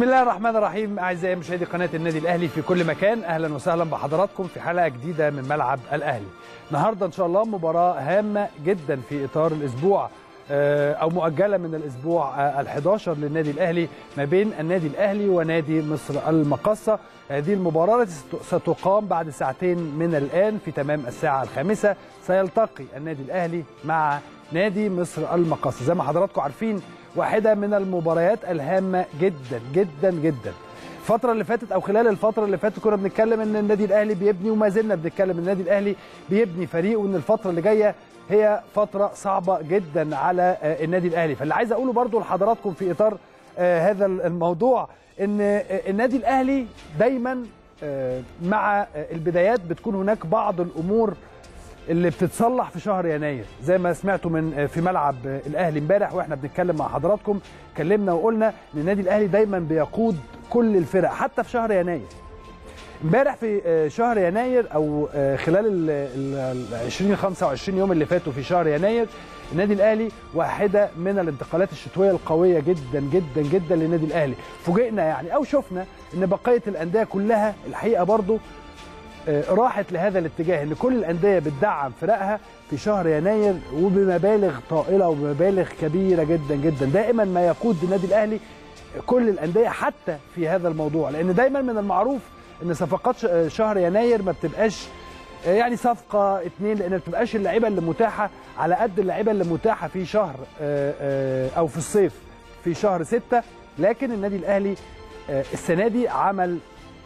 الله الرحمن الرحيم اعزائي مشاهدي قناه النادي الاهلي في كل مكان اهلا وسهلا بحضراتكم في حلقه جديده من ملعب الاهلي النهارده ان شاء الله مباراه هامه جدا في اطار الاسبوع آه، او مؤجله من الاسبوع ال11 للنادي الاهلي ما بين النادي الاهلي ونادي مصر المقاصه هذه المباراه التي ستقام بعد ساعتين من الان في تمام الساعه الخامسه سيلتقي النادي الاهلي مع نادي مصر المقاصه زي ما حضراتكم عارفين واحده من المباريات الهامه جدا جدا جدا الفترة اللي فاتت او خلال الفترة اللي فاتت كنا بنتكلم ان النادي الاهلي بيبني وما زلنا بنتكلم ان النادي الاهلي بيبني فريق وان الفترة اللي جاية هي فترة صعبة جدا على آه، النادي الاهلي فاللي عايز اقوله برضو لحضراتكم في اطار آه، هذا الموضوع ان آه، النادي الاهلي دايما آه، مع آه، البدايات بتكون هناك بعض الامور اللي بتتصلح في شهر يناير زي ما سمعتوا من في ملعب الاهلي امبارح واحنا بنتكلم مع حضراتكم اتكلمنا وقلنا ان النادي الاهلي دايما بيقود كل الفرق حتى في شهر يناير امبارح في شهر يناير او خلال ال- ال ال 20 25 يوم اللي فاتوا في شهر يناير النادي الاهلي واحده من الانتقالات الشتويه القويه جدا جدا جدا للنادي الاهلي فوجئنا يعني او شفنا ان بقيه الانديه كلها الحقيقه برضو آه، راحت لهذا الاتجاه ان كل الانديه بتدعم فرقها في شهر يناير وبمبالغ طائله وبمبالغ كبيره جدا جدا دائما ما يقود النادي الاهلي كل الانديه حتى في هذا الموضوع لان دايما من المعروف ان صفقات ش- آه، شهر يناير ما بتبقاش آه، يعني صفقه اتنين لان ما بتبقاش اللعيبه اللي متاحه على قد اللعيبه اللي متاحه في شهر آه، آه، او في الصيف في شهر ستة لكن النادي الاهلي آه، السنه دي عمل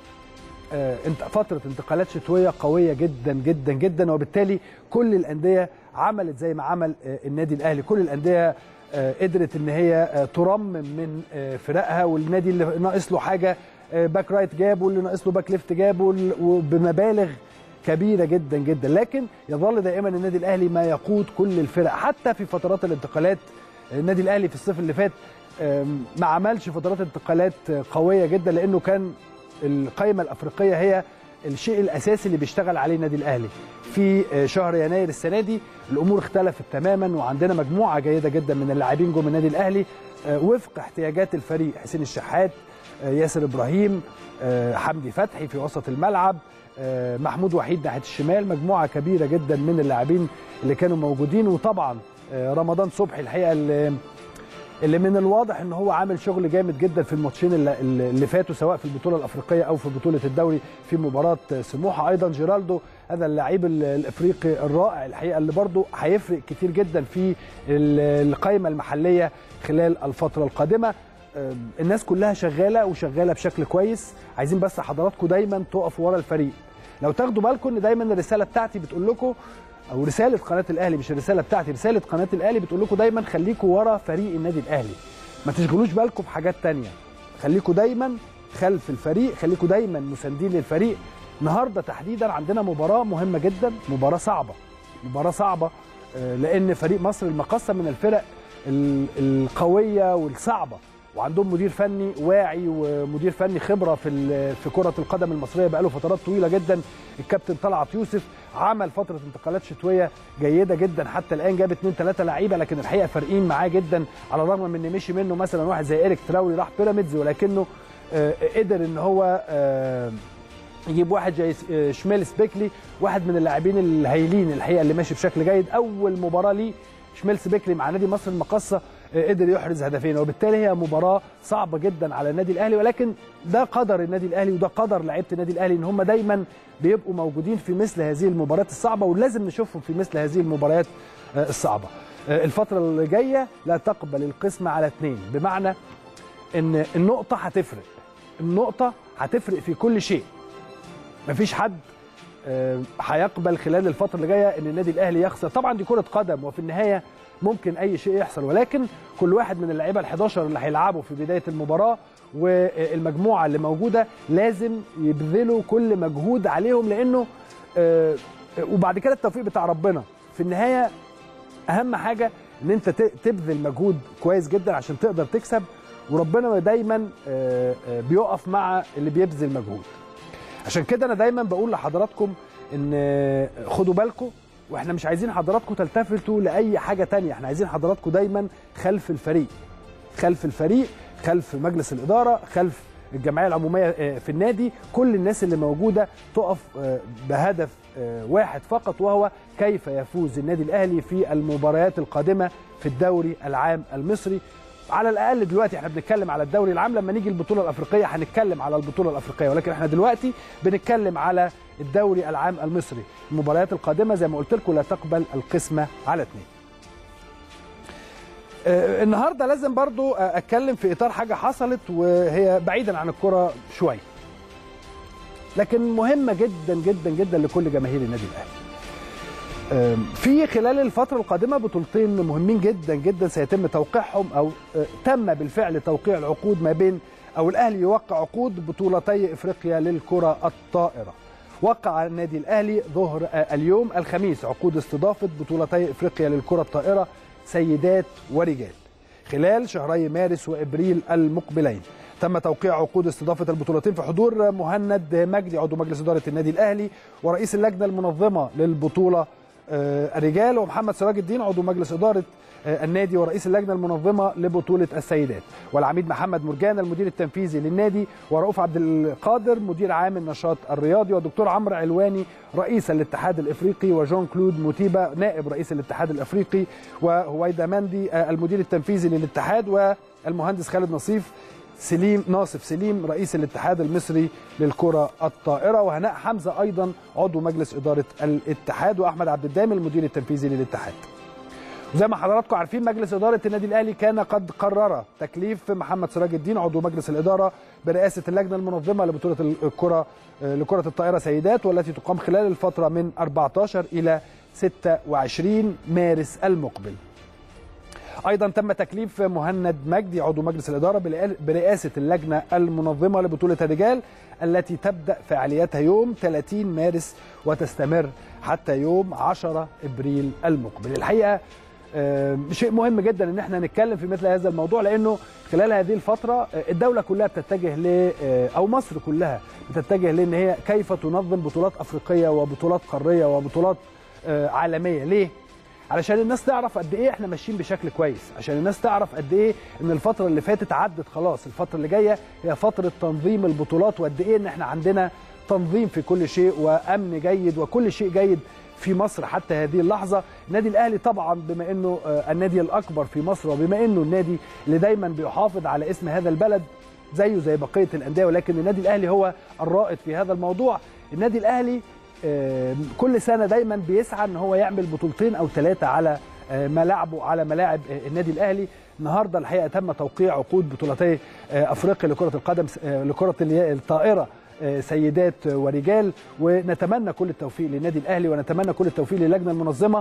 آه، انت- فتره انتقالات شتويه قويه جدا جدا جدا وبالتالي كل الانديه عملت زي ما عمل آه، النادي الاهلي كل الانديه آه، قدرت ان هي آه، ترمم من آه، فرقها والنادي اللي ناقص له حاجه آه، باك رايت جابه واللي ناقص له باك ليفت جابه وال- وبمبالغ كبيره جدا جدا لكن يظل دائما النادي الاهلي ما يقود كل الفرق حتى في فترات الانتقالات النادي الاهلي في الصيف اللي فات آم، ما عملش فترات انتقالات آه، قويه جدا لانه كان القائمه الافريقيه هي الشيء الاساسي اللي بيشتغل عليه النادي الاهلي في آه، شهر يناير السنه دي الامور اختلفت تماما وعندنا مجموعه جيده جدا من اللاعبين جم النادي الاهلي آه، وفق احتياجات الفريق حسين الشحات آه، ياسر ابراهيم آه، حمدي فتحي في وسط الملعب آه، محمود وحيد ناحيه الشمال مجموعه كبيره جدا من اللاعبين اللي كانوا موجودين وطبعا آه، رمضان صبحي الحقيقه اللي اللي من الواضح ان هو عامل شغل جامد جدا في الماتشين اللي, اللي فاتوا سواء في البطوله الافريقيه او في بطوله الدوري في مباراه سموحه ايضا جيرالدو هذا اللعيب ال- الافريقي الرائع الحقيقه اللي برضه هيفرق كتير جدا في ال- القائمه المحليه خلال الفتره القادمه أم، الناس كلها شغاله وشغاله بشكل كويس عايزين بس حضراتكم دايما تقفوا ورا الفريق لو تاخدوا بالكم ان دايما الرساله بتاعتي بتقول لكم او رساله قناه الاهلي مش الرساله بتاعتي رساله قناه الاهلي بتقول لكم دايما خليكم ورا فريق النادي الاهلي ما تشغلوش بالكم بحاجات تانية خليكم دايما خلف الفريق خليكم دايما مساندين للفريق النهارده تحديدا عندنا مباراه مهمه جدا مباراه صعبه مباراه صعبه آه، لان فريق مصر المقصه من الفرق ال- القويه والصعبه وعندهم مدير فني واعي ومدير فني خبره في ال- في كره القدم المصريه بقاله فترات طويله جدا الكابتن طلعت يوسف عمل فتره انتقالات شتويه جيده جدا حتى الان جاب اثنين ثلاثه لعيبه لكن الحقيقه فارقين معاه جدا على الرغم من ان مشي منه مثلا واحد زي ايريك تراوري راح بيراميدز ولكنه آه، قدر ان هو آه، يجيب واحد زي آه، شمال سبيكلي واحد من اللاعبين الهايلين الحقيقه اللي ماشي بشكل جيد اول مباراه ليه شمال سبيكلي مع نادي مصر المقاصه آه، قدر يحرز هدفين وبالتالي هي مباراه صعبه جدا على النادي الاهلي ولكن ده قدر النادي الاهلي وده قدر لعيبه النادي الاهلي ان هم دايما بيبقوا موجودين في مثل هذه المباريات الصعبه ولازم نشوفهم في مثل هذه المباريات آه، الصعبه آه، الفتره اللي جايه لا تقبل القسمه على اثنين بمعنى ان النقطه هتفرق النقطه هتفرق في كل شيء مفيش حد آه، هيقبل خلال الفتره اللي جايه ان النادي الاهلي يخسر طبعا دي كره قدم وفي النهايه ممكن اي شيء يحصل ولكن كل واحد من اللعيبه ال11 اللي هيلعبوا في بدايه المباراه والمجموعه اللي موجوده لازم يبذلوا كل مجهود عليهم لانه آه، وبعد كده التوفيق بتاع ربنا في النهايه اهم حاجه ان انت ت- تبذل مجهود كويس جدا عشان تقدر تكسب وربنا دايما آه، آه، بيقف مع اللي بيبذل مجهود عشان كده انا دايما بقول لحضراتكم ان آه، خدوا بالكم واحنا مش عايزين حضراتكم تلتفتوا لاي حاجه تانية احنا عايزين حضراتكم دايما خلف الفريق خلف الفريق خلف مجلس الاداره خلف الجمعيه العموميه في النادي كل الناس اللي موجوده تقف بهدف واحد فقط وهو كيف يفوز النادي الاهلي في المباريات القادمه في الدوري العام المصري على الاقل دلوقتي احنا بنتكلم على الدوري العام لما نيجي البطوله الافريقيه هنتكلم على البطوله الافريقيه ولكن احنا دلوقتي بنتكلم على الدوري العام المصري المباريات القادمه زي ما قلت لكم لا تقبل القسمه على اثنين آه النهارده لازم برضو اتكلم في اطار حاجه حصلت وهي بعيدا عن الكره شويه لكن مهمه جدا جدا جدا لكل جماهير النادي الاهلي في خلال الفترة القادمة بطولتين مهمين جدا جدا سيتم توقيعهم أو تم بالفعل توقيع العقود ما بين أو الأهلي يوقع عقود بطولتي إفريقيا للكرة الطائرة وقع النادي الأهلي ظهر اليوم الخميس عقود استضافة بطولتي إفريقيا للكرة الطائرة سيدات ورجال خلال شهري مارس وإبريل المقبلين تم توقيع عقود استضافة البطولتين في حضور مهند مجدي عضو مجلس إدارة النادي الأهلي ورئيس اللجنة المنظمة للبطولة الرجال ومحمد سراج الدين عضو مجلس إدارة النادي ورئيس اللجنة المنظمة لبطولة السيدات والعميد محمد مرجان المدير التنفيذي للنادي ورؤوف عبد القادر مدير عام النشاط الرياضي والدكتور عمرو علواني رئيس الاتحاد الافريقي وجون كلود موتيبا نائب رئيس الاتحاد الافريقي وهويدا مندي المدير التنفيذي للاتحاد والمهندس خالد نصيف سليم ناصف سليم رئيس الاتحاد المصري للكرة الطائرة وهناء حمزة أيضا عضو مجلس إدارة الاتحاد وأحمد عبد الدام المدير التنفيذي للاتحاد زي ما حضراتكم عارفين مجلس إدارة النادي الأهلي كان قد قرر تكليف محمد سراج الدين عضو مجلس الإدارة برئاسة اللجنة المنظمة لبطولة الكرة لكرة الطائرة سيدات والتي تقام خلال الفترة من 14 إلى 26 مارس المقبل ايضا تم تكليف مهند مجدي عضو مجلس الاداره برئاسه اللجنه المنظمه لبطوله الرجال التي تبدا فعالياتها يوم 30 مارس وتستمر حتى يوم 10 ابريل المقبل الحقيقه شيء مهم جدا ان احنا نتكلم في مثل هذا الموضوع لانه خلال هذه الفتره الدوله كلها بتتجه ل او مصر كلها بتتجه لان هي كيف تنظم بطولات افريقيه وبطولات قاريه وبطولات عالميه ليه علشان الناس تعرف قد ايه احنا ماشيين بشكل كويس عشان الناس تعرف قد ايه ان الفتره اللي فاتت عدت خلاص الفتره اللي جايه هي فتره تنظيم البطولات وقد ايه ان احنا عندنا تنظيم في كل شيء وامن جيد وكل شيء جيد في مصر حتى هذه اللحظه النادي الاهلي طبعا بما انه النادي الاكبر في مصر وبما انه النادي اللي دايما بيحافظ على اسم هذا البلد زيه زي بقيه الانديه ولكن النادي الاهلي هو الرائد في هذا الموضوع النادي الاهلي كل سنه دايما بيسعى ان هو يعمل بطولتين او ثلاثه على ملاعبه على ملاعب النادي الاهلي النهارده الحقيقه تم توقيع عقود بطولتي افريقيا لكره القدم لكره الطائره سيدات ورجال ونتمنى كل التوفيق للنادي الاهلي ونتمنى كل التوفيق للجنه المنظمه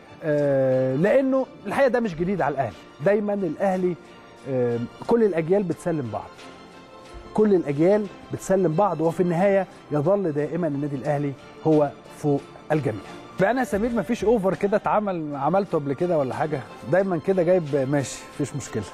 لانه الحقيقه ده مش جديد على الاهلي دايما الاهلي كل الاجيال بتسلم بعض كل الاجيال بتسلم بعض وفي النهايه يظل دائما النادي الاهلي هو فوق الجميع فانا سمير ما فيش اوفر كده اتعمل عملته قبل كده ولا حاجه دايما كده جايب ماشي مفيش مشكله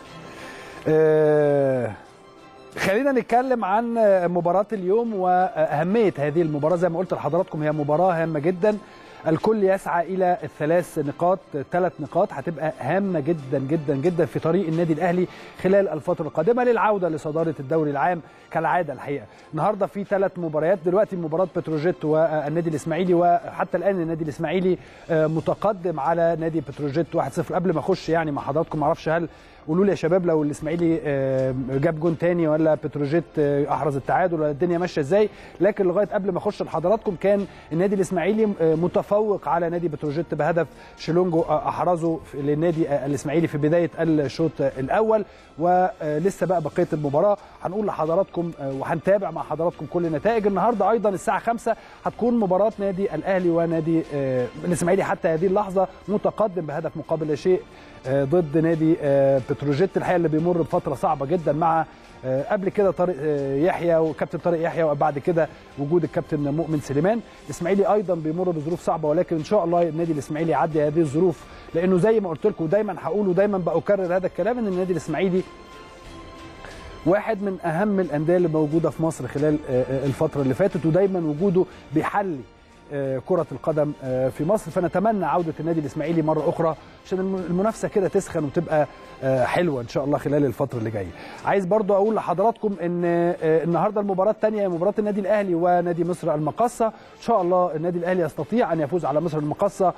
أه خلينا نتكلم عن مباراة اليوم وأهمية هذه المباراة زي ما قلت لحضراتكم هي مباراة هامة جدا الكل يسعى الى الثلاث نقاط ثلاث نقاط هتبقى هامه جدا جدا جدا في طريق النادي الاهلي خلال الفتره القادمه للعوده لصداره الدوري العام كالعاده الحقيقه النهارده في ثلاث مباريات دلوقتي مباراه بتروجيت والنادي الاسماعيلي وحتى الان النادي الاسماعيلي متقدم على نادي بتروجيت 1-0 قبل ما اخش يعني مع حضراتكم ما اعرفش هل قولوا لي يا شباب لو الاسماعيلي جاب جون تاني ولا بتروجيت احرز التعادل ولا الدنيا ماشيه ازاي لكن لغايه قبل ما اخش لحضراتكم كان النادي الاسماعيلي متفوق على نادي بتروجيت بهدف شيلونجو احرزه للنادي الاسماعيلي في بدايه الشوط الاول ولسه بقى بقيه المباراه هنقول لحضراتكم وهنتابع مع حضراتكم كل النتائج النهارده ايضا الساعه 5 هتكون مباراه نادي الاهلي ونادي الاسماعيلي حتى هذه اللحظه متقدم بهدف مقابل لا شيء ضد نادي بتروجيت الحقيقه اللي بيمر بفتره صعبه جدا مع قبل كده طارق يحيى وكابتن طارق يحيى وبعد كده وجود الكابتن مؤمن سليمان الاسماعيلي ايضا بيمر بظروف صعبه ولكن ان شاء الله النادي الاسماعيلي يعدي هذه الظروف لانه زي ما قلت لكم دايما هقول ودايما بكرر هذا الكلام ان النادي الاسماعيلي واحد من اهم الانديه اللي موجوده في مصر خلال الفتره اللي فاتت ودايما وجوده بيحلي كره القدم في مصر فنتمنى عوده النادي الاسماعيلي مره اخرى عشان المنافسه كده تسخن وتبقى حلوه ان شاء الله خلال الفتره اللي جايه عايز برضو اقول لحضراتكم ان النهارده المباراه الثانيه هي مباراه النادي الاهلي ونادي مصر المقاصه ان شاء الله النادي الاهلي يستطيع ان يفوز على مصر المقاصه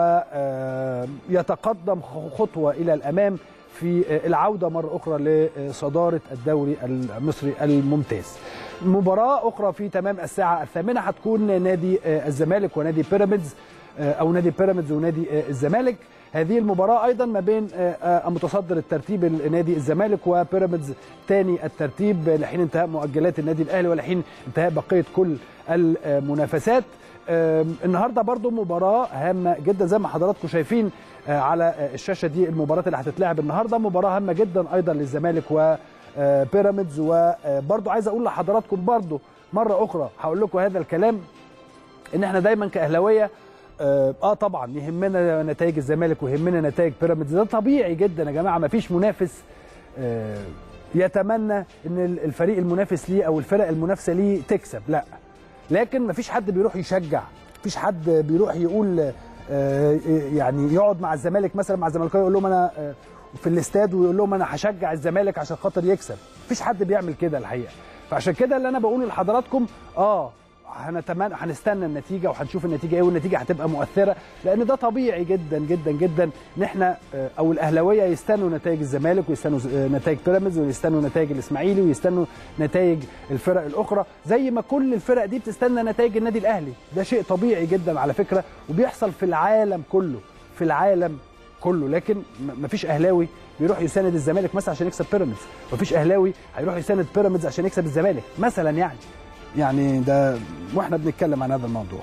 ويتقدم خطوه الى الامام في العوده مره اخرى لصداره الدوري المصري الممتاز. مباراه اخرى في تمام الساعه الثامنه هتكون نادي الزمالك ونادي بيراميدز او نادي بيراميدز ونادي الزمالك. هذه المباراه ايضا ما بين متصدر الترتيب النادي الزمالك وبيراميدز ثاني الترتيب لحين انتهاء مؤجلات النادي الاهلي ولحين انتهاء بقيه كل المنافسات. النهارده برضو مباراه هامه جدا زي ما حضراتكم شايفين على الشاشه دي المباراه اللي هتتلعب النهارده مباراه هامه جدا ايضا للزمالك وبيراميدز وبرضو عايز اقول لحضراتكم برضو مره اخرى هقول لكم هذا الكلام ان احنا دايما كاهلاويه اه طبعا يهمنا نتائج الزمالك ويهمنا نتائج بيراميدز ده طبيعي جدا يا جماعه ما فيش منافس آه يتمنى ان الفريق المنافس ليه او الفرق المنافسه ليه تكسب لا لكن ما فيش حد بيروح يشجع فيش حد بيروح يقول آه يعني يقعد مع الزمالك مثلا مع الزمالكاويه يقول لهم انا آه في الاستاد ويقول لهم انا هشجع الزمالك عشان خاطر يكسب مفيش حد بيعمل كده الحقيقه فعشان كده اللي انا بقوله لحضراتكم اه هنتمنى هنستنى النتيجه وهنشوف النتيجه ايه والنتيجه هتبقى مؤثره لان ده طبيعي جدا جدا جدا ان احنا او الاهلاويه يستنوا نتائج الزمالك ويستنوا نتائج بيراميدز ويستنوا نتائج الاسماعيلي ويستنوا نتائج الفرق الاخرى زي ما كل الفرق دي بتستنى نتائج النادي الاهلي ده شيء طبيعي جدا على فكره وبيحصل في العالم كله في العالم كله لكن مفيش اهلاوي بيروح يساند الزمالك مثلا عشان يكسب بيراميدز مفيش اهلاوي هيروح يساند بيراميدز عشان يكسب الزمالك مثلا يعني يعني ده واحنا بنتكلم عن هذا الموضوع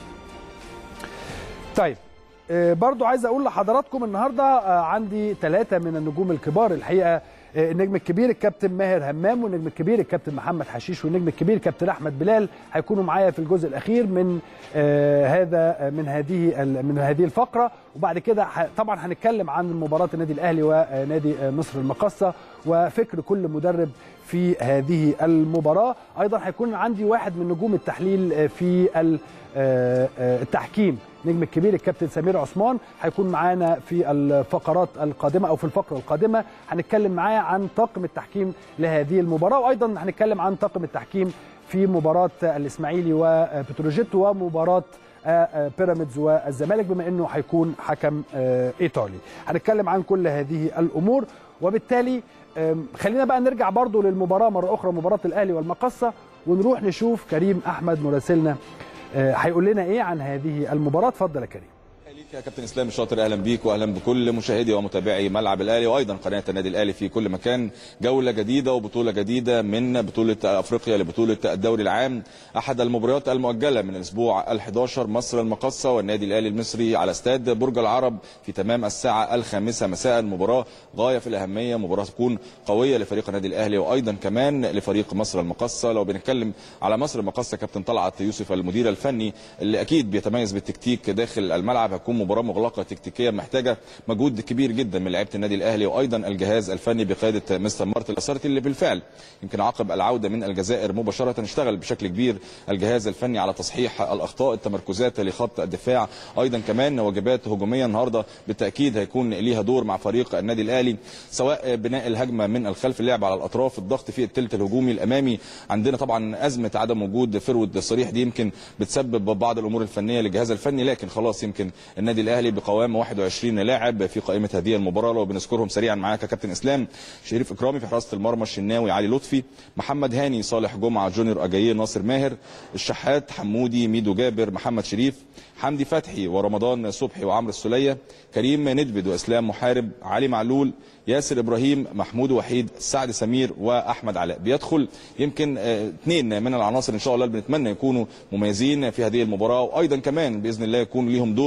طيب برضو عايز اقول لحضراتكم النهارده عندي ثلاثه من النجوم الكبار الحقيقه النجم الكبير الكابتن ماهر همام والنجم الكبير الكابتن محمد حشيش والنجم الكبير كابتن احمد بلال هيكونوا معايا في الجزء الاخير من هذا من هذه من هذه الفقره وبعد كده طبعا هنتكلم عن مباراه النادي الاهلي ونادي مصر المقاصه وفكر كل مدرب في هذه المباراه ايضا هيكون عندي واحد من نجوم التحليل في التحكيم نجم الكبير الكابتن سمير عثمان هيكون معانا في الفقرات القادمه او في الفقره القادمه هنتكلم معاه عن طاقم التحكيم لهذه المباراه وايضا هنتكلم عن طاقم التحكيم في مباراه الاسماعيلي وبتروجيت ومباراه بيراميدز والزمالك بما انه هيكون حكم ايطالي هنتكلم عن كل هذه الامور وبالتالي خلينا بقى نرجع برضو للمباراه مره اخرى مباراه الاهلي والمقصه ونروح نشوف كريم احمد مراسلنا هيقول لنا ايه عن هذه المباراه اتفضل يا كريم يا كابتن اسلام الشاطر اهلا بيك واهلا بكل مشاهدي ومتابعي ملعب الاهلي وايضا قناه النادي الاهلي في كل مكان جوله جديده وبطوله جديده من بطوله افريقيا لبطوله الدوري العام احد المباريات المؤجله من الاسبوع ال11 مصر المقصه والنادي الاهلي المصري على استاد برج العرب في تمام الساعه الخامسه مساء مباراه غايه في الاهميه مباراه تكون قويه لفريق النادي الاهلي وايضا كمان لفريق مصر المقصه لو بنتكلم على مصر المقصه كابتن طلعت يوسف المدير الفني اللي اكيد بيتميز بالتكتيك داخل الملعب هتكون مباراه مغلقه تكتيكيا محتاجه مجهود كبير جدا من لعيبه النادي الاهلي وايضا الجهاز الفني بقياده مستر مارتن الاسارتي اللي بالفعل يمكن عقب العوده من الجزائر مباشره اشتغل بشكل كبير الجهاز الفني على تصحيح الاخطاء التمركزات لخط الدفاع ايضا كمان واجبات هجوميه النهارده بالتاكيد هيكون ليها دور مع فريق النادي الاهلي سواء بناء الهجمه من الخلف اللعب على الاطراف الضغط في الثلث الهجومي الامامي عندنا طبعا ازمه عدم وجود فرود صريح دي يمكن بتسبب بعض الامور الفنيه للجهاز الفني لكن خلاص يمكن النادي الاهلي بقوام 21 لاعب في قائمه هذه المباراه لو بنذكرهم سريعا معاك يا كابتن اسلام شريف اكرامي في حراسه المرمى الشناوي علي لطفي محمد هاني صالح جمعه جونيور اجاييه ناصر ماهر الشحات حمودي ميدو جابر محمد شريف حمدي فتحي ورمضان صبحي وعمرو السوليه كريم ندبد واسلام محارب علي معلول ياسر ابراهيم محمود وحيد سعد سمير واحمد علاء بيدخل يمكن اثنين من العناصر ان شاء الله اللي بنتمنى يكونوا مميزين في هذه المباراه وايضا كمان باذن الله يكون ليهم دور سواء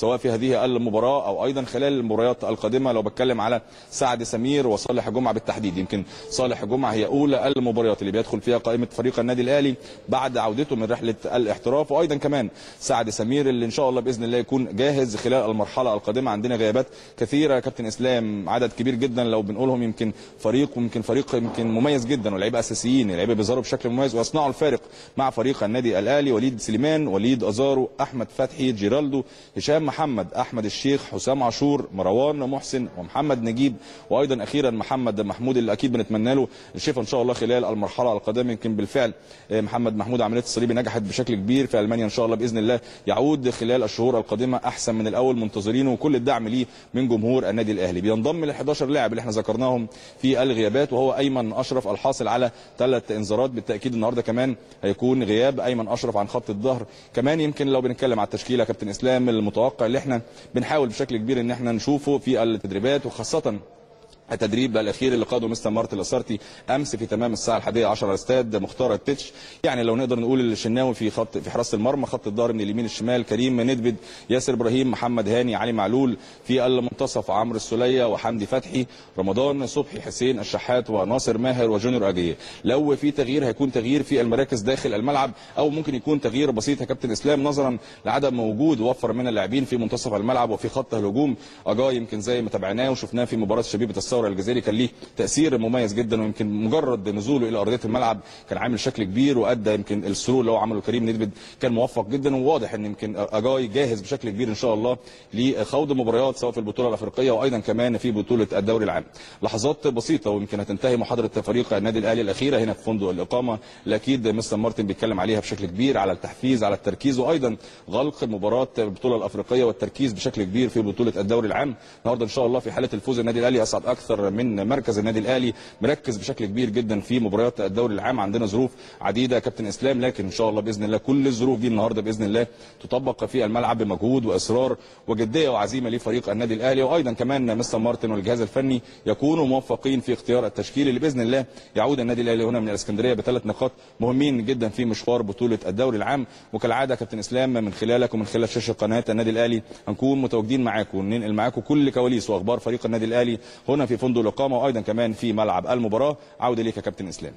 سواء في هذه المباراه او ايضا خلال المباريات القادمه لو بتكلم على سعد سمير وصالح جمعه بالتحديد يمكن صالح جمعه هي اولى المباريات اللي بيدخل فيها قائمه فريق النادي الاهلي بعد عودته من رحله الاحتراف وايضا كمان سعد سمير اللي ان شاء الله باذن الله يكون جاهز خلال المرحله القادمه عندنا غيابات كثيره يا كابتن اسلام عدد كبير جدا لو بنقولهم يمكن فريق ويمكن فريق يمكن مميز جدا ولاعيبه اساسيين لعيبه بيظهروا بشكل مميز ويصنعوا الفارق مع فريق النادي الاهلي وليد سليمان وليد ازارو احمد فتحي جيرالدو هشام محمد احمد الشيخ حسام عاشور مروان محسن ومحمد نجيب وايضا اخيرا محمد محمود اللي اكيد بنتمنى له الشفاء ان شاء الله خلال المرحله القادمه يمكن بالفعل محمد محمود عمليه الصليبي نجحت بشكل كبير في المانيا ان شاء الله باذن الله يعود خلال الشهور القادمه احسن من الاول منتظرينه وكل الدعم ليه من جمهور النادي الاهلي بينضم ل 11 لاعب اللي احنا ذكرناهم في الغيابات وهو ايمن اشرف الحاصل على ثلاث انذارات بالتاكيد النهارده كمان هيكون غياب ايمن اشرف عن خط الظهر كمان يمكن لو بنتكلم على التشكيله كابتن اسلام المتوقع اللي احنا بنحاول بشكل كبير ان احنا نشوفه في التدريبات وخاصه التدريب الاخير اللي قاده مستر مارتن الاسارتي امس في تمام الساعه الحادية عشر على استاد مختار التتش يعني لو نقدر نقول الشناوي في خط في حراسه المرمى خط الظهر من اليمين الشمال كريم ندبد ياسر ابراهيم محمد هاني علي معلول في المنتصف عمرو السوليه وحمدي فتحي رمضان صبحي حسين الشحات وناصر ماهر وجونيور اجيه لو في تغيير هيكون تغيير في المراكز داخل الملعب او ممكن يكون تغيير بسيط يا كابتن اسلام نظرا لعدم وجود وفر من اللاعبين في منتصف الملعب وفي خط الهجوم اجا يمكن زي ما تابعناه وشفناه في مباراه شبيبه الثوره الجزائري كان ليه تاثير مميز جدا ويمكن مجرد نزوله الى ارضيه الملعب كان عامل شكل كبير وادى يمكن السرور اللي هو عمله كريم ندبد كان موفق جدا وواضح ان يمكن اجاي جاهز بشكل كبير ان شاء الله لخوض مباريات سواء في البطوله الافريقيه وايضا كمان في بطوله الدوري العام لحظات بسيطه ويمكن هتنتهي محاضره فريق النادي الاهلي الاخيره هنا في فندق الاقامه اللي اكيد مستر مارتن بيتكلم عليها بشكل كبير على التحفيز على التركيز وايضا غلق مباراه البطوله الافريقيه والتركيز بشكل كبير في بطوله الدوري العام النهارده ان شاء الله في حاله الفوز النادي الاهلي يصعد اكثر من مركز النادي الاهلي مركز بشكل كبير جدا في مباريات الدوري العام عندنا ظروف عديده يا كابتن اسلام لكن ان شاء الله باذن الله كل الظروف دي النهارده باذن الله تطبق في الملعب بمجهود واصرار وجديه وعزيمه لفريق النادي الاهلي وايضا كمان مستر مارتن والجهاز الفني يكونوا موفقين في اختيار التشكيل اللي باذن الله يعود النادي الاهلي هنا من الاسكندريه بثلاث نقاط مهمين جدا في مشوار بطوله الدوري العام وكالعاده كابتن اسلام من خلالك ومن خلال شاشه قناه النادي الاهلي هنكون متواجدين معاكم وننقل معاكم كل كواليس واخبار فريق النادي الاهلي هنا في فندق الاقامه وايضا كمان في ملعب المباراه عوده ليك يا كابتن اسلام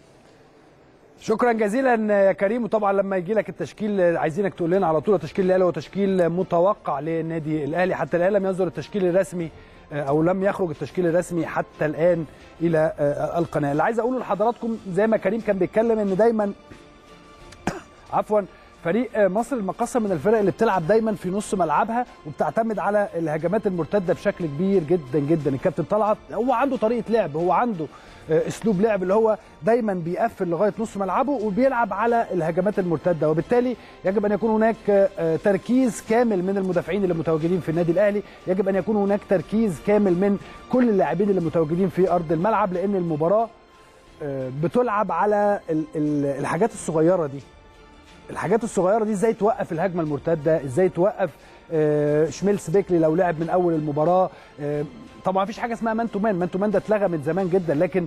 شكرا جزيلا يا كريم وطبعا لما يجي لك التشكيل عايزينك تقول لنا على طول التشكيل الاهلي هو تشكيل متوقع للنادي الاهلي حتى الان لم يصدر التشكيل الرسمي او لم يخرج التشكيل الرسمي حتى الان الى القناه اللي عايز اقوله لحضراتكم زي ما كريم كان بيتكلم ان دايما عفوا فريق مصر المقاصه من الفرق اللي بتلعب دايما في نص ملعبها وبتعتمد على الهجمات المرتده بشكل كبير جدا جدا الكابتن طلعت هو عنده طريقه لعب هو عنده اسلوب لعب اللي هو دايما بيقفل لغايه نص ملعبه وبيلعب على الهجمات المرتده وبالتالي يجب ان يكون هناك تركيز كامل من المدافعين اللي متواجدين في النادي الاهلي يجب ان يكون هناك تركيز كامل من كل اللاعبين اللي متواجدين في ارض الملعب لان المباراه بتلعب على الحاجات الصغيره دي الحاجات الصغيره دي ازاي توقف الهجمه المرتده ازاي توقف شميلس بيكلي لو لعب من اول المباراه طبعا مفيش حاجه اسمها مان تو مان مان تو مان ده اتلغى من زمان جدا لكن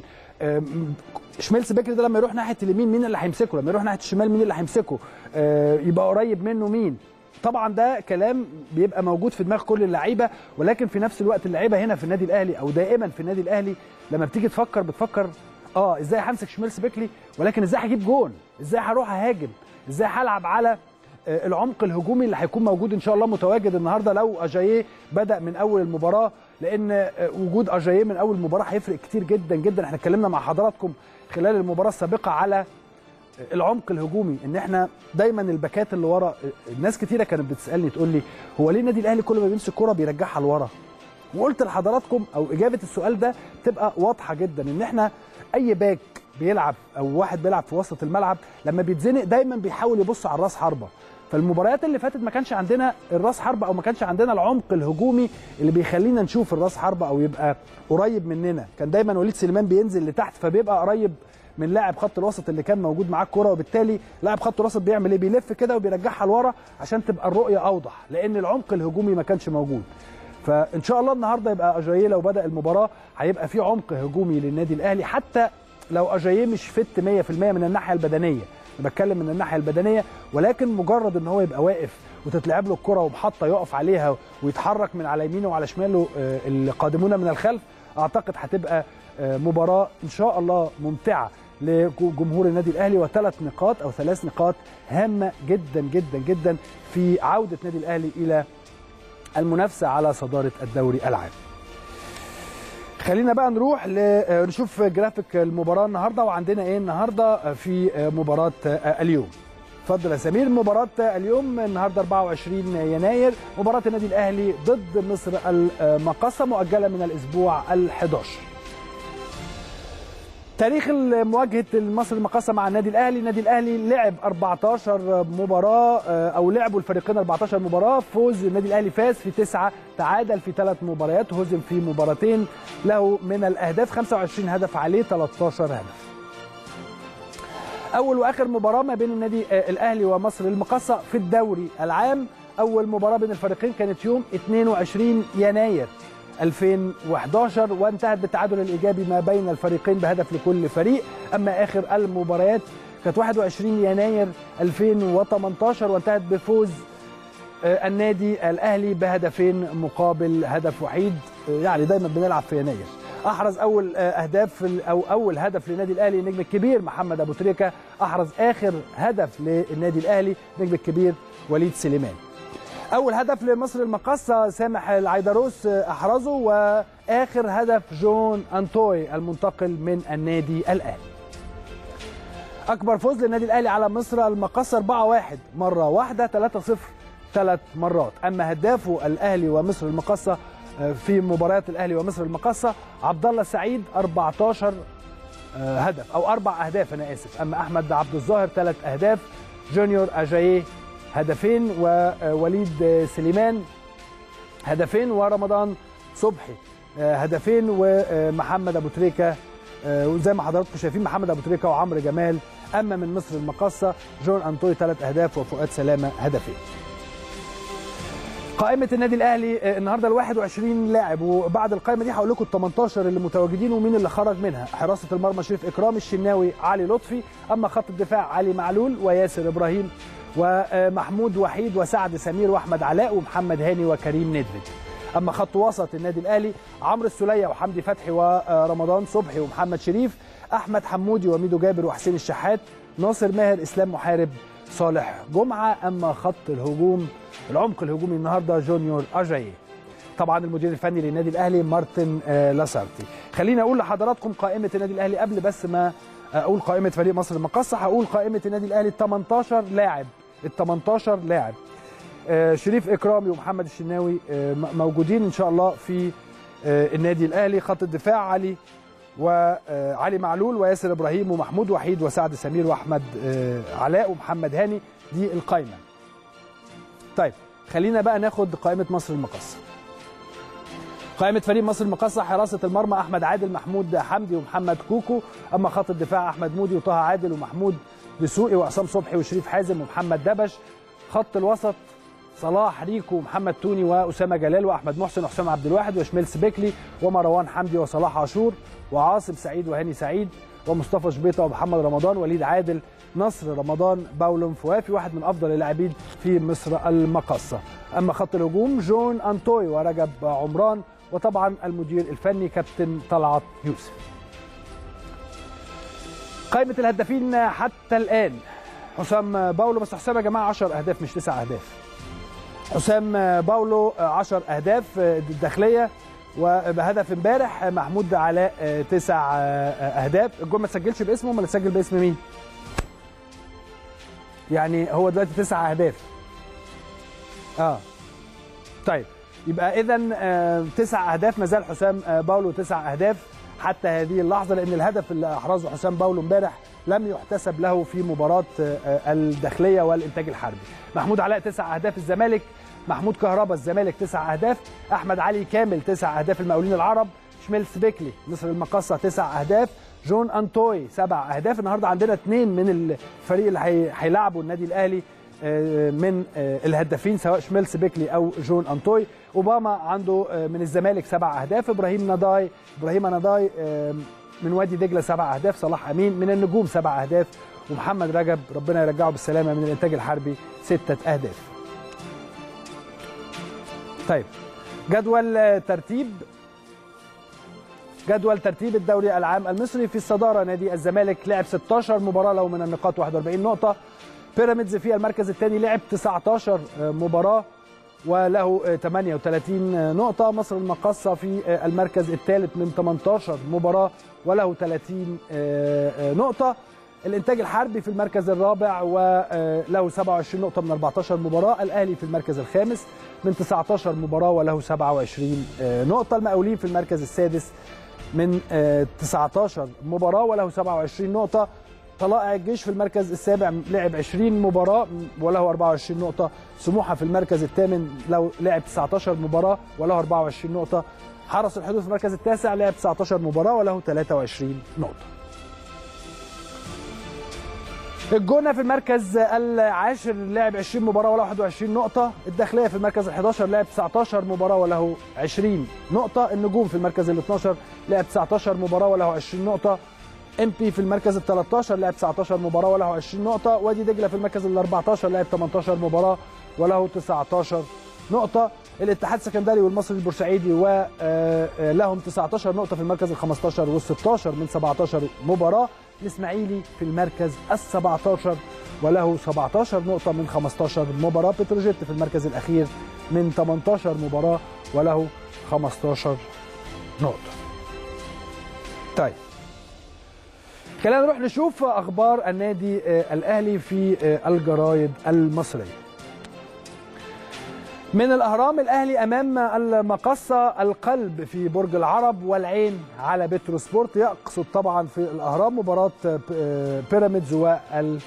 شميلس بيكلي ده لما يروح ناحيه اليمين مين اللي هيمسكه لما يروح ناحيه الشمال مين اللي هيمسكه يبقى قريب منه مين طبعا ده كلام بيبقى موجود في دماغ كل اللعيبه ولكن في نفس الوقت اللعيبه هنا في النادي الاهلي او دائما في النادي الاهلي لما بتيجي تفكر بتفكر اه ازاي همسك شميلس بيكلي ولكن ازاي هجيب جون ازاي هروح اهاجم ازاي هلعب على العمق الهجومي اللي هيكون موجود ان شاء الله متواجد النهارده لو اجاييه بدا من اول المباراه لان وجود اجاييه من اول المباراه هيفرق كتير جدا جدا احنا اتكلمنا مع حضراتكم خلال المباراه السابقه على العمق الهجومي ان احنا دايما الباكات اللي ورا الناس كتيره كانت بتسالني تقول لي هو ليه النادي الاهلي كل ما بيمسك كوره بيرجعها لورا وقلت لحضراتكم او اجابه السؤال ده تبقى واضحه جدا ان احنا اي باك بيلعب او واحد بيلعب في وسط الملعب لما بيتزنق دايما بيحاول يبص على الراس حربه فالمباريات اللي فاتت ما كانش عندنا الراس حربه او ما كانش عندنا العمق الهجومي اللي بيخلينا نشوف الراس حربه او يبقى قريب مننا كان دايما وليد سليمان بينزل لتحت فبيبقى قريب من لاعب خط الوسط اللي كان موجود معاه الكوره وبالتالي لاعب خط الوسط بيعمل ايه بيلف كده وبيرجعها لورا عشان تبقى الرؤيه اوضح لان العمق الهجومي ما كانش موجود فان شاء الله النهارده يبقى اجاييه لو بدا المباراه هيبقى في عمق هجومي للنادي الاهلي حتى لو اجاييه مش فت 100% من الناحيه البدنيه انا بتكلم من الناحيه البدنيه ولكن مجرد ان هو يبقى واقف وتتلعب له الكره ومحطه يقف عليها ويتحرك من على يمينه وعلى شماله آه، القادمون من الخلف اعتقد هتبقى آه، مباراه ان شاء الله ممتعه لجمهور النادي الاهلي وثلاث نقاط او ثلاث نقاط هامه جدا جدا جدا في عوده النادي الاهلي الى المنافسه على صداره الدوري العام. خلينا بقى نروح ل- آه، نشوف جرافيك المباراه النهارده وعندنا ايه النهارده في آه، مباراه آه، اليوم. اتفضل يا سمير مباراة اليوم النهارده 24 يناير مباراة النادي الأهلي ضد مصر المقاصة مؤجلة من الأسبوع ال11 تاريخ مواجهة مصر المقاصة مع النادي الأهلي النادي الأهلي لعب 14 مباراة آه، أو لعبوا الفريقين 14 مباراة فوز النادي الأهلي فاز في تسعة تعادل في ثلاث مباريات هزم في مباراتين له من الأهداف 25 هدف عليه 13 هدف اول واخر مباراه ما بين النادي آه، الاهلي ومصر المقاصه في الدوري العام اول مباراه بين الفريقين كانت يوم 22 يناير 2011 وانتهت بالتعادل الايجابي ما بين الفريقين بهدف لكل فريق اما اخر المباريات كانت 21 يناير 2018 وانتهت بفوز آه، النادي الاهلي بهدفين مقابل هدف وحيد آه، يعني دايما بنلعب في يناير احرز اول آه، اهداف في ال- او اول هدف للنادي الاهلي النجم الكبير محمد ابو تريكه احرز اخر هدف للنادي الاهلي النجم الكبير وليد سليمان اول هدف لمصر المقاصه سامح العيدروس آه، احرزه واخر هدف جون انتوي المنتقل من النادي الاهلي اكبر فوز للنادي الاهلي على مصر المقاصه 4-1 مره واحده 3-0 ثلاث مرات اما هدافه الاهلي ومصر المقاصه آه، في مباريات الاهلي ومصر المقاصه عبد الله سعيد 14 آه، هدف او اربع اهداف انا اسف اما احمد عبد الظاهر ثلاث اهداف جونيور اجاييه هدفين ووليد آه، سليمان هدفين ورمضان صبحي آه، هدفين ومحمد ابو تريكه آه، وزي ما حضراتكم شايفين محمد ابو تريكه وعمرو جمال اما من مصر المقاصه جون انطوي ثلاث اهداف وفؤاد سلامه هدفين قائمة النادي الأهلي آه، النهارده ال 21 لاعب وبعد القائمة دي هقول لكم ال 18 اللي متواجدين ومين اللي خرج منها، حراسة المرمى شريف إكرام، الشناوي، علي لطفي، أما خط الدفاع علي معلول وياسر إبراهيم ومحمود وحيد وسعد سمير وأحمد علاء ومحمد هاني وكريم ندفد. أما خط وسط النادي الأهلي عمرو السولية وحمدي فتحي ورمضان صبحي ومحمد شريف، أحمد حمودي وميدو جابر وحسين الشحات، ناصر ماهر إسلام محارب صالح جمعة أما خط الهجوم العمق الهجومي النهارده جونيور أجاييه طبعا المدير الفني للنادي الاهلي مارتن آه، لاسارتي خليني اقول لحضراتكم قائمه النادي الاهلي قبل بس ما اقول قائمه فريق مصر المقاصه هقول قائمه النادي الاهلي ال 18 لاعب ال 18 لاعب آه، شريف اكرامي ومحمد الشناوي آه، م- موجودين ان شاء الله في آه، النادي الاهلي خط الدفاع علي وعلي معلول وياسر ابراهيم ومحمود وحيد وسعد سمير واحمد آه، علاء ومحمد هاني دي القائمه طيب خلينا بقى ناخد قائمه مصر المقاصه قائمة فريق مصر المقاصة حراسة المرمى أحمد عادل محمود حمدي ومحمد كوكو أما خط الدفاع أحمد مودي وطه عادل ومحمود دسوقي وعصام صبحي وشريف حازم ومحمد دبش خط الوسط صلاح ريكو ومحمد توني وأسامة جلال وأحمد محسن وحسام عبد الواحد وشميلس بيكلي ومروان حمدي وصلاح عاشور وعاصم سعيد وهاني سعيد ومصطفى شبيطة ومحمد رمضان وليد عادل نصر رمضان باولو فوافي واحد من افضل اللاعبين في مصر المقاصه اما خط الهجوم جون انتوي ورجب عمران وطبعا المدير الفني كابتن طلعت يوسف قائمة الهدافين حتى الآن حسام باولو بس حسام يا جماعة 10 أهداف مش 9 أهداف حسام باولو 10 أهداف داخلية وبهدف امبارح محمود علاء تسع أهداف الجول ما تسجلش باسمه ولا تسجل باسم مين؟ يعني هو دلوقتي تسع أهداف اه طيب يبقى اذا آه، تسع اهداف ما زال حسام آه، باولو تسع اهداف حتى هذه اللحظه لان الهدف اللي احرزه حسام باولو امبارح لم يحتسب له في مباراه آه، آه، الداخليه والانتاج الحربي محمود علاء تسع اهداف الزمالك محمود كهربا الزمالك تسع اهداف احمد علي كامل تسع اهداف المقاولين العرب شميلس بيكلي مصر المقاصه تسع اهداف جون انتوي سبع اهداف النهارده عندنا اثنين من الفريق اللي هي- هيلاعبوا النادي الاهلي آه، من آه، الهدافين سواء شميلس بيكلي او جون انتوي اوباما عنده آه، من الزمالك سبع اهداف ابراهيم نضاي ابراهيم نضاي آه، من وادي دجله سبع اهداف صلاح امين من النجوم سبع اهداف ومحمد رجب ربنا يرجعه بالسلامه من الانتاج الحربي سته اهداف. طيب جدول ترتيب جدول ترتيب الدوري العام المصري في الصداره نادي الزمالك لعب 16 مباراه له من النقاط 41 نقطه بيراميدز في المركز الثاني لعب 19 مباراه وله 38 نقطة مصر المقصة في المركز الثالث من 18 مباراة وله 30 نقطة الإنتاج الحربي في المركز الرابع وله 27 نقطة من 14 مباراة الأهلي في المركز الخامس من 19 مباراة وله 27 نقطة المقاولين في المركز السادس من 19 مباراة وله 27 نقطة طلائع الجيش في المركز السابع لعب 20 مباراة وله 24 نقطة سموحة في المركز الثامن لو لعب 19 مباراة وله 24 نقطة حرس الحدود في المركز التاسع لعب 19 مباراة وله 23 نقطة الجونه في المركز العاشر لعب 20 مباراه وله 21 نقطه الداخليه في المركز ال11 لعب 19 مباراه وله 20 نقطه النجوم في المركز ال12 لعب 19 مباراه وله 20 نقطه ام بي في المركز ال13 لعب 19 مباراه وله 20 نقطه وادي دجله في المركز ال14 لعب 18 مباراه وله 19 نقطه الاتحاد السكندري والمصري البورسعيدي ولهم 19 نقطه في المركز ال15 وال16 من 17 مباراه الاسماعيلي في المركز ال17 وله 17 نقطه من 15 مباراه بتروجيت في المركز الاخير من 18 مباراه وله 15 نقطه طيب خلينا نروح نشوف اخبار النادي الاهلي في الجرايد المصريه من الاهرام الاهلي امام المقصه القلب في برج العرب والعين على بترو سبورت يقصد طبعا في الاهرام مباراه بيراميدز وال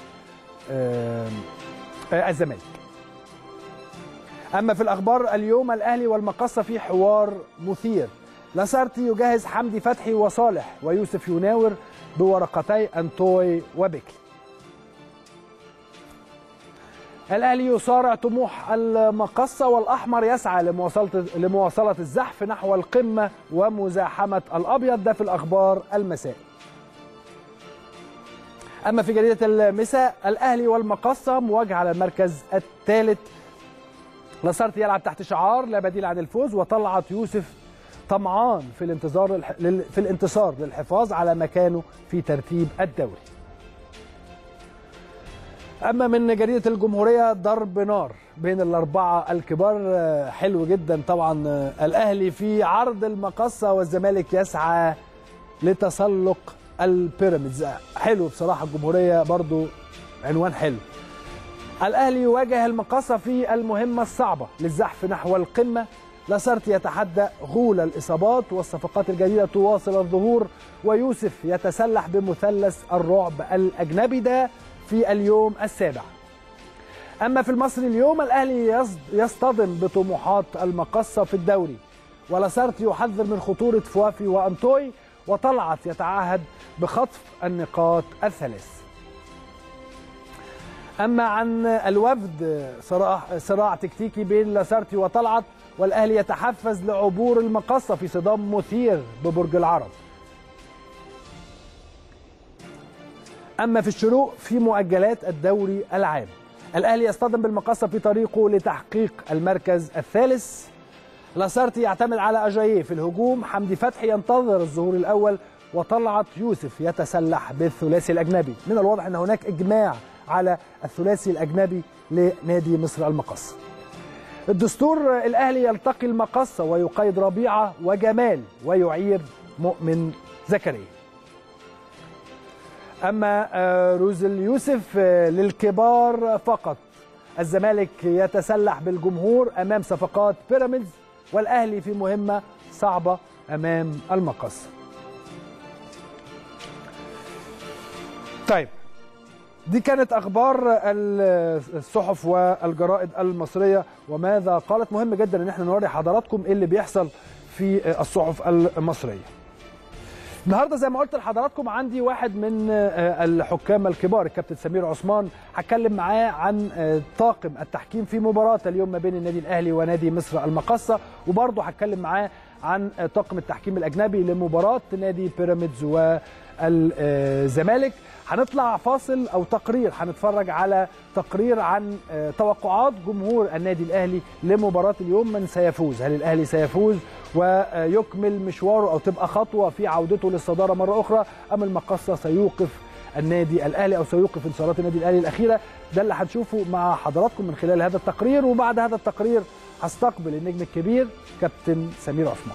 الزمالك اما في الاخبار اليوم الاهلي والمقصه في حوار مثير لاسارتي يجهز حمدي فتحي وصالح ويوسف يناور بورقتي انطوي وبكلي الاهلي يصارع طموح المقصه والاحمر يسعى لمواصله لمواصله الزحف نحو القمه ومزاحمه الابيض ده في الاخبار المساء اما في جريده المساء الاهلي والمقصه مواجهه على المركز الثالث لاسارتي يلعب تحت شعار لا بديل عن الفوز وطلعت يوسف طمعان في الانتظار في الانتصار للحفاظ على مكانه في ترتيب الدوري اما من جريده الجمهوريه ضرب نار بين الاربعه الكبار حلو جدا طبعا الاهلي في عرض المقصه والزمالك يسعى لتسلق البيراميدز حلو بصراحه الجمهوريه برضو عنوان حلو الاهلي يواجه المقصه في المهمه الصعبه للزحف نحو القمه لاسارتي يتحدى غول الاصابات والصفقات الجديده تواصل الظهور ويوسف يتسلح بمثلث الرعب الاجنبي ده في اليوم السابع أما في المصري اليوم الأهلي يصطدم بطموحات المقصة في الدوري ولاسارت يحذر من خطورة فوافي وأنطوي وطلعت يتعهد بخطف النقاط الثلاث أما عن الوفد صراع, صراع تكتيكي بين لاسارتي وطلعت والأهلي يتحفز لعبور المقصة في صدام مثير ببرج العرب أما في الشروق في مؤجلات الدوري العام الأهلي يصطدم بالمقصة في طريقه لتحقيق المركز الثالث لاسارتي يعتمد على أجاييه في الهجوم حمدي فتحي ينتظر الظهور الأول وطلعت يوسف يتسلح بالثلاثي الأجنبي من الواضح أن هناك إجماع على الثلاثي الأجنبي لنادي مصر المقصة الدستور الأهلي يلتقي المقصة ويقيد ربيعة وجمال ويعير مؤمن زكريا اما روزل يوسف للكبار فقط الزمالك يتسلح بالجمهور امام صفقات بيراميدز والاهلي في مهمه صعبه امام المقص طيب دي كانت اخبار الصحف والجرائد المصريه وماذا قالت مهم جدا ان احنا نوري حضراتكم ايه اللي بيحصل في الصحف المصريه النهارده زي ما قلت لحضراتكم عندي واحد من الحكام الكبار الكابتن سمير عثمان هتكلم معاه عن طاقم التحكيم في مباراه اليوم ما بين النادي الاهلي ونادي مصر المقصه وبرضه هتكلم معاه عن طاقم التحكيم الاجنبي لمباراه نادي بيراميدز والزمالك هنطلع فاصل او تقرير هنتفرج على تقرير عن توقعات جمهور النادي الاهلي لمباراه اليوم من سيفوز هل الاهلي سيفوز ويكمل مشواره او تبقى خطوه في عودته للصداره مره اخرى ام المقصه سيوقف النادي الاهلي او سيوقف انتصارات النادي الاهلي الاخيره ده اللي هنشوفه مع حضراتكم من خلال هذا التقرير وبعد هذا التقرير هستقبل النجم الكبير كابتن سمير عثمان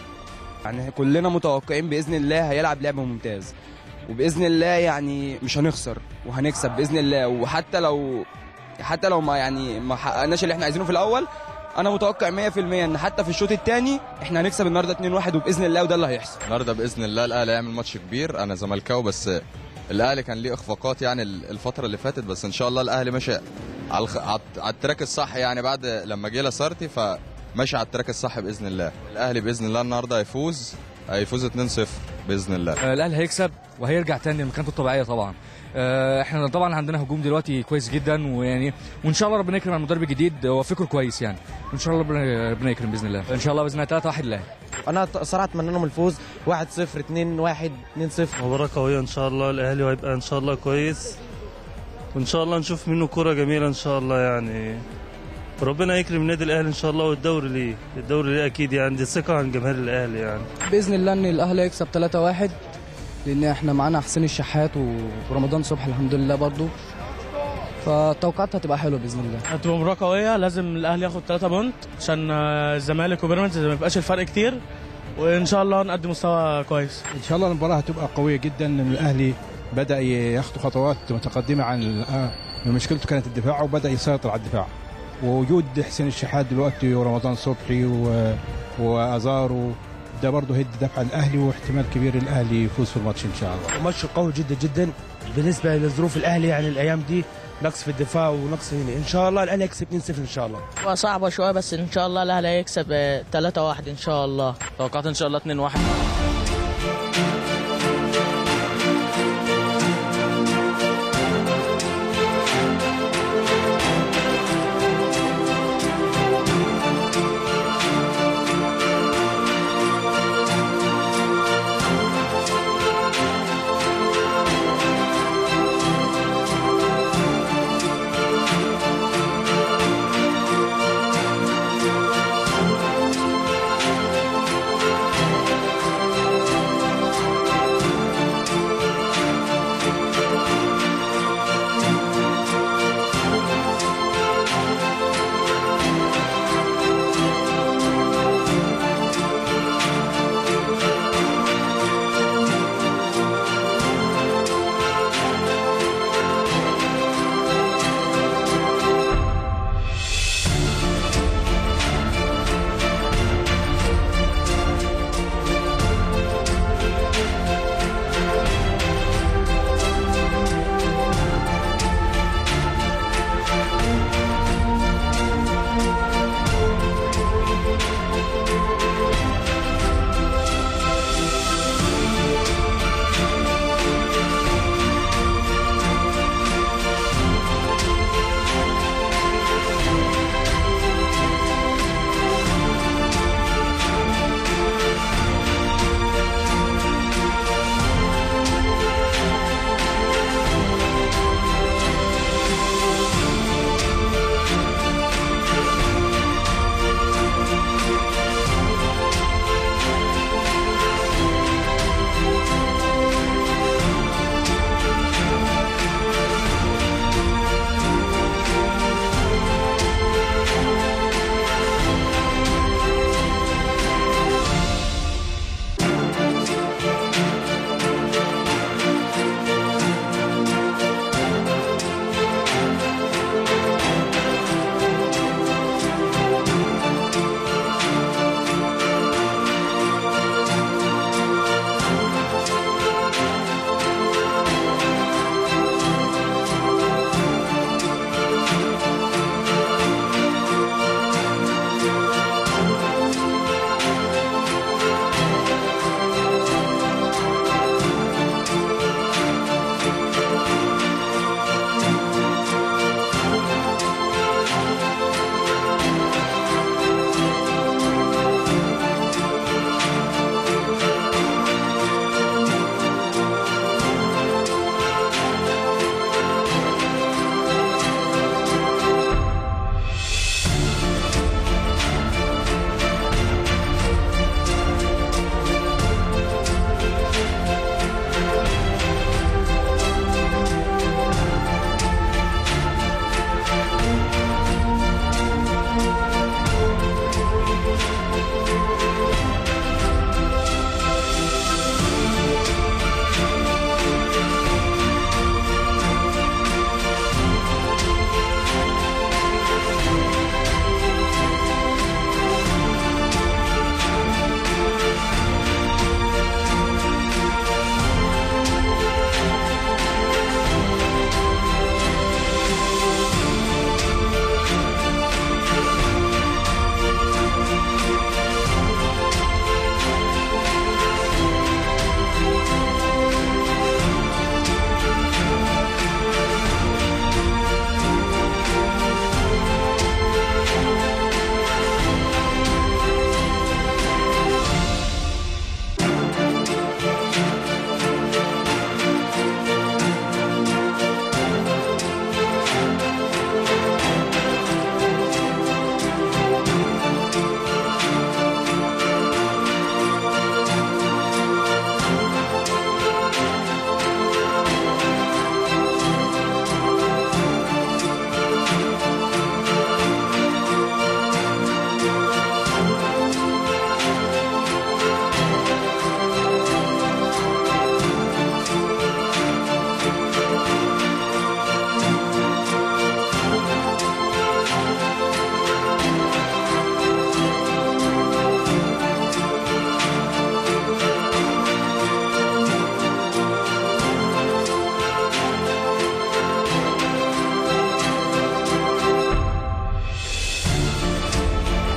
يعني كلنا متوقعين باذن الله هيلعب لعب ممتاز وباذن الله يعني مش هنخسر وهنكسب باذن الله وحتى لو حتى لو ما يعني ما حققناش اللي احنا عايزينه في الاول انا متوقع 100% ان حتى في الشوط الثاني احنا هنكسب النهارده 2-1 وباذن الله وده اللي هيحصل النهارده باذن الله الاهلي هيعمل ماتش كبير انا زملكاوي بس الاهلي كان ليه اخفاقات يعني الفتره اللي فاتت بس ان شاء الله الاهلي ماشي على الخ... على التراك الصح يعني بعد لما جه لاسارتي فماشي على التراك الصح باذن الله الاهلي باذن الله النهارده هيفوز هيفوز 2-0 باذن الله الاهلي هيكسب وهيرجع تاني لمكانته الطبيعيه طبعا احنا طبعا عندنا هجوم دلوقتي كويس جدا ويعني وان شاء الله ربنا يكرم المدرب الجديد هو فكره كويس يعني وان شاء الله ربنا ربنا يكرم باذن الله ان شاء الله باذن الله 3 1 الاهلي انا صراحه اتمنى لهم الفوز 1 0 2 1 2 0 مباراه قويه ان شاء الله الاهلي وهيبقى ان شاء الله كويس وان شاء الله نشوف منه كره جميله ان شاء الله يعني ربنا يكرم النادي الاهلي ان شاء الله والدوري ليه الدوري ليه اكيد يعني دي ثقه عن جماهير الاهلي يعني باذن الله ان الاهلي يكسب 3 1 لان احنا معانا حسين الشحات ورمضان صبحي الحمد لله برضو فتوقعاتها هتبقى حلوه باذن الله هتبقى مباراه قويه لازم الاهلي ياخد 3 بونت عشان الزمالك وبيراميدز ما يبقاش الفرق كتير وان شاء الله نقدم مستوى كويس ان شاء الله المباراه هتبقى قويه جدا ان الاهلي بدا ياخد خطوات متقدمه عن مشكلته كانت الدفاع وبدا يسيطر على الدفاع ووجود حسين الشحات دلوقتي ورمضان صبحي و... وازارو ده برضه هيدي دفعه الاهلي واحتمال كبير الاهلي يفوز في الماتش ان شاء الله. ماتش قوي جدا جدا بالنسبه لظروف الاهلي يعني الايام دي نقص في الدفاع ونقص هنا ان شاء الله الاهلي يكسب 2-0 ان شاء الله. صعبه شويه بس ان شاء الله الاهلي هيكسب 3-1 ان شاء الله. توقعت ان شاء الله 2-1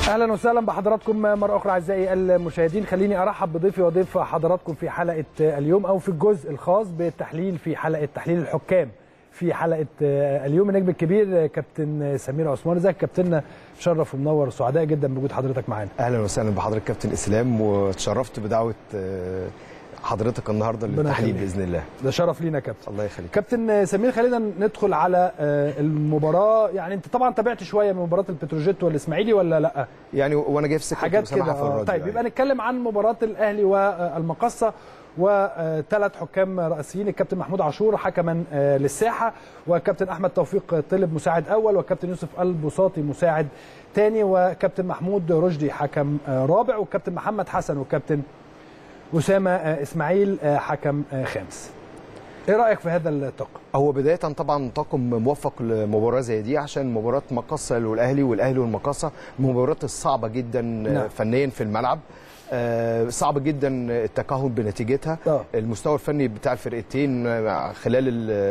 اهلا وسهلا بحضراتكم مره اخرى اعزائي المشاهدين خليني ارحب بضيفي وضيف حضراتكم في حلقه اليوم او في الجزء الخاص بالتحليل في حلقه تحليل الحكام في حلقه اليوم النجم الكبير كابتن سمير عثمان ازيك كابتننا مشرف ومنور سعداء جدا بوجود حضرتك معانا اهلا وسهلا بحضرتك كابتن اسلام وتشرفت بدعوه آه، حضرتك النهارده ربنا للتحليل يخليك. باذن الله ده شرف لينا كابتن الله يخليك كابتن سمير خلينا ندخل على آه، المباراه يعني انت طبعا تابعت شويه من مباراه البتروجيت والاسماعيلي ولا لا يعني وانا جاي في سكه حاجات مسامحة كده في آه، الراديو طيب يعني. يبقى نتكلم عن مباراه الاهلي والمقصه وثلاث حكام رئيسيين الكابتن محمود عاشور حكما آه، للساحه والكابتن احمد توفيق طلب مساعد اول والكابتن يوسف البساطي مساعد ثاني وكابتن محمود رشدي حكم آه، رابع والكابتن محمد حسن والكابتن اسامه آه، اسماعيل آه، حكم آه، خامس ايه رايك في هذا الطاقم هو بدايه طبعا طاقم موفق لمباراه زي دي عشان مباراه مقصه والاهلي والاهلي والمقصه من المباريات الصعبه جدا نعم. فنيا في الملعب آه، صعب جدا التكهن بنتيجتها آه. المستوى الفني بتاع الفرقتين آه، خلال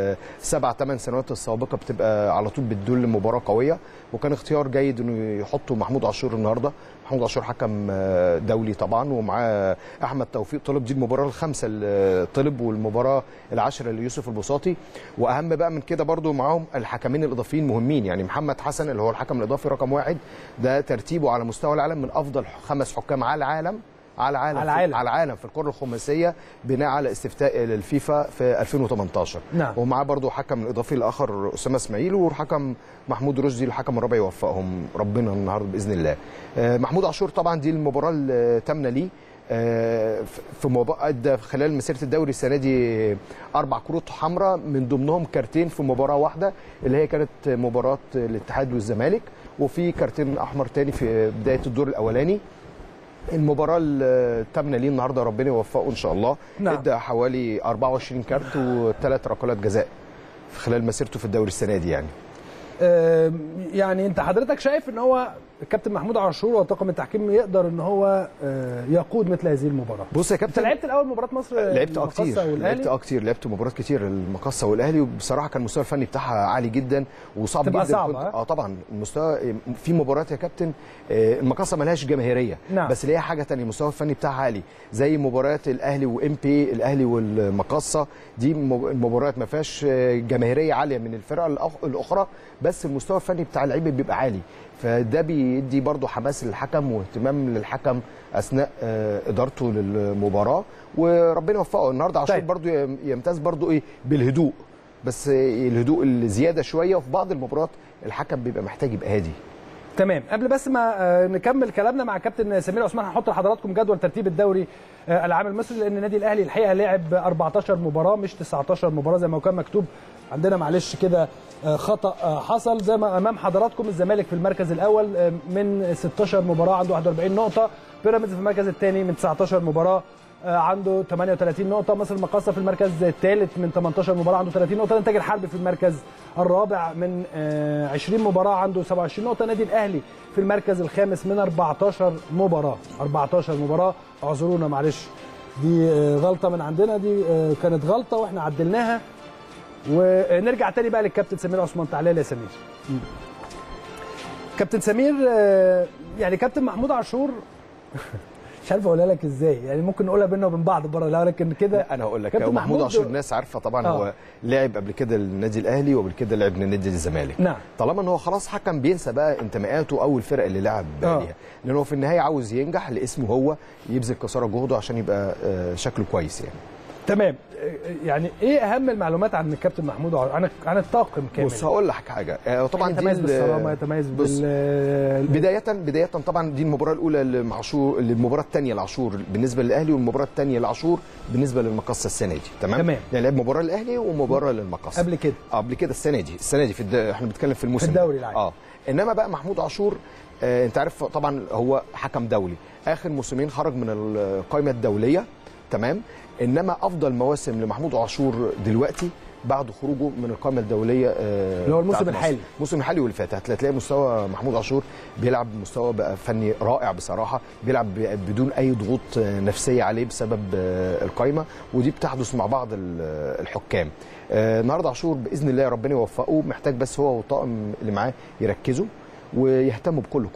السبع ثمان سنوات السابقه بتبقى على طول بتدل مباراه قويه وكان اختيار جيد انه يحطوا محمود عاشور النهارده محمود عاشور حكم آه، دولي طبعا ومعاه احمد توفيق طلب دي المباراه الخامسه اللي طلب والمباراه العاشره ليوسف البساطي واهم بقى من كده برضو معاهم الحكمين الاضافيين مهمين يعني محمد حسن اللي هو الحكم الاضافي رقم واحد ده ترتيبه على مستوى العالم من افضل خمس حكام على العالم على العالم على العالم. على العالم في الكره الخماسيه بناء على استفتاء للفيفا في 2018 نعم. ومعاه برضو حكم اضافي الاخر اسامه اسماعيل والحكم محمود رشدي الحكم الرابع يوفقهم ربنا النهارده باذن الله آه، محمود عاشور طبعا دي المباراه الثامنه ليه آه، في مباراه ادى خلال مسيره الدوري السنه دي اربع كروت حمراء من ضمنهم كارتين في مباراه واحده اللي هي كانت مباراه الاتحاد والزمالك وفي كارتين احمر تاني في بدايه الدور الاولاني المباراه الثامنه ليه النهارده ربنا يوفقه ان شاء الله نعم. ادى حوالي 24 كارت وثلاث ركلات جزاء في خلال مسيرته في الدوري السنه دي يعني آم، يعني انت حضرتك شايف ان هو الكابتن محمود عاشور وطاقم التحكيم يقدر ان هو آه، يقود مثل هذه المباراه بص يا انت كابتن لعبت الاول مباراه مصر لعبت اه المقصة كتير والأهلي؟ لعبت اه كتير لعبت مباريات كتير المقصه والاهلي وبصراحه كان المستوى الفني بتاعها عالي جدا وصعب تبقى جدا صعبة، كنت- ها؟ اه طبعا المستوى في مباريات يا كابتن آه، المقصه ملهاش جماهيريه نعم. بس ليها حاجه تانية المستوى الفني بتاعها عالي زي مباريات الاهلي وام بي الاهلي والمقصه دي م- المباريات ما فيهاش آه، جماهيريه عاليه من الفرق الأخ- الاخرى بس المستوى الفني بتاع اللعيبه بيبقى عالي فده بيدي برضو حماس للحكم واهتمام للحكم اثناء آه، ادارته للمباراه وربنا يوفقه النهارده عاشور طيب. برضو يم- يمتاز برضو ايه بالهدوء بس آه، الهدوء الزياده شويه وفي بعض المباريات الحكم بيبقى محتاج يبقى هادي تمام قبل بس ما آه، نكمل كلامنا مع كابتن سمير عثمان هنحط لحضراتكم جدول ترتيب الدوري آه، العام المصري لان النادي الاهلي الحقيقه لعب 14 مباراه مش 19 مباراه زي ما كان مكتوب عندنا معلش كده آه، خطا آه، حصل زي ما امام حضراتكم الزمالك في المركز الاول آه، من 16 مباراه عنده 41 نقطه بيراميدز في المركز الثاني من 19 مباراه آه، عنده 38 نقطة، مصر المقاصة في المركز الثالث من 18 مباراة عنده 30 نقطة، الإنتاج الحربي في المركز الرابع من آه، 20 مباراة عنده 27 نقطة، النادي الأهلي في المركز الخامس من 14 مباراة، 14 مباراة، اعذرونا معلش دي آه، غلطة من عندنا دي آه، كانت غلطة واحنا عدلناها ونرجع تاني بقى للكابتن سمير عثمان تعالى لي يا سمير. كابتن سمير آه، يعني كابتن محمود عاشور مش عارف اقولها لك ازاي يعني ممكن نقولها بينا وبين بعض بره لا لكن كده انا هقول لك كابتن هو محمود محمود عاشور الناس عارفه طبعا آه. هو لعب قبل كده للنادي الاهلي وقبل كده لعب لنادي الزمالك نعم. طالما ان هو خلاص حكم بينسى بقى انتماءاته او الفرق اللي لعب آه. ليها لان هو في النهايه عاوز ينجح لاسمه هو يبذل قصارى جهده عشان يبقى آه، شكله كويس يعني تمام يعني ايه اهم المعلومات عن الكابتن محمود عاشور عن عن الطاقم كامل بص هقول لك حاجه آه، طبعا دي يتميز ال- بالصرامه يتميز بص، بال بداية بداية طبعا دي المباراة الأولى لعاشور المباراة الثانية لعاشور بالنسبة للأهلي والمباراة الثانية لعاشور بالنسبة للمقصة السنة دي تمام؟ تمام. يعني لعب مباراة للأهلي ومباراة للمقصة قبل كده آه، قبل كده السنة دي السنة دي في الد... احنا بنتكلم في الموسم في الدوري ده. العام. اه انما بقى محمود عاشور آه انت عارف طبعا هو حكم دولي اخر موسمين خرج من القائمة الدولية تمام انما افضل مواسم لمحمود عاشور دلوقتي بعد خروجه من القائمه الدوليه آه، اللي هو الموسم بتاعت مصر. الحالي. الموسم الحالي واللي فات هتلاقي مستوى محمود عاشور بيلعب مستوى بقى فني رائع بصراحه بيلعب ب- بدون اي ضغوط آه، نفسيه عليه بسبب آه، القايمه ودي بتحدث مع بعض ال- آه، الحكام آه، النهارده عاشور باذن الله ربنا يوفقه محتاج بس هو والطاقم اللي معاه يركزوا ويهتموا بكل كره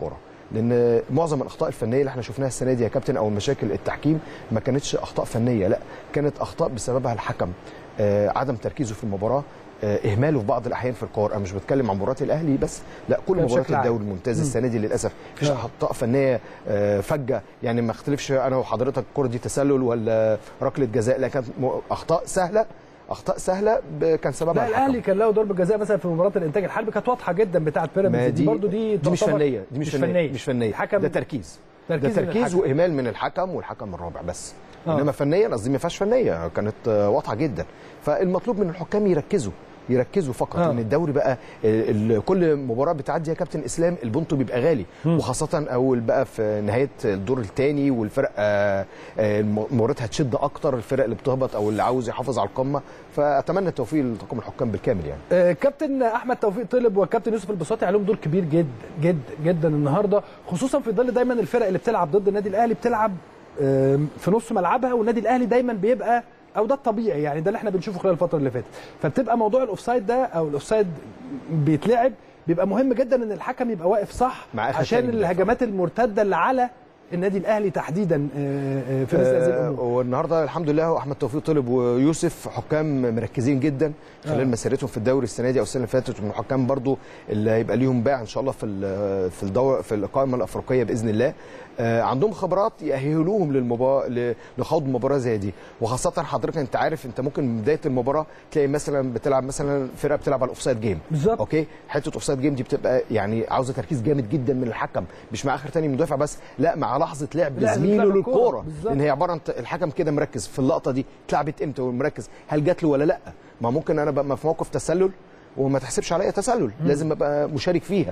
لان معظم الاخطاء الفنيه اللي احنا شفناها السنه دي يا كابتن او المشاكل التحكيم ما كانتش اخطاء فنيه لا كانت اخطاء بسببها الحكم آه عدم تركيزه في المباراه آه، اهماله في بعض الاحيان في القرار انا مش بتكلم عن مباراه الاهلي بس لا كل لا، مباريات بشكل عام. الدوري الممتاز مم. السنه دي للاسف مفيش آه. اخطاء فنيه آه، فجه يعني ما اختلفش انا وحضرتك الكره دي تسلل ولا ركله جزاء لا كانت م- اخطاء سهله اخطاء سهله ب- كان سببها لا الحكم. الاهلي كان له ضربه جزاء مثلا في مباراه الانتاج الحربي كانت واضحه جدا بتاعه ما بيراميدز دي, دي برضو دي دي مش تعتبر- فنيه دي مش, فنيه مش فنيه الحكم ده تركيز تركيز ده من تركيز الحكم. واهمال من الحكم والحكم الرابع بس آه. انما فنيا قصدي ما فيهاش فنيه كانت آه، واضحه جدا فالمطلوب من الحكام يركزوا يركزوا فقط آه. ان الدوري بقى ال- ال- كل مباراه بتعدي يا كابتن اسلام البونتو بيبقى غالي وخاصه اول بقى في نهايه الدور الثاني والفرق آه، آه، الم- مباريات هتشد اكتر الفرق اللي بتهبط او اللي عاوز يحافظ على القمه فاتمنى التوفيق لطاقم الحكام بالكامل يعني آه، كابتن احمد توفيق طلب والكابتن يوسف البساطي عليهم دور كبير جدا جدا جدا النهارده خصوصا في ظل دايما الفرق اللي بتلعب ضد النادي الاهلي بتلعب آم، في نص ملعبها والنادي الاهلي دايما بيبقى او ده الطبيعي يعني ده اللي احنا بنشوفه خلال الفتره اللي فاتت فبتبقى موضوع الاوفسايد ده او الاوفسايد بيتلعب بيبقى مهم جدا ان الحكم يبقى واقف صح مع آخر عشان تاني بيدافع. الهجمات المرتده اللي على النادي الاهلي تحديدا آه، آه، في مثل هذه آه، الامور والنهارده الحمد لله هو احمد توفيق طلب ويوسف حكام مركزين جدا خلال آه. مسيرتهم في الدوري السنه دي او السنه اللي فاتت ومن الحكام برضو اللي هيبقى ليهم باع ان شاء الله في ال- في الدور في القائمه الافريقيه باذن الله آه، عندهم خبرات يأهلوهم للمبا... ل- لخوض مباراه زي دي وخاصه حضرتك انت عارف انت ممكن من بدايه المباراه تلاقي مثلا بتلعب مثلا فرقه بتلعب على الاوفسايد جيم بالظبط اوكي حته اوفسايد جيم دي بتبقى يعني عاوزه تركيز جامد جدا من الحكم مش مع اخر تاني مدافع بس لا مع لحظه لعب لحظة زميله لعب الكورة. للكوره بالظبط. لان هي عباره عن الحكم كده مركز في اللقطه دي اتلعبت امتى ومركز هل جات له ولا لا ما ممكن انا ابقى في موقف تسلل وما تحسبش عليا تسلل لازم ابقى مشارك فيها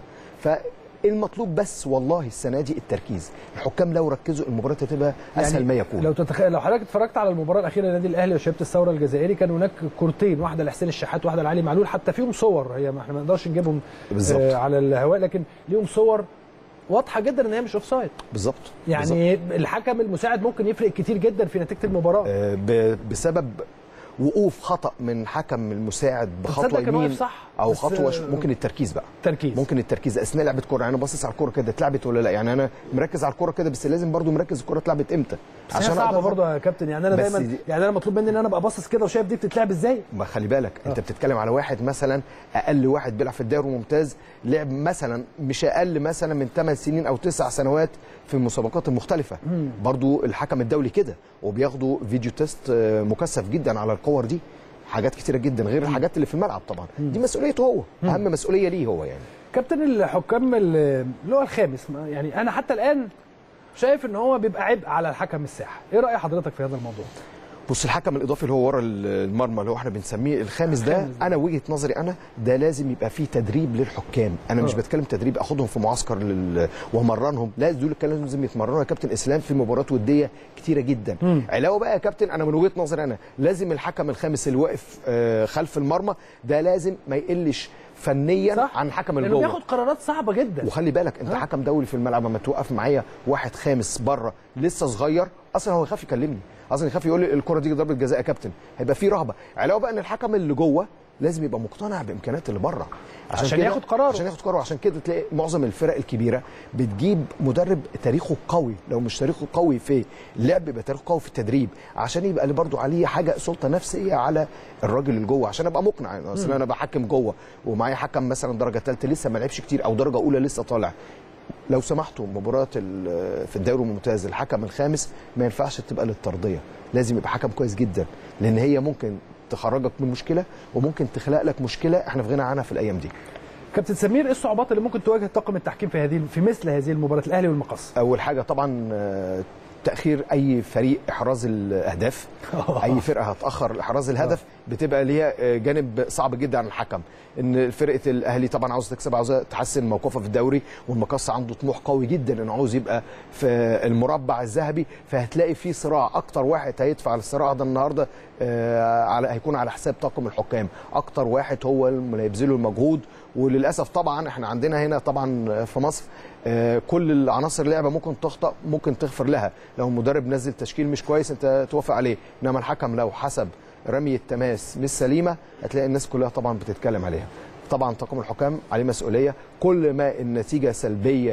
فالمطلوب بس والله السنه دي التركيز الحكام لو ركزوا المباراه هتبقى اسهل ما يكون لو تتخيل لو حضرتك اتفرجت على المباراه الاخيره للنادي الاهلي وشباب الثوره الجزائري كان هناك كورتين واحده لحسين الشحات واحده لعلي معلول حتى فيهم صور هي ما احنا ما نقدرش نجيبهم بالظبط. آه على الهواء لكن ليهم صور واضحه جدا ان هي مش اوفسايد بالظبط يعني الحكم المساعد ممكن يفرق كتير جدا في نتيجه المباراه آه، ب- بسبب وقوف خطا من حكم المساعد بخطوه تصدق كان واقف يمين صح، او بس، خطوه ش... آه، ممكن التركيز بقى تركيز ممكن التركيز اثناء لعبه كوره انا باصص على الكوره كده اتلعبت ولا لا يعني انا مركز على الكوره كده بس لازم برضو مركز الكوره اتلعبت امتى بس هي صعبه أقدر- برضه يا كابتن يعني انا بس دايما دي- يعني انا مطلوب مني ان انا ابقى باصص كده وشايف دي بتتلعب ازاي ما خلي بالك انت بتتكلم على واحد مثلا اقل واحد بيلعب في الدوري الممتاز لعب مثلا مش اقل مثلا من 8 سنين او 9 سنوات في المسابقات المختلفه مم. برضو الحكم الدولي كده وبياخدوا فيديو تيست آه، مكثف جدا على الكور دي حاجات كتيره جدا غير الحاجات اللي في الملعب طبعا دي مسؤوليته هو اهم مسؤوليه ليه هو يعني كابتن الحكام اللي اللي هو الخامس ما- يعني انا حتى الان شايف ان هو بيبقى عبء على الحكم الساحه ايه راي حضرتك في هذا الموضوع بص الحكم الاضافي اللي هو ورا المرمى اللي هو احنا بنسميه الخامس ده انا وجهه نظري انا ده لازم يبقى فيه تدريب للحكام انا مش آه. بتكلم تدريب اخدهم في معسكر لل... وامرنهم لا دول الكلام لازم يتمرنوا يا كابتن اسلام في مباريات وديه كتيره جدا مم. علاوه بقى يا كابتن انا من وجهه نظري انا لازم الحكم الخامس اللي واقف آه، خلف المرمى ده لازم ما يقلش فنيا صح. عن الحكم اللي لانه جوه بياخد قرارات صعبه جدا وخلي بالك انت ها؟ حكم دولي في الملعب لما توقف معايا واحد خامس بره لسه صغير اصلا هو يخاف يكلمني اصلا يخاف يقول لي الكره دي ضربه جزاء يا كابتن هيبقى في رهبه علاوه بقى ان الحكم اللي جوه لازم يبقى مقتنع بامكانيات اللي بره عشان كده- ياخد قراره. عشان ياخد قراره عشان كده تلاقي معظم الفرق الكبيره بتجيب مدرب تاريخه قوي لو مش تاريخه قوي في اللعب يبقى تاريخه قوي في التدريب عشان يبقى اللي برضه عليه حاجه سلطه نفسيه على الراجل اللي جوه عشان ابقى مقنع اصل انا بحكم جوه ومعايا حكم مثلا درجه ثالثه لسه ما لعبش كتير او درجه اولى لسه طالع لو سمحتوا مباراة ال- في الدوري الممتاز الحكم الخامس ما ينفعش تبقى للترضية لازم يبقى حكم كويس جدا لأن هي ممكن تخرجك من مشكلة وممكن تخلق لك مشكلة احنا في غنى عنها في الأيام دي كابتن سمير ايه الصعوبات اللي ممكن تواجه طاقم التحكيم في هذه في مثل هذه المباراه الاهلي والمقص أول حاجة طبعا آه، تأخير أي فريق إحراز الأهداف أي فرقة هتأخر إحراز الهدف بتبقى ليها آه، جانب صعب جدا عن الحكم إن فرقة الأهلي طبعا عاوزة تكسب عاوزة تحسن موقفها في الدوري والمقص عنده طموح قوي جدا إنه عاوز يبقى في المربع الذهبي فهتلاقي في صراع أكتر واحد هيدفع الصراع ده النهاردة آه، على هيكون على حساب طاقم الحكام أكتر واحد هو اللي هيبذله المجهود وللاسف طبعا احنا عندنا هنا طبعا في مصر آه، كل العناصر اللعبه ممكن تخطا ممكن تغفر لها لو المدرب نزل تشكيل مش كويس انت توافق عليه انما الحكم لو حسب رمي التماس مش سليمه هتلاقي الناس كلها طبعا بتتكلم عليها طبعا طاقم الحكام عليه مسؤوليه كل ما النتيجه سلبيه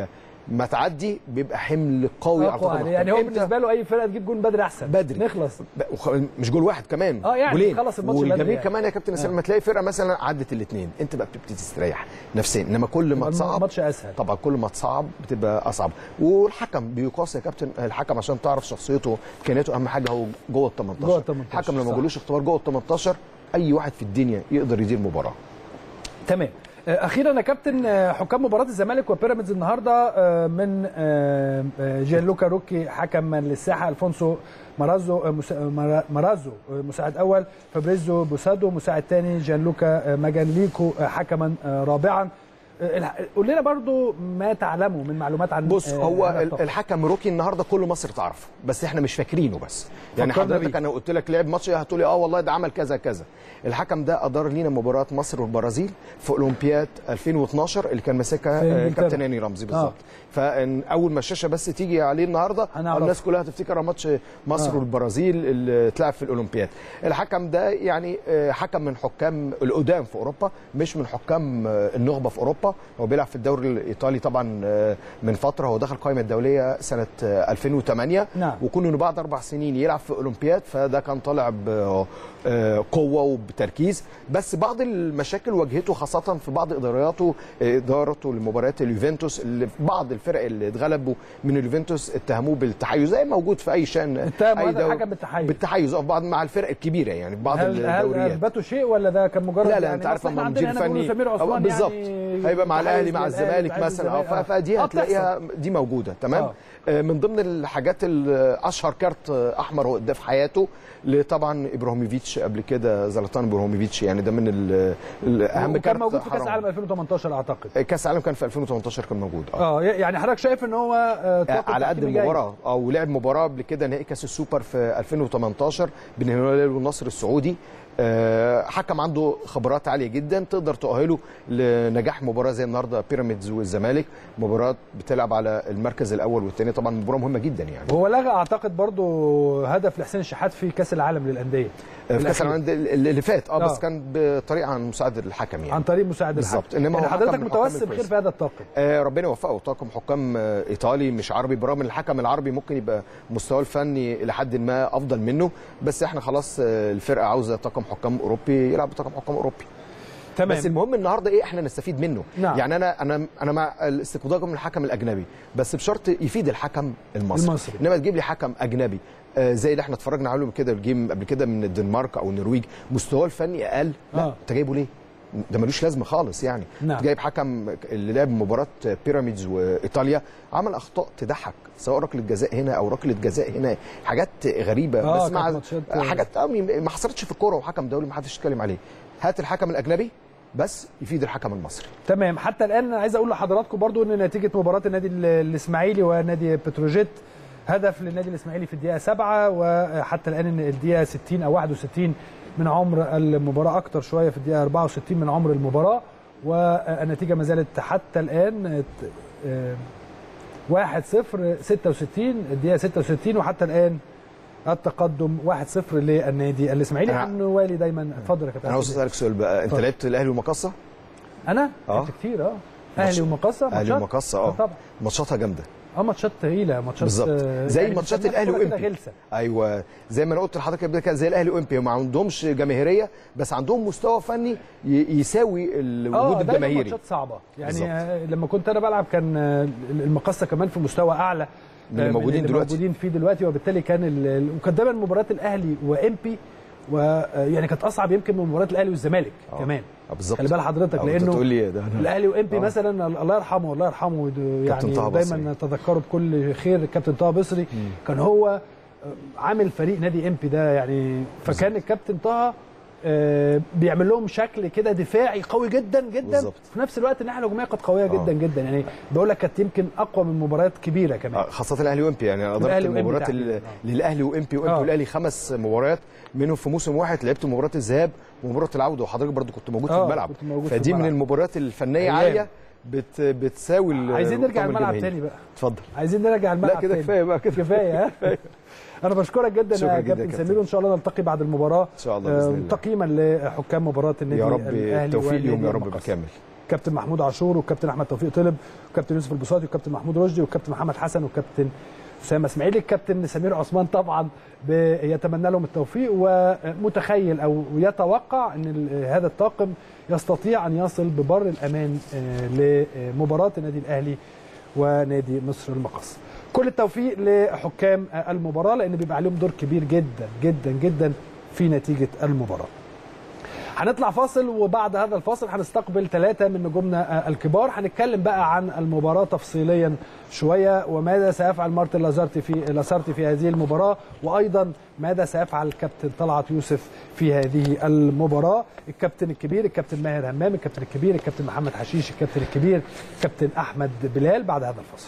ما تعدي بيبقى حمل قوي على أقوى الخطوط عليه. يعني هو إمتى؟ بالنسبه له اي فرقه تجيب جون بدري احسن بدري نخلص ب- وخ- مش جول واحد كمان اه يعني جولين. خلص الماتش بدري والجميل يعني. كمان يا كابتن اسلام آه. لما تلاقي فرقه مثلا عدت الاثنين انت بقى بتبتدي تستريح نفسيا انما كل ما يبقى تصعب الماتش اسهل طبعا كل ما تصعب بتبقى اصعب والحكم بيقاس يا كابتن الحكم عشان تعرف شخصيته امكانياته اهم حاجه هو جوه ال 18 جوه ال 18 الحكم لما صح. جالوش اختبار جوه ال 18 اي واحد في الدنيا يقدر يدير مباراه تمام آه، اخيرا يا كابتن آه، حكام مباراه الزمالك وبيراميدز النهارده آه، من آه، آه، جيان لوكا روكي حكما للساحه الفونسو مرازو آه، مس- آه، مرا- مرازو آه، مساعد اول فابريزو بوسادو مساعد ثاني جيان لوكا آه، ماجانليكو آه، حكما آه، رابعا آه، الح- قول لنا برضو ما تعلمه من معلومات عن بص آه، هو هذا ال- الطاقم. الحكم روكي النهارده كل مصر تعرفه بس احنا مش فاكرينه بس يعني فكرنا حضرتك بيه. انا قلت لك لعب ماتش هتقولي اه والله ده عمل كذا كذا الحكم ده ادار لينا مباراه مصر والبرازيل في اولمبياد 2012 اللي كان ماسكها في آه، إنجلترا. كابتن هاني رمزي بالظبط فاول ما الشاشه بس تيجي عليه النهارده هنعرف. الناس كلها هتفتكر ماتش مصر آه. والبرازيل اللي اتلعب في الاولمبياد الحكم ده يعني آه، حكم من حكام القدام في اوروبا مش من حكام آه، النخبه في اوروبا هو بيلعب في الدوري الايطالي طبعا آه، من فتره هو دخل القائمه الدوليه سنه آه، 2008 نعم. وكون انه بعد اربع سنين يلعب في اولمبياد فده كان طالع بقوه وبتركيز بس بعض المشاكل واجهته خاصه في بعض ادارياته آه، ادارته لمباريات اليوفنتوس اللي في بعض الفرق اللي اتغلبوا من اليوفنتوس اتهموه بالتحيز زي موجود في اي شان اتهم اي هذا دوري. الحكم بالتحيز. بالتحيز اه في بعض مع الفرق الكبيره يعني في بعض هل هل الدوريات اثبتوا شيء ولا ده كان مجرد لا لا يعني انت عارف أصل إحنا لما عندنا مدير هنا بيقولوا فني سمير آه، عثمان بالظبط يعني هيبقى مع تحيز الاهلي مع للأهلي، الزمالك تحيز مثلا اه للزمالك. ف- فدي آه، هتلاقيها دي موجوده تمام آه. آه، من ضمن الحاجات ال- اشهر كارت آه، احمر هو ده في حياته لطبعا ابراهيموفيتش قبل كده زلاتان ابراهيموفيتش يعني ده من ال- ال- اهم وكان كارت موجود في كاس حرام. العالم 2018 اعتقد كاس العالم كان في 2018 كان موجود اه اه يعني حضرتك شايف ان هو آه، توقف على قد تحكيمي جيد. المباراه او لعب مباراه قبل كده نهائي كاس السوبر في 2018 بين الهلال والنصر السعودي آه، حكم عنده خبرات عاليه جدا تقدر تؤهله لنجاح مباراه زي النهارده بيراميدز والزمالك مباراه بتلعب على المركز الاول والثاني طبعا مباراه مهمه جدا يعني وهو لغى اعتقد برضو هدف لحسين الشحات في كاس العالم للانديه آه، في كاس العالم ده اللي فات اه آه. بس كان بطريقه عن مساعد الحكم يعني عن طريق مساعد الحكم بالظبط انما يعني هو حكم حضرتك من الحكام متوسم الكويسة. خير في هذا الطاقم آه ربنا يوفقه طاقم حكام آه ايطالي مش عربي برغم ان الحكم العربي ممكن يبقى مستواه الفني الى حد ما افضل منه بس احنا خلاص آه الفرقه عاوزه طاقم حكام اوروبي يلعب بطاقم حكام اوروبي تمام بس المهم النهارده ايه احنا نستفيد منه نعم. يعني انا انا انا مع استقدامكم من الحكم الاجنبي بس بشرط يفيد الحكم المصري, المصري. انما تجيب لي حكم اجنبي آه زي اللي احنا اتفرجنا عليهم كده الجيم قبل كده من الدنمارك او النرويج مستواه الفني اقل لا آه. انت جايبه ليه ده ملوش لازمه خالص يعني نعم. جايب حكم اللي لعب مباراه بيراميدز وايطاليا عمل اخطاء تضحك سواء ركله جزاء هنا او ركله جزاء هنا حاجات غريبه آه، بس كانت مع ماتشات- حاجات آه، ما حصلتش في الكوره وحكم دولي ما حدش يتكلم عليه هات الحكم الاجنبي بس يفيد الحكم المصري تمام حتى الان انا عايز اقول لحضراتكم برضو ان نتيجه مباراه النادي ال- الاسماعيلي ونادي بتروجيت هدف للنادي الاسماعيلي في الدقيقه 7 وحتى الان إن الدقيقه 60 او 61 من عمر المباراه اكتر شويه في الدقيقه 64 من عمر المباراه والنتيجه ما زالت حتى الان آه، 1 0 66 الدقيقه 66 وحتى الان التقدم 1-0 للنادي الاسماعيلي أنا- عن والي دايما اتفضل يا كابتن انا عاوز اسالك سؤال بقى انت اتفضل. لعبت الاهلي ومقصه انا آه. لعبت كتير اه اهلي ومقصه اهلي ماتشات؟ ومقصه اه طبعا ماتشاتها جامده اه ماتشات تقيله ماتشات بالظبط آه، زي يعني ماتشات بنسميها الاهلي كرة كده وامبي غلسه ايوه زي ما انا قلت لحضرتك قبل كده زي الاهلي وامبي ما عندهمش جماهيريه بس عندهم مستوى فني ي- يساوي الوجود اه دايما الجماهيري ماتشات صعبه يعني بالظبط. آه، لما كنت انا بلعب كان آه، المقصه كمان في مستوى اعلى من اللي آه، موجودين اللي دلوقتي. موجودين فيه دلوقتي وبالتالي كان ال- ال- وكانت دايما مباريات الاهلي وامبي ويعني كانت اصعب يمكن من مباريات الاهلي والزمالك كمان آه، بالظبط خلي بال حضرتك آه، لانه انت تقول لي ده أنا- الاهلي وامبي آه. مثلا الله يرحمه الله يرحمه د- كابتن يعني طه دايما بصري. نتذكره بكل خير الكابتن طه بصري كان هو آه، عامل فريق نادي امبي ده يعني فكان الكابتن طه آه، بيعمل لهم شكل كده دفاعي قوي جدا جدا بالظبط. في نفس الوقت الناحيه الهجوميه كانت قويه آه. جدا جدا يعني بقول لك كانت يمكن اقوى من مباريات كبيره كمان آه، خاصة الأهلي وإمبي يعني أنا الأهلي أدركت وإمبي المباريات تحديداً، ال- للأهلي وإمبي وإمبي آه. والأهلي خمس مباريات منهم في موسم واحد لعبت مباراة الذهاب ومباراة العودة وحضرتك برضو كنت موجود في آه، الملعب كنت موجود في فدي من الملعب. المباريات الفنية أيام. عالية بت بتساوي ال- عايزين نرجع الرقم الملعب الجماهيري. تاني بقى اتفضل عايزين نرجع الملعب لا كده تاني. كفاية بقى كده كفايه ها انا بشكرك جدا شكرا يا جدا يا كابتن كابتن. سمير وان شاء الله نلتقي بعد المباراه إن شاء الله بإذن آه، الله. تقييما لحكام مباراه النادي يا رب الأهلي التوفيق والنادي ليهم يا رب المقص. بالكامل كابتن محمود عاشور والكابتن احمد توفيق طلب والكابتن يوسف البساطي والكابتن محمود رشدي والكابتن محمد حسن والكابتن اسامه اسماعيل الكابتن سمير عثمان طبعا يتمنى لهم التوفيق ومتخيل او يتوقع ان ال- هذا الطاقم يستطيع ان يصل ببر الامان آه، لمباراه النادي الاهلي ونادي مصر المقص كل التوفيق لحكام آه، المباراه لان بيبقى عليهم دور كبير جدا جدا جدا في نتيجه المباراه هنطلع فاصل وبعد هذا الفاصل هنستقبل ثلاثة من نجومنا آه، الكبار هنتكلم بقى عن المباراة تفصيليا شوية وماذا سيفعل مارتن لازارتي في لاسارتي في هذه المباراة وأيضا ماذا سيفعل الكابتن طلعت يوسف في هذه المباراة الكابتن الكبير الكابتن ماهر همام الكابتن الكبير الكابتن محمد حشيش الكابتن الكبير الكابتن أحمد بلال بعد هذا الفاصل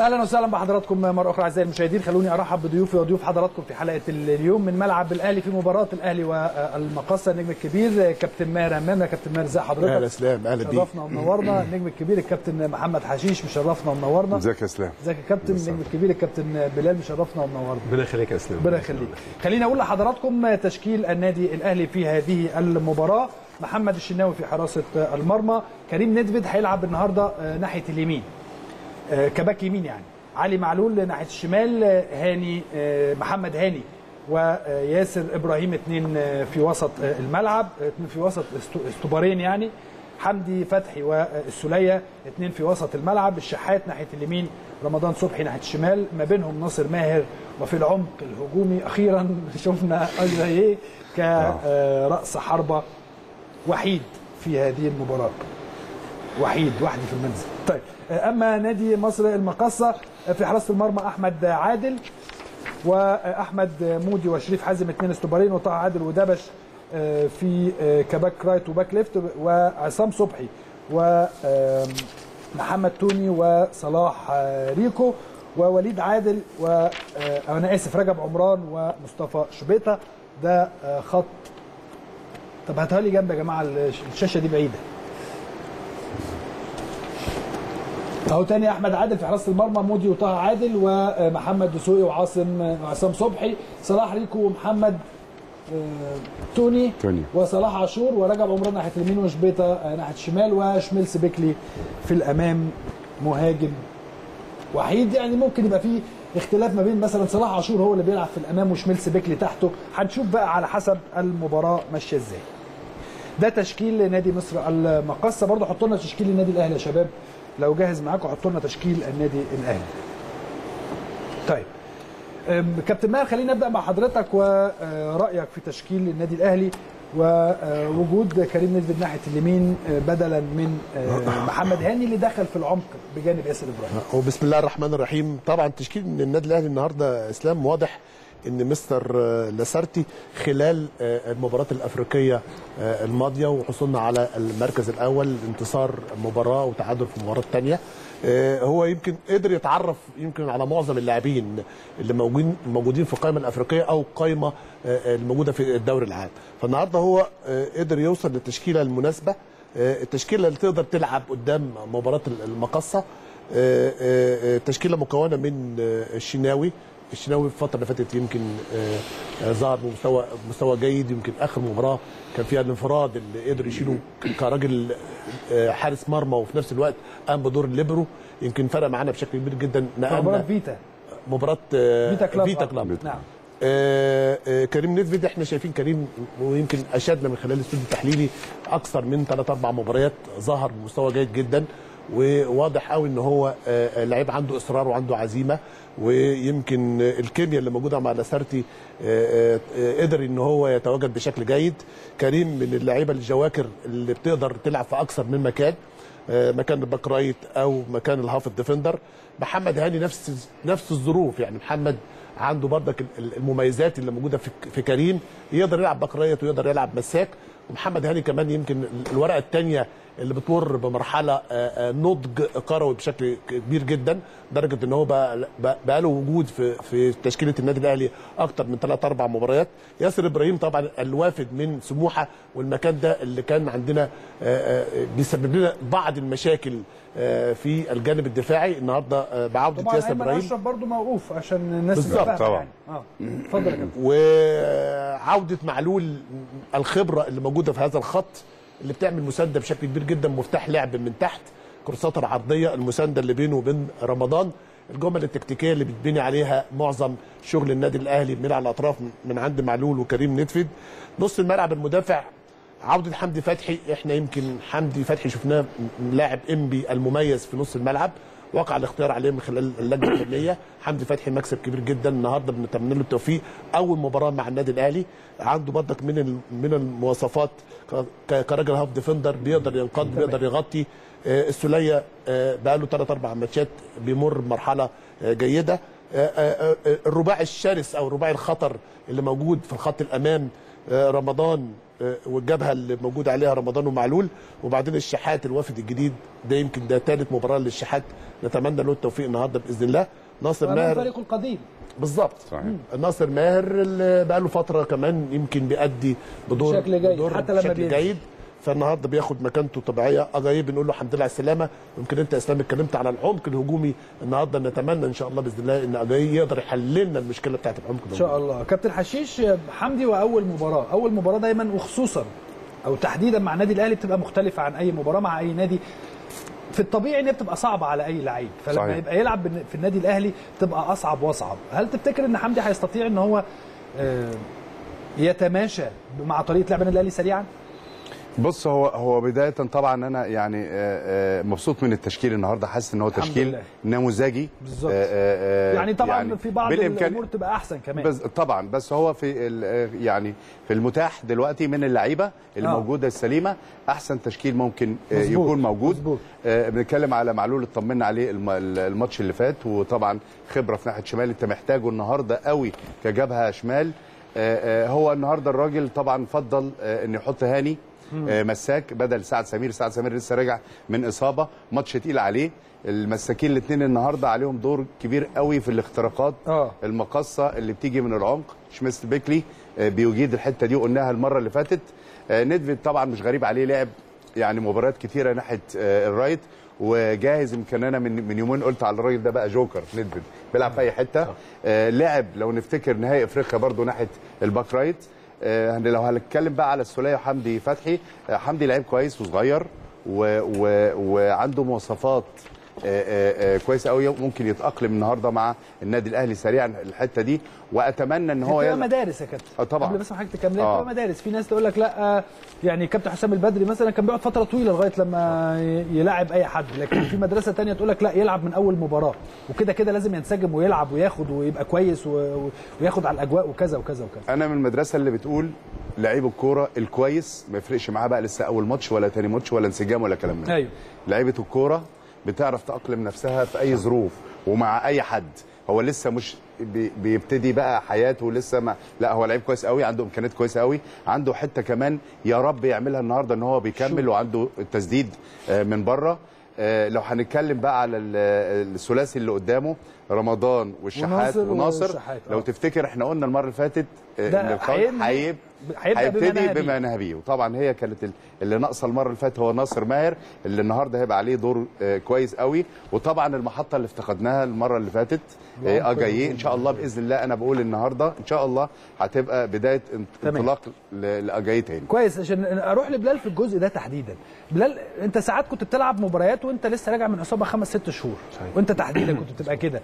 اهلا وسهلا بحضراتكم مره اخرى اعزائي المشاهدين خلوني ارحب بضيوفي وضيوف حضراتكم في حلقه اليوم من ملعب الاهلي في مباراه الاهلي والمقصه النجم الكبير كابتن ماهر امام يا كابتن ماهر ازي حضرتك اهلا اسلام اهلا بيك شرفنا ومنورنا النجم الكبير الكابتن محمد حشيش مشرفنا ومنورنا ازيك يا اسلام ازيك يا كابتن النجم الكبير الكابتن بلال مشرفنا ومنورنا ربنا يخليك يا اسلام ربنا يخليك خليني اقول لحضراتكم تشكيل النادي الاهلي في هذه المباراه محمد الشناوي في حراسه المرمى كريم ندفد هيلعب النهارده ناحيه اليمين كباك يمين يعني علي معلول ناحيه الشمال هاني محمد هاني وياسر ابراهيم اثنين في وسط الملعب اثنين في وسط استوبارين يعني حمدي فتحي والسليه اثنين في وسط الملعب الشحات ناحيه اليمين رمضان صبحي ناحيه الشمال ما بينهم ناصر ماهر وفي العمق الهجومي اخيرا شفنا اجاييه كراس حربه وحيد في هذه المباراه وحيد وحدي في المنزل طيب اما نادي مصر المقصه في حراسه المرمى احمد عادل واحمد مودي وشريف حازم اثنين استوبارين وطه عادل ودبش في كباك رايت وباك ليفت وعصام صبحي ومحمد توني وصلاح ريكو ووليد عادل و انا اسف رجب عمران ومصطفى شبيطه ده خط طب هاتها لي جنب يا جماعه الشاشه دي بعيده اهو تاني احمد عادل في حراسه المرمى مودي وطه عادل ومحمد دسوقي وعاصم وعصام صبحي صلاح ريكو ومحمد توني توني وصلاح عاشور ورجب عمران ناحيه اليمين وشبيطه ناحيه الشمال وشميلس بيكلي في الامام مهاجم وحيد يعني ممكن يبقى فيه اختلاف ما بين مثلا صلاح عاشور هو اللي بيلعب في الامام وشميلس بيكلي تحته هنشوف بقى على حسب المباراه ماشيه ازاي ده تشكيل نادي مصر المقصه برضه حطوا لنا تشكيل النادي الاهلي يا شباب لو جاهز معاكم حطوا لنا تشكيل النادي الاهلي طيب كابتن ماهر خلينا نبدا مع حضرتك ورايك في تشكيل النادي الاهلي ووجود كريم نزل ناحيه اليمين بدلا من محمد هاني اللي دخل في العمق بجانب ياسر ابراهيم وبسم الله الرحمن الرحيم طبعا تشكيل النادي الاهلي النهارده اسلام واضح ان مستر لاسارتي خلال المباراه الافريقيه الماضيه وحصولنا على المركز الاول انتصار مباراه وتعادل في المباراه الثانيه هو يمكن قدر يتعرف يمكن على معظم اللاعبين اللي موجودين موجودين في القائمه الافريقيه او القائمه الموجوده في الدوري العام فالنهارده هو قدر يوصل للتشكيله المناسبه التشكيله اللي تقدر تلعب قدام مباراه المقصه تشكيله مكونه من الشناوي الشناوي في الفتره اللي فاتت يمكن ظهر بمستوى مستوى جيد يمكن اخر مباراه كان فيها الانفراد اللي قدر يشيله كراجل حارس مرمى وفي نفس الوقت قام بدور الليبرو يمكن فرق معانا بشكل كبير جدا مباراه فيتا مباراه فيتا كلاب فيتا كلاب نعم آه آه كريم نيدفيد احنا شايفين كريم ويمكن اشدنا من خلال الاستوديو التحليلي اكثر من ثلاث اربع مباريات ظهر بمستوى جيد جدا وواضح قوي ان هو آه لعيب عنده اصرار وعنده عزيمه ويمكن الكيمياء اللي موجوده مع لاسارتي قدر ان هو يتواجد بشكل جيد كريم من اللعيبه الجواكر اللي بتقدر تلعب في اكثر من مكان مكان الباك رايت او مكان الهاف ديفندر محمد هاني نفس نفس الظروف يعني محمد عنده برضك المميزات اللي موجوده في في كريم يقدر يلعب باك رايت ويقدر يلعب مساك ومحمد هاني كمان يمكن الورقه الثانيه اللي بتمر بمرحله نضج كروي بشكل كبير جدا لدرجه ان هو بقى, بقى له وجود في في تشكيله النادي الاهلي اكتر من ثلاث اربع مباريات ياسر ابراهيم طبعا الوافد من سموحه والمكان ده اللي كان عندنا بيسبب لنا بعض المشاكل في الجانب الدفاعي النهارده بعوده ياسر ابراهيم اشرف برضه موقوف عشان الناس بالظبط طبعا يعني. اه اتفضل يا كابتن وعوده معلول الخبره اللي موجوده في هذا الخط اللي بتعمل مسانده بشكل كبير جدا مفتاح لعب من تحت كورسات العرضيه المسانده اللي بينه وبين رمضان الجمل التكتيكيه اللي بتبني عليها معظم شغل النادي الاهلي من على الاطراف من عند معلول وكريم نتفد نص الملعب المدافع عوده حمدي فتحي احنا يمكن حمدي فتحي شفناه لاعب انبي المميز في نص الملعب وقع الاختيار عليه من خلال اللجنه الفنيه حمدي فتحي مكسب كبير جدا النهارده بنتمنى له التوفيق اول مباراه مع النادي الاهلي عنده برضك من من المواصفات كراجل هاف ديفندر بيقدر ينقض بيقدر يغطي السوليه بقى له ثلاث اربع ماتشات بيمر بمرحله جيده الرباعي الشرس او الرباعي الخطر اللي موجود في الخط الامام آه، رمضان آه، والجبهه اللي موجود عليها رمضان ومعلول وبعدين الشحات الوافد الجديد ده يمكن ده ثالث مباراه للشحات نتمنى له التوفيق النهارده باذن الله ناصر وأمام ماهر فريقه القديم بالظبط ناصر ماهر اللي بقى له فتره كمان يمكن بيأدي بدور بشكل جيد، بدور حتى لما بشكل بينزل. جيد فالنهارده بياخد مكانته الطبيعيه اجاي بنقول له الحمد لله على السلامه يمكن انت يا اسلام اتكلمت على العمق الهجومي النهارده نتمنى ان شاء الله باذن الله ان اجاي يقدر يحل لنا المشكله بتاعت العمق ان شاء الله كابتن حشيش حمدي واول مباراه اول مباراه دايما وخصوصا او تحديدا مع النادي الاهلي بتبقى مختلفه عن اي مباراه مع اي نادي في الطبيعي ان هي بتبقى صعبه على اي لعيب فلما صحيح. يبقى يلعب بالن- في النادي الاهلي تبقى اصعب واصعب هل تفتكر ان حمدي هيستطيع ان هو آه، يتماشى مع طريقه لعب النادي الاهلي سريعا بص هو هو بدايه طبعا انا يعني آه، آه، مبسوط من التشكيل النهارده حاسس ان هو الحمد تشكيل لله. نموذجي بالظبط. آه، آه، آه، يعني طبعا في بعض بالإمكان- الامور تبقى احسن كمان بس طبعا بس هو في ال- آه، يعني في المتاح دلوقتي من اللعيبه اللي آه. موجوده السليمه احسن تشكيل ممكن آه، مظبوط، يكون موجود مظبوط. آه، بنتكلم على معلول اطمنا عليه الم- الماتش اللي فات وطبعا خبره في ناحيه شمال انت محتاجه النهارده قوي كجبهه شمال آه، آه، هو النهارده الراجل طبعا فضل آه، انه يحط هاني مم. آه، مساك بدل سعد سمير سعد سمير لسه راجع من اصابه ماتش تقيل عليه المساكين الاثنين النهارده عليهم دور كبير قوي في الاختراقات اه المقصه اللي بتيجي من العمق شميست بيكلي آه، بيجيد الحته دي وقلناها المره اللي فاتت آه، ندفيد طبعا مش غريب عليه لعب يعني مباريات كتيره ناحيه آه، الرايت وجاهز يمكن انا من من يومين قلت على الراجل ده بقى جوكر ندفيد بيلعب في اي حته آه، لعب لو نفتكر نهائي افريقيا برضو ناحيه الباك رايت آه، لو هنتكلم بقى على السوليه وحمدي فتحي آه، حمدي لعيب كويس وصغير و و وعنده مواصفات آه، آه، آه، كويسه قوي ممكن يتاقلم النهارده مع النادي الاهلي سريعا الحته دي واتمنى ان هو هي يلعب مدارس يا كابتن آه، طبعا. قبل بس ما حضرتك تكمل آه. هي بتبقى مدارس في ناس تقول لك لا يعني كابتن حسام البدري مثلا كان بيقعد فتره طويله لغايه لما ي- يلاعب اي حد لكن في مدرسه تانية تقول لك لا يلعب من اول مباراه وكده كده لازم ينسجم ويلعب وياخد ويبقى كويس و- و- وياخد على الاجواء وكذا وكذا وكذا انا من المدرسه اللي بتقول لعيب الكوره الكويس ما يفرقش معاه بقى لسه اول ماتش ولا تاني ماتش ولا انسجام ولا كلام من ده. ايوه لعيبه الكوره بتعرف تاقلم نفسها في اي ظروف ومع اي حد هو لسه مش بي- بيبتدي بقى حياته لسه ما لا هو لعيب كويس قوي عنده امكانيات كويسه قوي عنده حته كمان يا رب يعملها النهارده ان هو بيكمل وعنده التسديد آه، من بره آه، لو هنتكلم بقى على ال- الثلاثي اللي قدامه رمضان والشحات وناصر وناصر والشحات، آه. لو تفتكر احنا قلنا المره اللي فاتت آه، ده ان القول هينهي- هيب هيبدأ بما هيبتدي نهى بيه. بما نهى بيه وطبعا هي كانت ال- اللي ناقصه المره اللي فاتت هو ناصر ماهر اللي النهارده هيبقى عليه دور آه، كويس قوي وطبعا المحطه اللي افتقدناها المره اللي فاتت آه، اجاييه ان شاء الله باذن الله انا بقول النهارده ان شاء الله هتبقى بدايه انت- تمام. انطلاق ل- لاجاييه تاني كويس عشان اروح لبلال في الجزء ده تحديدا بلال انت ساعات كنت بتلعب مباريات وانت لسه راجع من اصابه خمس ست شهور وانت تحديدا كنت بتبقى كده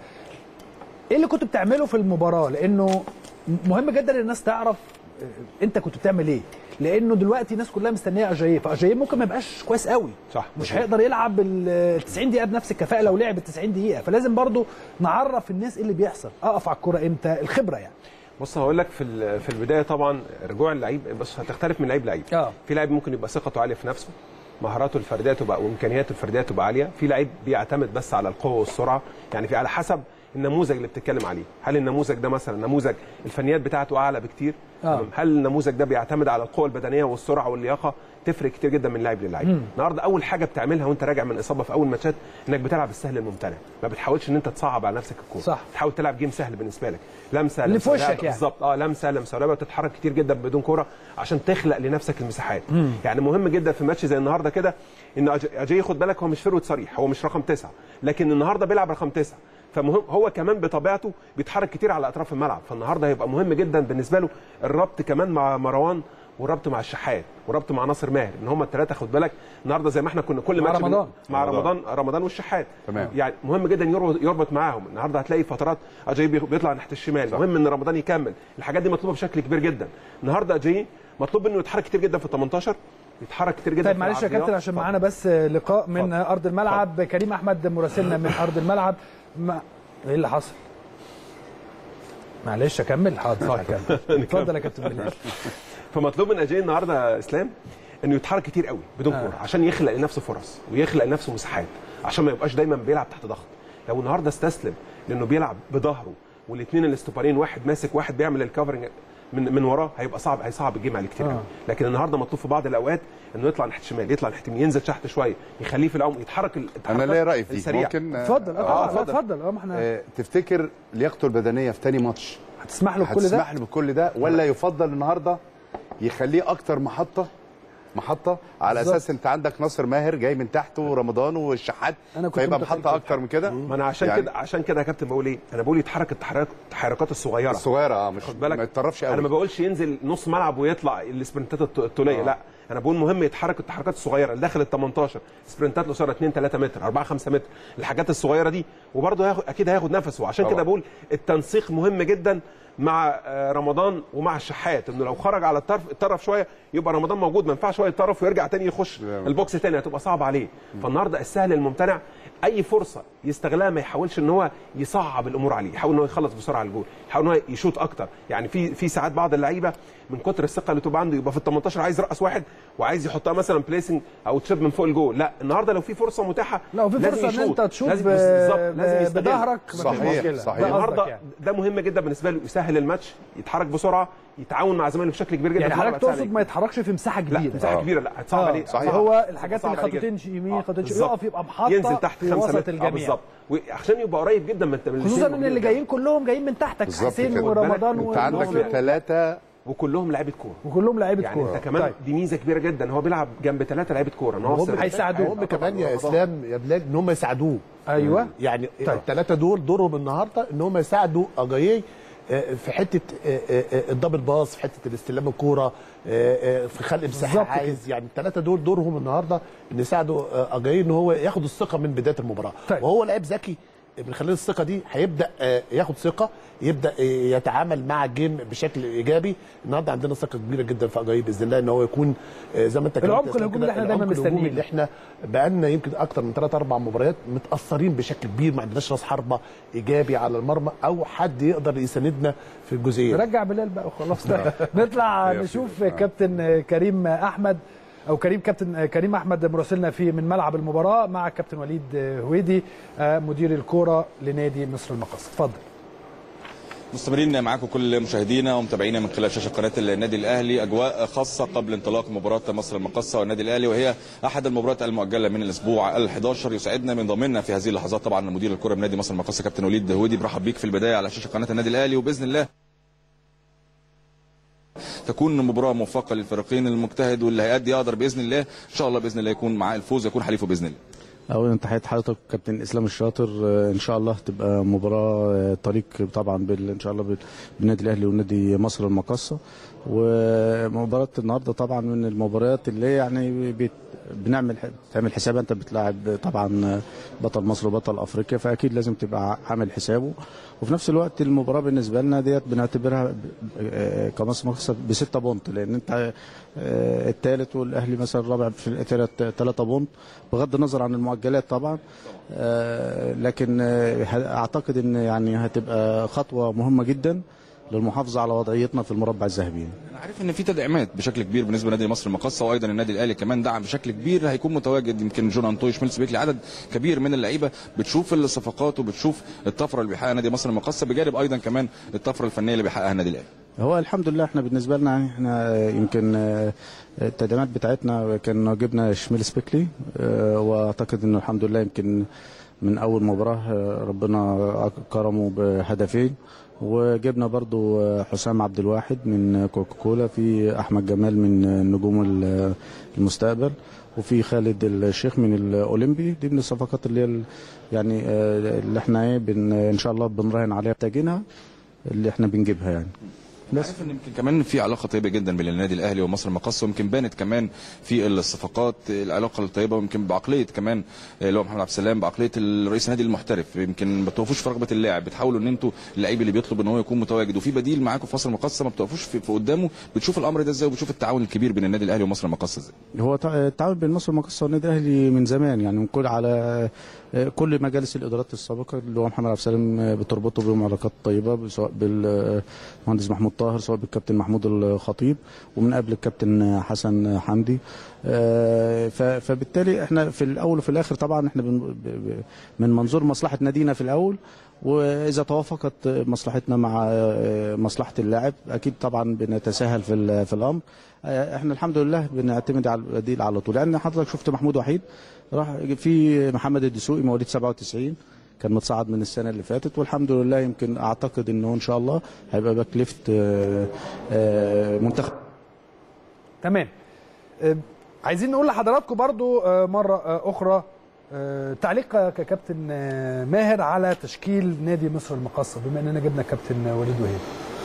ايه اللي كنت بتعمله في المباراه لانه مهم جدا الناس تعرف آه، انت كنت بتعمل ايه لانه دلوقتي الناس كلها مستنيه اجاييه فاجاييه ممكن ما يبقاش كويس قوي صح مش هيقدر يلعب ال 90 دقيقه بنفس الكفاءه لو لعب ال 90 دقيقه فلازم برضو نعرف الناس ايه اللي بيحصل اقف على الكوره امتى الخبره يعني بص هقول لك في ال- في البدايه طبعا رجوع اللعيب بص هتختلف من لعيب لعيب اه في لعيب ممكن يبقى ثقته عاليه في نفسه مهاراته الفرديه تبقى وامكانياته الفرديه تبقى عاليه في لعيب بيعتمد بس على القوه والسرعه يعني في على حسب النموذج اللي بتتكلم عليه هل النموذج ده مثلا نموذج الفنيات بتاعته اعلى بكتير آه. تمام؟ هل النموذج ده بيعتمد على القوه البدنيه والسرعه واللياقه تفرق كتير جدا من لاعب للاعب مم. النهارده اول حاجه بتعملها وانت راجع من اصابه في اول ماتشات انك بتلعب السهل الممتنع ما بتحاولش ان انت تصعب على نفسك الكوره صح. تحاول تلعب جيم سهل بالنسبه لك لمسه اللي في لمسة وشك لعبة يعني. بالظبط اه لمسه لمسه ولعبه وتتحرك كتير جدا بدون كوره عشان تخلق لنفسك المساحات مم. يعني مهم جدا في ماتش زي النهارده كده ان أج- اجاي خد بالك هو مش فروت صريح هو مش رقم تسعه لكن النهارده بيلعب رقم تسعه فمهم هو كمان بطبيعته بيتحرك كتير على اطراف الملعب فالنهارده هيبقى مهم جدا بالنسبه له الربط كمان مع مروان والربط مع الشحات والربط مع ناصر ماهر ان هم الثلاثه خد بالك النهارده زي ما احنا كنا كل مع ماتش بن- رمضان. مع رمضان. رمضان رمضان والشحات تمام. يعني مهم جدا يربط, يربط معاهم النهارده هتلاقي فترات اجاي بي- بيطلع ناحيه الشمال صح. مهم ان رمضان يكمل الحاجات دي مطلوبه بشكل كبير جدا النهارده اجاي مطلوب منه يتحرك كتير جدا في ال 18 يتحرك كتير جدا طيب في معلش يا العرضيات. كابتن عشان اتفضل. معانا بس لقاء من ارض الملعب كريم احمد مراسلنا من ارض الملعب ما... ايه اللي حصل؟ معلش اكمل حاضر هكمل اتفضل يا كابتن بلال فمطلوب من اجاي النهارده يا اسلام انه يتحرك كتير قوي بدون آه. كوره عشان يخلق لنفسه فرص ويخلق لنفسه مساحات عشان ما يبقاش دايما بيلعب تحت ضغط لو النهارده استسلم لانه بيلعب بظهره والاثنين الاستوبرين واحد ماسك واحد بيعمل الكفرنج من من وراه هيبقى صعب هيصعب الجيم عليه كتير آه. قوي لكن النهارده مطلوب في بعض الاوقات انه يطلع ناحيه الشمال يطلع ناحيه اليمين ينزل تحت شويه يخليه في العمق يتحرك ال- انا ليا راي فيك السريع. ممكن آه، اتفضل آه، اه طبعا اتفضل اه ما احنا آه، تفتكر لياقته البدنيه في تاني ماتش هتسمح له بكل ده هتسمح له بكل ده ولا يفضل النهارده يخليه اكتر محطه محطه على بالظبط. اساس انت عندك ناصر ماهر جاي من تحت ورمضان والشحات أنا كنت فيبقى متخيل محطه كده. اكتر من كده ما انا عشان يعني كده عشان كده يا كابتن بقول ايه انا بقول يتحرك التحركات التحركات الصغيره الصغيره اه مش خد بالك ما يتطرفش قوي انا ما بقولش ينزل نص ملعب ويطلع السبرنتات الط- الطوليه آه. لا انا بقول مهم يتحرك التحركات الصغيره اللي داخل ال 18 سبرنتات قصيره 2 3 متر 4 5 متر الحاجات الصغيره دي وبرضه هياخد اكيد هياخد نفسه عشان طبعا. كده بقول التنسيق مهم جدا مع آه، رمضان ومع الشحات انه لو خرج على الطرف الطرف شويه يبقى رمضان موجود ما ينفعش هو يتطرف ويرجع تاني يخش البوكس تاني هتبقى صعب عليه فالنهارده السهل الممتنع اي فرصه يستغلها ما يحاولش ان هو يصعب الامور عليه يحاول ان هو يخلص بسرعه على الجول يحاول ان هو يشوط اكتر يعني في في ساعات بعض اللعيبه من كتر الثقه اللي تبقى عنده يبقى في ال 18 عايز يرقص واحد وعايز يحطها مثلا بليسنج او تشيب من فوق الجول لا النهارده لو في فرصه متاحه لو في لازم فرصه ان يشوط. انت تشوط لازم ب- بالظبط لازم ب- يستغل. بظهرك مفيش صحيح، مشكلة. صحيح. ده النهارده قصدك يعني. ده مهم جدا بالنسبه له يسهل الماتش يتحرك بسرعه يتعاون مع زمايله بشكل كبير جدا يعني الملعب حضرتك هتسهل تقصد عليه. ما يتحركش في مساحه لا كبيره مساحه كبيره لا هتصعب آه، عليه صحيح هتصعب. هو الحاجات هتصعب اللي عليه خطوتين جدا. يمين آه، خطوتين بالظبط. يقف يبقى محطه ينزل تحت في 5 وسط متر آه، الجميع بالظبط وعشان يبقى قريب جدا من من خصوصا الاثنين ان اللي جايين كلهم جايين من تحتك بالظبط حسين كده. ورمضان انت عندك وناصر. الثلاثه وكلهم لعيبه كوره وكلهم لعيبه يعني كوره انت كمان طيب. دي ميزه كبيره جدا هو بيلعب جنب ثلاثه لعيبه كوره ناصر هيساعدوه. هم كمان يا اسلام يا بلال ان هم يساعدوه ايوه يعني طيب. الثلاثه دول دورهم النهارده ان هم يساعدوا اجاييه آه، في حته آه، آه، آه، الدبل باص في حته الاستلام الكوره آه، آه، في خلق مساحه بالظبط عايز يعني الثلاثه دول دورهم النهارده ان يساعدوا آه، اجاييه ان هو ياخد الثقه من بدايه المباراه طيب. وهو لعيب ذكي من خلال الثقه دي هيبدا آه، ياخد ثقه يبدا آه، يتعامل مع الجيم بشكل ايجابي النهارده عندنا ثقه كبيره جدا في اجاييه باذن الله ان هو يكون آه، زي ما انت العمق كلمت يا الهجومي كده، اللي احنا دايما العمق الهجومي مستنيينه. اللي احنا بقالنا يمكن اكتر من ثلاث اربع مباريات متاثرين بشكل كبير ما عندناش راس حربه ايجابي على المرمى او حد يقدر يساندنا في الجزئيه دي. نرجع بلال بقى وخلاص نطلع نشوف كابتن كريم احمد او كريم كابتن كريم احمد مراسلنا في من ملعب المباراه مع كابتن وليد هويدي مدير الكوره لنادي مصر المقص اتفضل مستمرين معاكم كل مشاهدينا ومتابعينا من خلال شاشه قناه النادي الاهلي اجواء خاصه قبل انطلاق مباراه مصر المقصه والنادي الاهلي وهي احد المباريات المؤجله من الاسبوع ال11 يسعدنا من ضمننا في هذه اللحظات طبعا مدير الكره بنادي مصر المقصه كابتن وليد هودي برحب بيك في البدايه على شاشه قناه النادي الاهلي وباذن الله تكون مباراه موفقه للفريقين المجتهد واللي هيأدي يقدر باذن الله ان شاء الله باذن الله يكون معاه الفوز يكون حليفه باذن الله اولا تحيه حضرتك كابتن اسلام الشاطر آه، ان شاء الله تبقى مباراه آه، طريق طبعا بال ان شاء الله بال- بالنادي الاهلي ونادي مصر المقاصه ومباراه النهارده طبعا من المباريات اللي هي يعني بت- بنعمل ح- تعمل حساب انت بتلاعب طبعا بطل مصر وبطل افريقيا فاكيد لازم تبقى عامل حسابه وفي نفس الوقت المباراه بالنسبه لنا ديت بنعتبرها ب- آه، كمصر مقصه بستة بونت لان انت الثالث والاهلي مثلا الرابع في ثلاثة بونت بغض النظر عن المؤجلات طبعا آه، لكن آه، اعتقد ان يعني هتبقى خطوه مهمه جدا للمحافظه على وضعيتنا في المربع الذهبي انا عارف ان في تدعيمات بشكل كبير بالنسبه لنادي مصر المقاصه وايضا النادي الاهلي كمان دعم بشكل كبير هيكون متواجد يمكن جون انطوي شميلس بيكلي عدد كبير من اللعيبه بتشوف الصفقات وبتشوف الطفره اللي بيحققها نادي مصر المقاصه بجانب ايضا كمان الطفره الفنيه اللي بيحققها النادي الاهلي هو الحمد لله احنا بالنسبه لنا يعني احنا يمكن آه، التدعيمات بتاعتنا كان جبنا شميل سبيكلي آه، واعتقد انه الحمد لله يمكن من اول مباراه آه، ربنا كرمه بهدفين وجبنا برضو آه، حسام عبد الواحد من كوكاكولا في احمد جمال من نجوم ال- المستقبل وفي خالد الشيخ من الاولمبي دي من الصفقات اللي هي ال- يعني آه، اللي احنا ايه بن ان شاء الله بنراهن عليها محتاجينها اللي احنا بنجيبها يعني بس عارف ان يمكن كمان في علاقه طيبه جدا بين النادي الاهلي ومصر المقاصه ويمكن بانت كمان في الصفقات العلاقه الطيبه ويمكن بعقليه كمان اللي هو محمد عبد السلام بعقليه الرئيس النادي المحترف يمكن ما بتوقفوش في رغبه اللاعب بتحاولوا ان انتوا اللعيب اللي بيطلب ان هو يكون متواجد وفي بديل معاكم في مصر المقاصه ما بتوقفوش في, في قدامه بتشوف الامر ده ازاي وبتشوف التعاون الكبير بين النادي الاهلي ومصر المقاصه ازاي هو تع- التعاون بين مصر المقاصة والنادي الاهلي من زمان يعني من كل على آه، كل مجالس الادارات السابقه اللي هو محمد عبد السلام آه، بتربطه بهم علاقات طيبه سواء بالمهندس محمود طاهر سواء بالكابتن محمود الخطيب ومن قبل الكابتن حسن حمدي آه، ف- فبالتالي احنا في الاول وفي الاخر طبعا احنا بن- ب- ب- من منظور مصلحه نادينا في الاول واذا توافقت مصلحتنا مع آه، مصلحه اللاعب اكيد طبعا بنتساهل في ال- في الامر آه، احنا الحمد لله بنعتمد على البديل على طول لان حضرتك شفت محمود وحيد راح في محمد الدسوقي مواليد 97 كان متصعد من السنه اللي فاتت والحمد لله يمكن اعتقد انه ان شاء الله هيبقى باك ليفت آه، آه، منتخب تمام آه، عايزين نقول لحضراتكم برضو آه، مرة آه، أخرى آه، تعليق ككابتن آه، ماهر على تشكيل نادي مصر المقاصة بما أننا جبنا كابتن وليد وهيب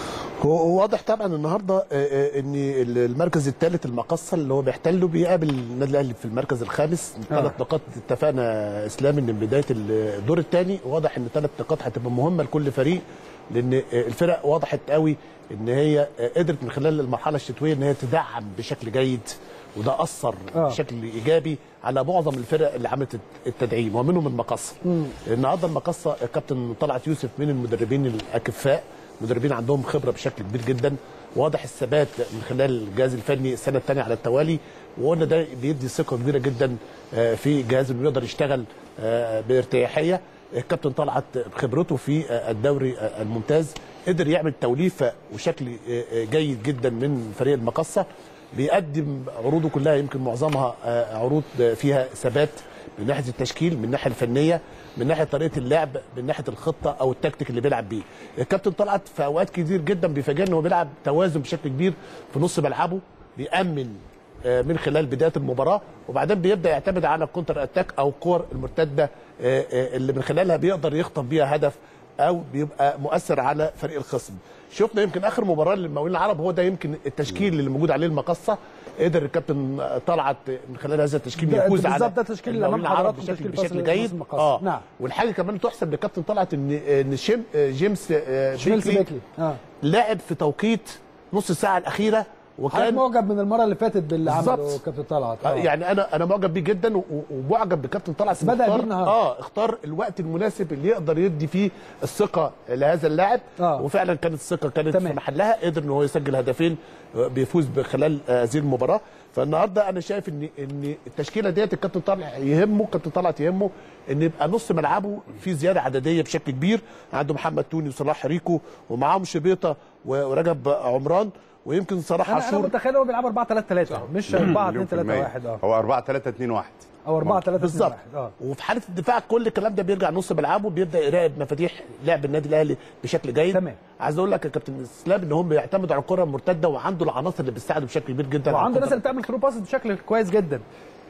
هو واضح طبعا النهارده آه، آه، ان المركز الثالث المقصه اللي هو بيحتله بيقابل النادي الاهلي في المركز الخامس ثلاث نقاط اتفقنا اسلام ان من بدايه الدور الثاني واضح ان ثلاث نقاط هتبقى مهمه لكل فريق لان آه، الفرق وضحت قوي ان هي آه، قدرت من خلال المرحله الشتويه ان هي تدعم بشكل جيد وده اثر آه. بشكل ايجابي على معظم الفرق اللي عملت التدعيم ومنهم المقصه النهارده المقصه كابتن طلعت يوسف من المدربين الاكفاء مدربين عندهم خبره بشكل كبير جدا واضح الثبات من خلال الجهاز الفني السنه الثانيه على التوالي وقلنا ده بيدي ثقه كبيره جدا آه، في الجهاز انه يقدر يشتغل آه، بارتياحيه الكابتن طلعت بخبرته في آه، الدوري آه، الممتاز قدر يعمل توليفه وشكل آه، آه، جيد جدا من فريق المقصه بيقدم عروضه كلها يمكن معظمها آه، عروض آه، فيها ثبات من ناحيه التشكيل من الناحيه الفنيه من ناحيه طريقه اللعب من ناحيه الخطه او التكتيك اللي بيلعب بيه الكابتن طلعت في اوقات كتير جدا بيفاجئنا انه بيلعب توازن بشكل كبير في نص ملعبه بيامن آه، من خلال بدايه المباراه وبعدين بيبدا يعتمد على الكونتر اتاك او الكور المرتده آه، آه، اللي من خلالها بيقدر يخطف بيها هدف او بيبقى مؤثر على فريق الخصم شفنا يمكن اخر مباراه للمقاولين العرب هو ده يمكن التشكيل اللي موجود عليه المقصه قدر الكابتن طلعت من خلال هذا التشكيل ده- يفوز ده على بالظبط ده التشكيل اللي المقاولين أمام العرب حضراتكم، بشكل تشكيل بشكل فصل جيد المقصة. اه نعم. والحاجه كمان تحسب للكابتن طلعت ان ان شيم جيمس آه، شميلز بيكلي بيكلي اه لعب في توقيت نص الساعه الاخيره حضرتك وكان معجب من المرة اللي فاتت باللي عمله بالظبط. كابتن طلعت آه، يعني انا انا معجب بيه جدا و- و- ومعجب بكابتن طلعت بدأ اختار- بيه النهاردة. اه اختار الوقت المناسب اللي يقدر يدي فيه الثقه لهذا اللاعب آه. وفعلا كانت الثقه كانت تمام. في محلها قدر ان هو يسجل هدفين آه، بيفوز خلال آه، هذه المباراه فالنهارده انا شايف ان ان التشكيله ديت الكابتن طلع يهمه الكابتن طلعت يهمه ان يبقى نص ملعبه في زياده عدديه بشكل كبير عنده محمد توني وصلاح ريكو ومعاهم شبيطه و- ورجب عمران ويمكن صلاح انا انا عاشور متخيل هو بيلعب 4 3 3 مش 4 2 مليون في 3 المية. 1 اه هو 4 3 2 1 او 4 3 2 بالظبط 1 اه وفي حاله الدفاع كل الكلام ده بيرجع نص ملعبه بيبدا يراقب مفاتيح لعب النادي الاهلي بشكل جيد تمام. عايز اقول لك يا كابتن اسلام ان هم بيعتمدوا على الكره المرتده وعنده العناصر اللي بتساعده بشكل كبير جدا على وعنده ناس الكرة. اللي بتعمل ثرو باس بشكل كويس جدا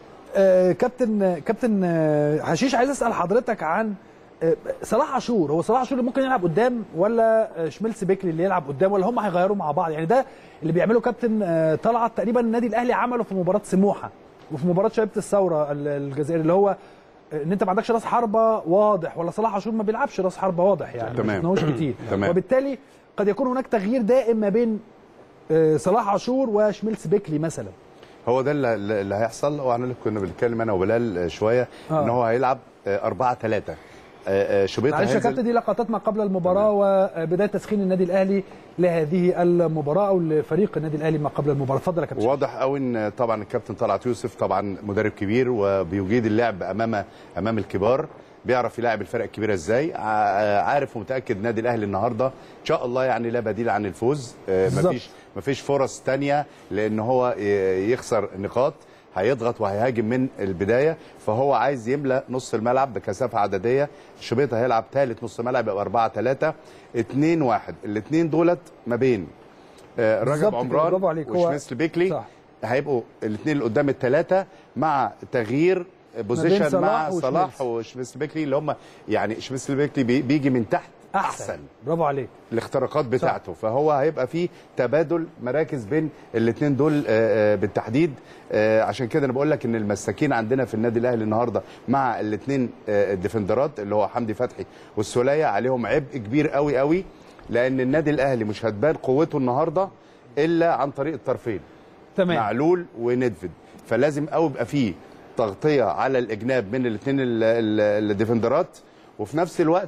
آه كابتن كابتن آه حشيش عايز اسال حضرتك عن آه صلاح عاشور هو صلاح عاشور اللي ممكن يلعب قدام ولا آه شميلس بيكلي اللي يلعب قدام ولا هم هيغيروا مع بعض يعني ده اللي بيعمله كابتن آه طلعت تقريبا النادي الاهلي عمله في مباراه سموحه وفي مباراه شبيبه الثوره ال- الجزائري اللي هو آه، ان انت ما عندكش راس حربه واضح ولا صلاح عاشور ما بيلعبش راس حربه واضح يعني ما تمام. شفناهوش كتير تمام. وبالتالي قد يكون هناك تغيير دائم ما بين آه، صلاح عاشور وشميلس بيكلي مثلا هو ده اللي, اللي هيحصل واحنا اللي كنا بنتكلم انا وبلال آه، شويه آه. ان هو هيلعب 4 3 شبيطه معلش يا كابتن دي لقطات ما قبل المباراه وبدايه تسخين النادي الاهلي لهذه المباراه او لفريق النادي الاهلي ما قبل المباراه اتفضل يا كابتن واضح قوي ان طبعا الكابتن طلعت يوسف طبعا مدرب كبير وبيجيد اللعب امام امام الكبار بيعرف يلاعب الفرق الكبيره ازاي ع- عارف ومتاكد النادي الاهلي النهارده ان شاء الله يعني لا بديل عن الفوز آه، بالظبط. مفيش مفيش فرص تانية لان هو ي- يخسر نقاط هيضغط وهيهاجم من البدايه فهو عايز يملا نص الملعب بكثافه عدديه شبيطه هيلعب ثالث نص ملعب يبقى 4 3 2 1 الاثنين دولت ما بين آه، بالظبط رجب كده، عمران برافو عليك. هو- وشميس بيكلي صح. هيبقوا الاثنين اللي قدام الثلاثه مع تغيير بوزيشن صلاح مع وشميس. صلاح وشميس بيكلي اللي هم يعني شميس بيكلي بي- بيجي من تحت احسن, أحسن. برافو عليك الاختراقات بتاعته فهو هيبقى فيه تبادل مراكز بين الاثنين دول آه، آه، بالتحديد آه، عشان كده انا بقول لك ان المساكين عندنا في النادي الاهلي النهارده مع الاثنين الديفندرات اللي هو حمدي فتحي والسوليه عليهم عبء كبير قوي قوي لان النادي الاهلي مش هتبان قوته النهارده الا عن طريق الطرفين تمام معلول وندفد فلازم قوي يبقى فيه تغطيه على الاجناب من الاثنين الديفندرات وفي نفس الوقت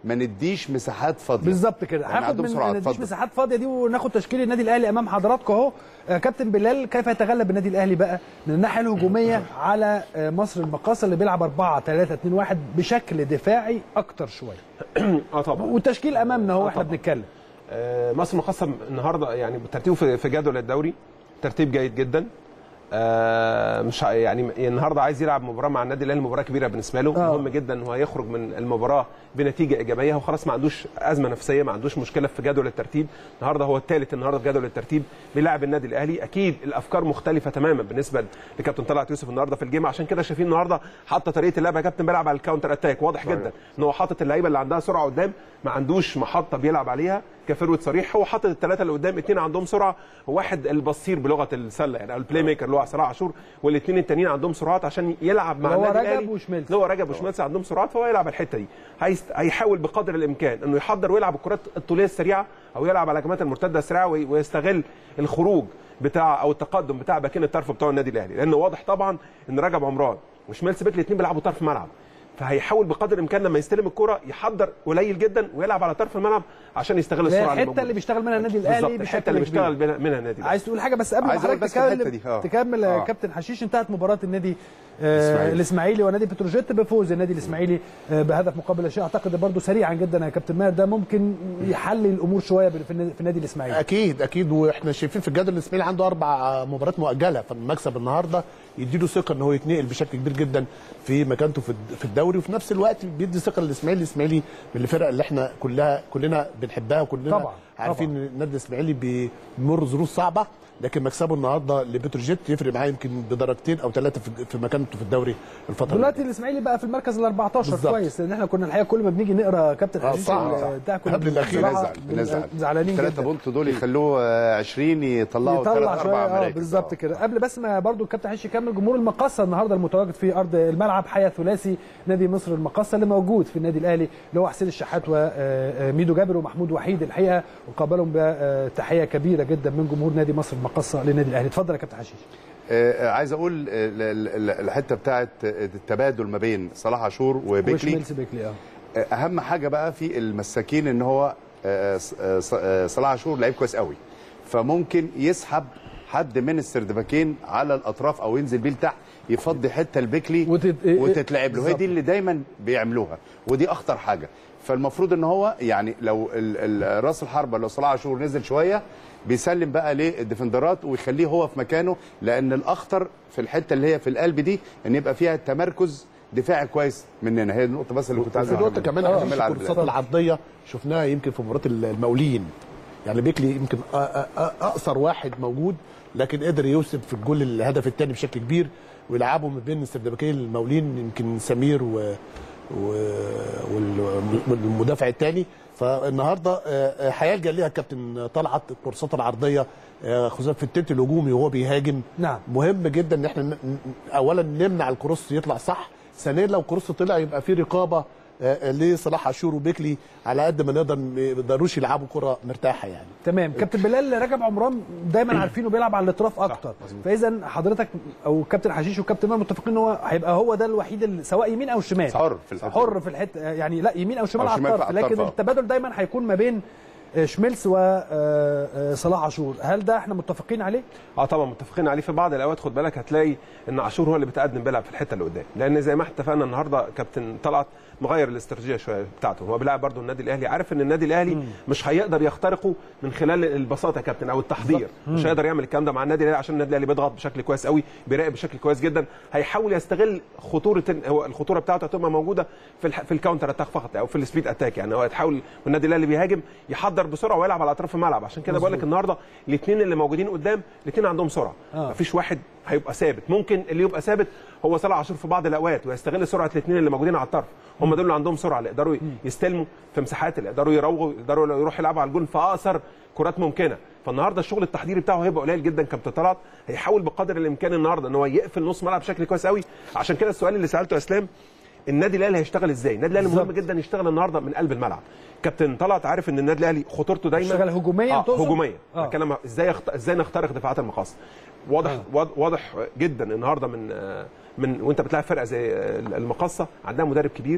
ما نديش مساحات فاضيه بالظبط كده يعني هاخد عندهم من سرعه نديش اتفضل مساحات فاضيه دي وناخد تشكيل النادي الاهلي امام حضراتكم اهو آه، كابتن بلال كيف يتغلب النادي الاهلي بقى من الناحيه الهجوميه على آه، مصر المقاصه اللي بيلعب 4 3 2 1 بشكل دفاعي اكتر شويه اه طبعا والتشكيل امامنا اهو آه احنا طبعاً. بنتكلم آه، مصر مقسم النهارده يعني ترتيبه في في جدول الدوري ترتيب جيد جدا آه، مش ع- يعني النهارده عايز يلعب مباراه مع النادي الاهلي مباراه كبيره بالنسبه له آه. مهم جدا ان هو يخرج من المباراه بنتيجه ايجابيه هو خلاص ما عندوش ازمه نفسيه ما عندوش مشكله في جدول الترتيب النهارده هو الثالث النهارده في جدول الترتيب بيلاعب النادي الاهلي اكيد الافكار مختلفه تماما بالنسبه لكابتن طلعت يوسف النهارده في الجيم عشان كده شايفين النهارده حاطه طريقه اللعب يا كابتن بيلعب على الكاونتر اتاك واضح صحيح. جدا ان هو حاطط اللعيبه اللي عندها سرعه قدام ما عندوش محطه بيلعب عليها كفروت صريح هو حاطط الثلاثه اللي قدام اثنين عندهم سرعه وواحد البصير بلغه السله يعني أو البلاي ميكر اللي هو صلاح عاشور والاثنين التانيين عندهم سرعات عشان يلعب مع اللي هو النادي رجب الاهلي وشميلز. اللي هو رجب وشميلز عندهم سرعات فهو يلعب الحته دي هيست... هيحاول بقدر الامكان انه يحضر ويلعب الكرات الطوليه السريعه او يلعب على الهجمات المرتده السريعه وي... ويستغل الخروج بتاع او التقدم بتاع باكين الطرف بتوع النادي الاهلي لانه واضح طبعا ان رجب عمران وشميلز بيك الاثنين بيلعبوا طرف ملعب فهيحاول بقدر الامكان لما يستلم الكره يحضر قليل جدا ويلعب على طرف الملعب عشان يستغل اللي هي السرعه اللي الحته موجودة. اللي بيشتغل منها النادي الاهلي بالظبط الحته اللي بشكل كبير. بيشتغل منها- منها النادي الأهلي. عايز تقول حاجه بس قبل ما عايز أقول حضرتك بس في الحتة تكمل دي، آه. تكمل يا آه. كابتن حشيش انتهت مباراه النادي آه، الإسماعيلي. الاسماعيلي ونادي بتروجيت بفوز النادي الاسماعيلي آه، بهدف مقابل لا شيء اعتقد برضه سريعا جدا يا كابتن ماهر ده ممكن يحلل الامور شويه في النادي- في النادي الاسماعيلي اكيد اكيد واحنا شايفين في الجدول الاسماعيلي عنده اربع مباريات مؤجله فالمكسب النهارده يديله ثقه ان هو يتنقل بشكل كبير جدا في مكانته في الد- في الدوري وفي نفس الوقت بيدي ثقه للاسماعيلي الاسماعيلي من الفرق اللي احنا كلها كلنا بنحبها وكلنا طبعاً، عارفين طبعاً. ان النادي الاسماعيلي بيمر ظروف صعبه لكن مكسبه النهارده لبتروجيت يفرق معاه يمكن بدرجتين او ثلاثه في- في مكانته في الدوري الفتره اللي دلوقتي الاسماعيلي بقى في المركز ال 14 بالظبط. كويس لان احنا كنا الحقيقه كل ما بنيجي نقرا كابتن آه، حشيش صعب، ال- صح. بتاع كنا قبل الأخير بصراحة بنزعل بنزعل زعلانين ثلاثة جدا بونت دول يخلوه آه، 20 يطلعوا ثلاث يطلع شويه اربع اه مراكز بالظبط كده قبل بس ما برضو الكابتن حشيش يكمل جمهور المقصه النهارده المتواجد في ارض الملعب حيا ثلاثي نادي مصر المقصه اللي موجود في النادي الاهلي اللي هو حسين الشحات وميدو جابر ومحمود وحيد الحقيقه وقابلهم بتحيه كبيره جدا من جمهور نادي مصر المقصه للنادي الاهلي اتفضل يا كابتن حشيش آه، عايز اقول آه، ال- ال- الحته بتاعت التبادل ما بين صلاح عاشور وبيكلي وشميلز بيكلي اه آه، اهم حاجه بقى في المساكين ان هو آه، ص- آه، ص- آه، صلاح عاشور لعيب كويس قوي فممكن يسحب حد من السردباكين على الاطراف او ينزل بيه لتحت يفضي حته البيكلي وتت... وتتلعب له هي بالظبط. دي اللي دايما بيعملوها ودي اخطر حاجه فالمفروض ان هو يعني لو ال- ال- راس الحربه لو صلاح عاشور نزل شويه بيسلم بقى للديفندرات ويخليه هو في مكانه لان الاخطر في الحته اللي هي في القلب دي ان يبقى فيها تمركز دفاعي كويس مننا هي النقطه بس اللي كنت عايز في نقطه كمان أكملها. آه. أكملها على الكورسات البداية. العرضيه شفناها يمكن في مباراه المقاولين يعني بيكلي يمكن أ- أ- أ- اقصر واحد موجود لكن قدر يوصل في الجول الهدف الثاني بشكل كبير ويلعبوا ما بين السردباكين المقاولين يمكن سمير و و- وال- والمدافع الثاني فالنهارده آه، آه، هيلجا ليها الكابتن طلعت الكورسات العرضيه آه، خصوصا في التلت الهجومي وهو بيهاجم نعم مهم جدا ان احنا ن- ن- اولا نمنع الكروس يطلع صح ثانيا لو الكروس طلع يبقى في رقابه آه، لصلاح عاشور وبيكلي على قد ما نقدر ما يقدروش يلعبوا كره مرتاحه يعني تمام كابتن بلال رجب عمران دايما عارفينه بيلعب على الاطراف اكتر فاذا حضرتك او كابتن حشيش وكابتن ماهر متفقين ان هو هيبقى هو ده الوحيد اللي سواء يمين او شمال حر في الحتة حر في الحته يعني لا يمين او شمال أو على شمال الطرف على الطرف، لكن آه. التبادل دايما هيكون ما بين آه، شميلس وصلاح عاشور هل ده احنا متفقين عليه اه طبعا متفقين عليه في بعض الاوقات خد بالك هتلاقي ان عاشور هو اللي بيتقدم بيلعب في الحته اللي قدام لان زي ما احنا اتفقنا النهارده كابتن طلعت مغير الاستراتيجيه شويه بتاعته هو بيلعب برضه النادي الاهلي عارف ان النادي الاهلي مش هيقدر يخترقه من خلال البساطه يا كابتن او التحضير بالظبط. مش مم. هيقدر يعمل الكلام ده مع النادي الاهلي عشان النادي الاهلي بيضغط بشكل كويس قوي بيراقب بشكل كويس جدا هيحاول يستغل خطوره هو الخطوره بتاعته هتبقى موجوده في الح... في الكاونتر اتاك فقط او في السبيد اتاك يعني هو هتحاول والنادي الاهلي بيهاجم يحضر بسرعه ويلعب على اطراف الملعب عشان كده بقول لك مظبوط. النهارده الاثنين اللي موجودين قدام الاثنين عندهم سرعه آه. مفيش واحد هيبقى ثابت ممكن اللي يبقى ثابت هو صلاح عاشور في بعض الاوقات ويستغل سرعه الاثنين اللي موجودين على الطرف هم دول اللي عندهم سرعه اللي يقدروا يستلموا في مساحات اللي يقدروا يراوغوا يقدروا يروحوا يلعبوا على الجون في اقصر كرات ممكنه فالنهارده الشغل التحضيري بتاعه هيبقى قليل جدا كابتن طلعت هيحاول بقدر الامكان النهارده ان هو يقفل نص ملعب بشكل كويس قوي عشان كده السؤال اللي سالته يا اسلام النادي الاهلي هيشتغل ازاي؟ النادي الاهلي مهم جدا يشتغل النهارده من قلب الملعب. كابتن طلعت عارف ان النادي الاهلي خطورته دايما يشتغل هجوميا آه تقصد؟ هجوميا آه. آه. بتكلم ازاي يخت... ازاي نخترق دفاعات المقاصه واضح آه. واضح جدا النهارده من آه، من وانت بتلاعب فرقه زي آه، المقاصه عندها مدرب كبير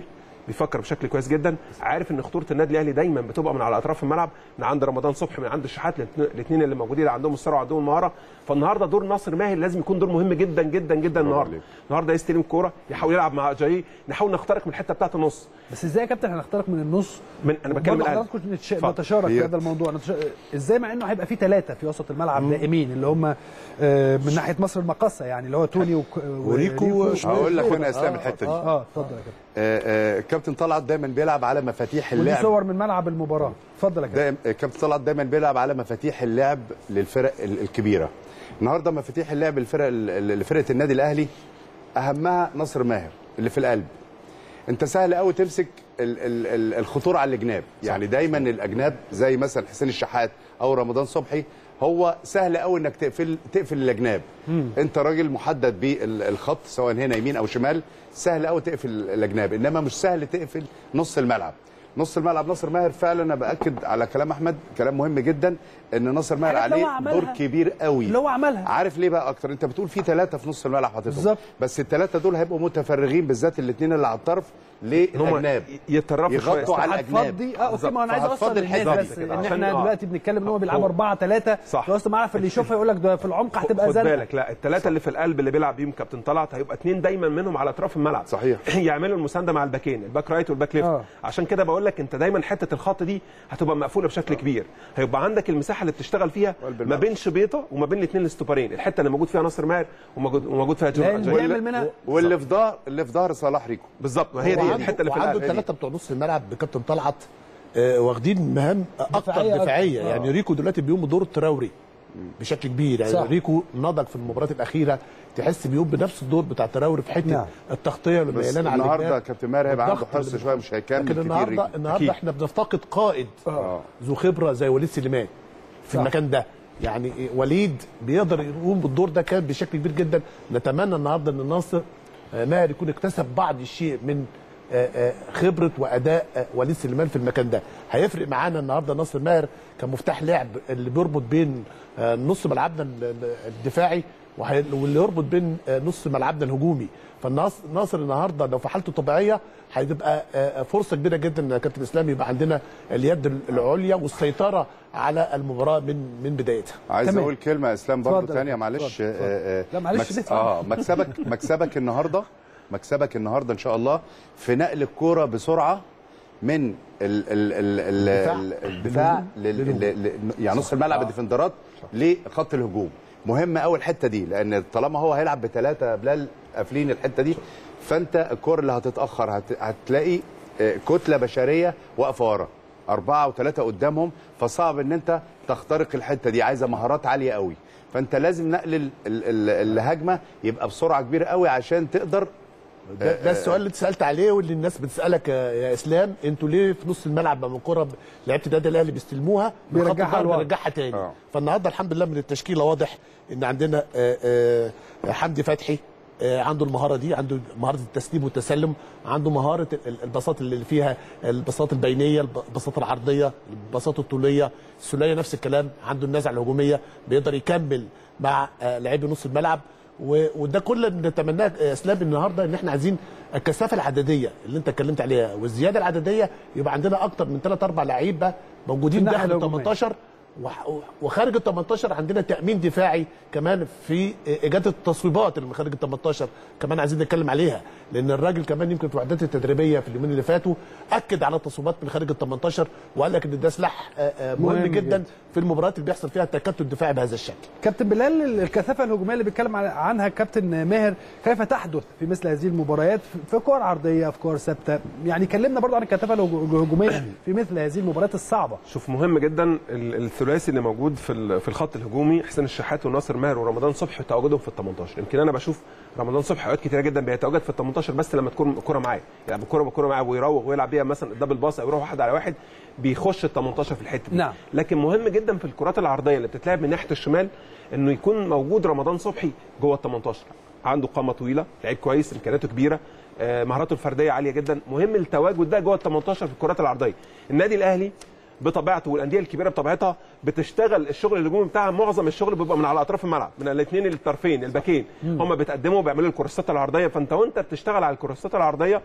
بيفكر بشكل كويس جدا عارف ان خطوره النادي الاهلي دايما بتبقى من على اطراف الملعب من عند رمضان صبحي من عند الشحات الاثنين اللي موجودين اللي عندهم السرعه وعندهم المهاره فالنهارده دور ناصر ماهر لازم يكون دور مهم جدا جدا جدا النهارده النهارده يستلم الكوره يحاول يلعب مع جاي نحاول نخترق من الحته بتاعه النص بس ازاي يا كابتن هنخترق من النص من انا بتكلم برضه الآن. حضراتكم نتش... اتفضل. نتشارك في هي- هذا الموضوع نتش... ازاي مع انه هيبقى في ثلاثه في وسط الملعب دائمين اللي هم آه، من ناحيه مصر المقاصه يعني اللي هو توني وك... وريكو هقول لك انا اسلام الحته دي اه اتفضل يا كابتن آه، آه، كابتن طلعت دايما بيلعب على مفاتيح ودي اللعب صور من ملعب المباراه اتفضل يا كابتن دايما كابتن طلعت دايما بيلعب على مفاتيح اللعب للفرق ال- الكبيره النهارده مفاتيح اللعب للفرق ال- لفرقه النادي الاهلي اهمها نصر ماهر اللي في القلب انت سهل قوي تمسك ال- ال- ال- الخطوره على الجناب يعني دايما الاجناب زي مثلا حسين الشحات او رمضان صبحي هو سهل قوي انك تقفل تقفل الاجناب انت راجل محدد بالخط سواء هنا يمين او شمال سهل قوي تقفل الاجناب انما مش سهل تقفل نص الملعب نص الملعب ناصر ماهر فعلا انا باكد على كلام احمد كلام مهم جدا ان ناصر ماهر حاجات اللي هو عليه عملها. دور كبير قوي اللي هو عملها عارف ليه بقى اكتر انت بتقول في ثلاثه في نص الملعب حاططهم بالظبط. بس الثلاثه دول هيبقوا متفرغين بالذات الاثنين اللي على الطرف للاجناب يتطرفوا شوية. يغطوا على الاجناب هتفضي اه اوكي ما انا عايز اوصل فهتفضي للناس الحتة بس دي. ان عشان- احنا آه. دلوقتي بنتكلم ان هو بيلعبوا هو- 4 3 صح. في وسط الملعب فاللي يشوفها يقول لك ده في العمق هتبقى خد زنقه بالك لا الثلاثه اللي في القلب اللي بيلعب بيهم كابتن طلعت هيبقى اثنين دايما منهم على اطراف الملعب صحيح يعملوا المسانده مع الباكين الباك رايت والباك ليفت آه. عشان كده بقول لك انت دايما حته الخط دي هتبقى مقفوله بشكل كبير هيبقى عندك المساحه اللي بتشتغل فيها ما بين شبيطه وما بين الاثنين الاستوبرين الحته اللي موجود فيها ناصر ماهر وموجود وموجود فيها لأن جون بيعمل منها واللي في ظهر اللي في ظهر صلاح ريكو بالظبط ما هي دي وعنده- الحته اللي في وعنده القلب هي دي. الثلاثه بتوع نص الملعب بكابتن طلعت آه، واخدين مهام اكتر دفاعية أكتر. دفاعيه آه. يعني ريكو دلوقتي بيقوم بدور التراوري بشكل كبير يعني صح. ريكو نضج في المباريات الاخيره تحس بيقوم بنفس الدور بتاع تراوري في حته نعم. التغطيه بس والميلان على النهارده الجناب كابتن ماهر هيبقى عنده والضغط حرص اللي شويه مش هيكمل لكن كتير النهارده ريكو. النهارده أكيد. احنا بنفتقد قائد آه. ذو خبره زي وليد سليمان في صح. المكان ده يعني إيه، وليد بيقدر يقوم بالدور ده كان بشكل كبير جدا نتمنى النهارده ان ناصر آه، ماهر يكون اكتسب بعض الشيء من آه، آه، خبره واداء آه، وليد سليمان في المكان ده هيفرق معانا النهارده ناصر ماهر كمفتاح لعب اللي بيربط بين آه، نص ملعبنا ال- ال- الدفاعي وهي- واللي يربط بين آه، نص ملعبنا الهجومي فالناصر النهارده لو في حالته طبيعيه هتبقى آه، فرصه كبيره جدا ان كابتن اسلام يبقى عندنا اليد العليا والسيطره على المباراه من من بدايتها عايز تمام. اقول كلمه يا اسلام برضه اتفضل. ثانيه معلش اتفضل. آه، آه، لا، معلش، مكس- لسه. اه مكسبك مكسبك النهارده مكسبك النهارده ان شاء الله في نقل الكوره بسرعه من ال ال ال ال الدفاع. ال- الدفاع لل- لل- لل- يعني نص الملعب الديفندرات لخط الهجوم مهم قوي الحته دي لان طالما هو هيلعب بثلاثه بلال قافلين الحته دي فانت الكور اللي هتتاخر هت هتلاقي آه، كتله بشريه واقفه ورا أربعة وثلاثة قدامهم فصعب إن أنت تخترق الحتة دي عايزة مهارات عالية قوي فأنت لازم نقل ال- ال- ال- الهجمة يبقى بسرعة كبيرة قوي عشان تقدر ده, ده السؤال اللي اتسالت عليه واللي الناس بتسالك يا يا اسلام انتوا ليه في نص الملعب لما الكره لعيبه النادي الاهلي بيستلموها من خط بيرجعها الضرب لورا. بيرجعها تاني آه. فالنهارده الحمد لله من التشكيله واضح ان عندنا آه، آه، حمدي فتحي آه، عنده المهاره دي عنده مهاره التسليم والتسلم عنده مهاره ال- البساط اللي فيها البساط البينيه الب- البساط العرضيه البساط الطوليه السوليه نفس الكلام عنده النزعه الهجوميه بيقدر يكمل مع آه، لاعبي نص الملعب و- وده كل اللي نتمناه يا اسلام النهارده ان احنا عايزين الكثافه العدديه اللي انت اتكلمت عليها والزياده العدديه يبقى عندنا اكتر من ثلاث اربع لعيبه موجودين الناحية داخل ال الهجومية. 18 وح- وخارج ال 18 عندنا تامين دفاعي كمان في ايجاد التصويبات اللي من خارج ال 18 كمان عايزين نتكلم عليها لان الراجل كمان يمكن في الوحدات التدريبيه في اليومين اللي فاتوا اكد على التصويبات من خارج ال 18 وقال لك ان ده سلاح آه، آه، مهم, مهم مهم جدا, جدا. في المباريات اللي بيحصل فيها التكتل دفاعي بهذا الشكل كابتن بلال الكثافه الهجوميه اللي بيتكلم عن- عنها كابتن ماهر كيف تحدث في مثل هذه المباريات في- في كور عرضيه في كور ثابته يعني كلمنا برضو عن الكثافه الهجو- الهجوميه في مثل هذه المباريات الصعبه شوف مهم جدا ال- الثلاثي اللي موجود في ال- في الخط الهجومي حسين الشحات وناصر ماهر ورمضان صبحي تواجدهم في ال 18 يمكن انا بشوف رمضان صبحي اوقات كتيره جدا بيتواجد في ال 18 بس لما تكون الكوره معاه يعني الكوره بالكوره معاه ويروغ ويلعب بيها مثلا الدبل باص او يروح واحد على واحد بيخش ال 18 في الحته دي نعم. لكن مهم جدا في الكرات العرضيه اللي بتتلعب من ناحيه الشمال انه يكون موجود رمضان صبحي جوه ال 18 عنده قامه طويله لعيب كويس امكانياته كبيره آه، مهاراته الفرديه عاليه جدا مهم التواجد ده جوه ال 18 في الكرات العرضيه النادي الاهلي بطبيعته والانديه الكبيره بطبيعتها بتشتغل الشغل الهجومي بتاعها معظم الشغل بيبقى من على اطراف الملعب من الاثنين الطرفين الباكين هم بيتقدموا وبيعملوا الكورسات العرضيه فانت وانت بتشتغل على الكورسات العرضيه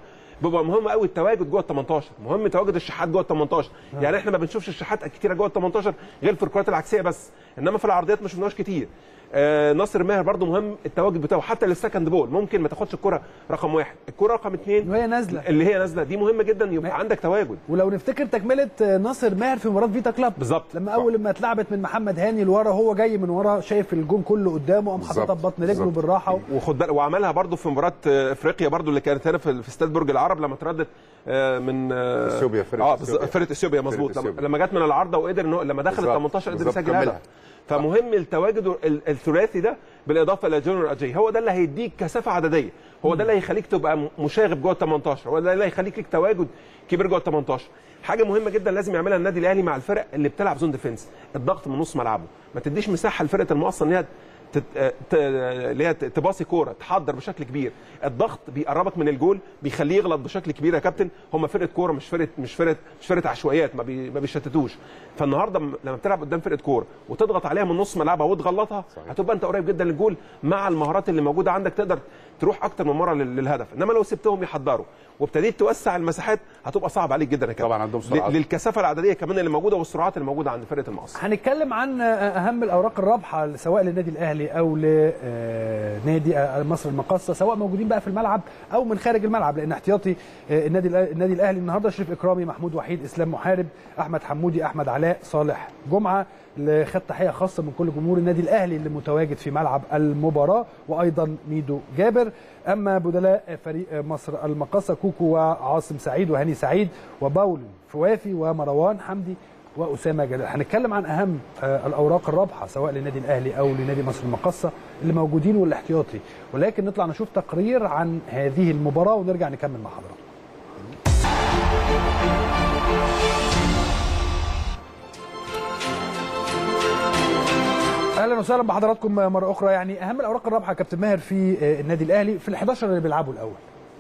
بيبقى مهم قوي التواجد جوه ال 18 مهم تواجد الشحات جوه ال 18 آه. يعني احنا ما بنشوفش الشحات كتيره جوه ال 18 غير في الكرات العكسيه بس انما في العرضيات ما شفناش كتير آه ناصر ماهر برضو مهم التواجد بتاعه حتى للسكند بول ممكن ما تاخدش الكره رقم واحد الكره رقم اثنين وهي نازله اللي هي نازله دي مهمه جدا يبقى عندك تواجد ولو نفتكر تكمله ناصر ماهر في مباراه فيتا كلاب بالظبط لما اول لما اتلعبت من محمد هاني لورا هو جاي من ورا شايف الجون كله قدامه قام حاططها ببطن رجله بالراحه وخد بالك وعملها برضو في مباراه آه، افريقيا برضو اللي كانت هنا في في استاد برج العرب لما اتردت آه، من آه، إثيوبيا، فرقة اه إثيوبيا. بالظبط، فرقه اثيوبيا مظبوط فرقة لما- إثيوبيا. لما جت من العارضه وقدر انه لما دخل ال بالظبط، 18 قدر بالظبط، يسجل هدف كملها. فمهم التواجد ال- الثلاثي ده بالاضافه لجونيور اجاي هو ده اللي هيديك كثافه عدديه هو ده اللي هيخليك تبقى م- مشاغب جوه ال 18 هو ده اللي هيخليك ليك تواجد كبير جوه ال 18 حاجه مهمه جدا لازم يعملها النادي الاهلي مع الفرق اللي بتلعب زون ديفنس الضغط من نص ملعبه ما تديش مساحه لفرقه المقصه ان هي تت- ت- اللي هي تباصي كوره تحضر بشكل كبير الضغط بيقربك من الجول بيخليه يغلط بشكل كبير يا كابتن هم فرقه كوره مش فرقه مش فرقه مش فرقه عشوائيات ما, بي ما بيشتتوش فالنهارده م- لما بتلعب قدام فرقه كوره وتضغط عليها من نص ملعبها وتغلطها هتبقى انت قريب جدا للجول مع المهارات اللي موجوده عندك تقدر تروح اكتر من مره لل- للهدف انما لو سبتهم يحضروا وابتديت توسع المساحات هتبقى صعب عليك جدا يا كابتن طبعا عندهم سرعات. للكثافه العدديه كمان اللي موجوده والسرعات اللي موجوده عند فرقه المقص هنتكلم عن اهم الاوراق الرابحه سواء للنادي الاهلي او لنادي مصر المقاصه سواء موجودين بقى في الملعب او من خارج الملعب لان احتياطي آه، النادي الأ- النادي الاهلي النهارده شريف اكرامي محمود وحيد اسلام محارب احمد حمودي احمد علاء صالح جمعه اللي خد تحيه خاصه من كل جمهور النادي الاهلي اللي متواجد في ملعب المباراه وايضا ميدو جابر اما بدلاء فريق مصر المقاصه كوكو وعاصم سعيد وهاني سعيد وباول فوافي ومروان حمدي واسامه جلال هنتكلم عن اهم آه، الاوراق الرابحه سواء للنادي الاهلي او لنادي مصر المقاصه اللي موجودين والاحتياطي ولكن نطلع نشوف تقرير عن هذه المباراه ونرجع نكمل مع حضراتكم اهلا وسهلا بحضراتكم مره اخرى يعني اهم الاوراق الرابحه يا كابتن ماهر في آه، النادي الاهلي في ال11 اللي بيلعبوا الاول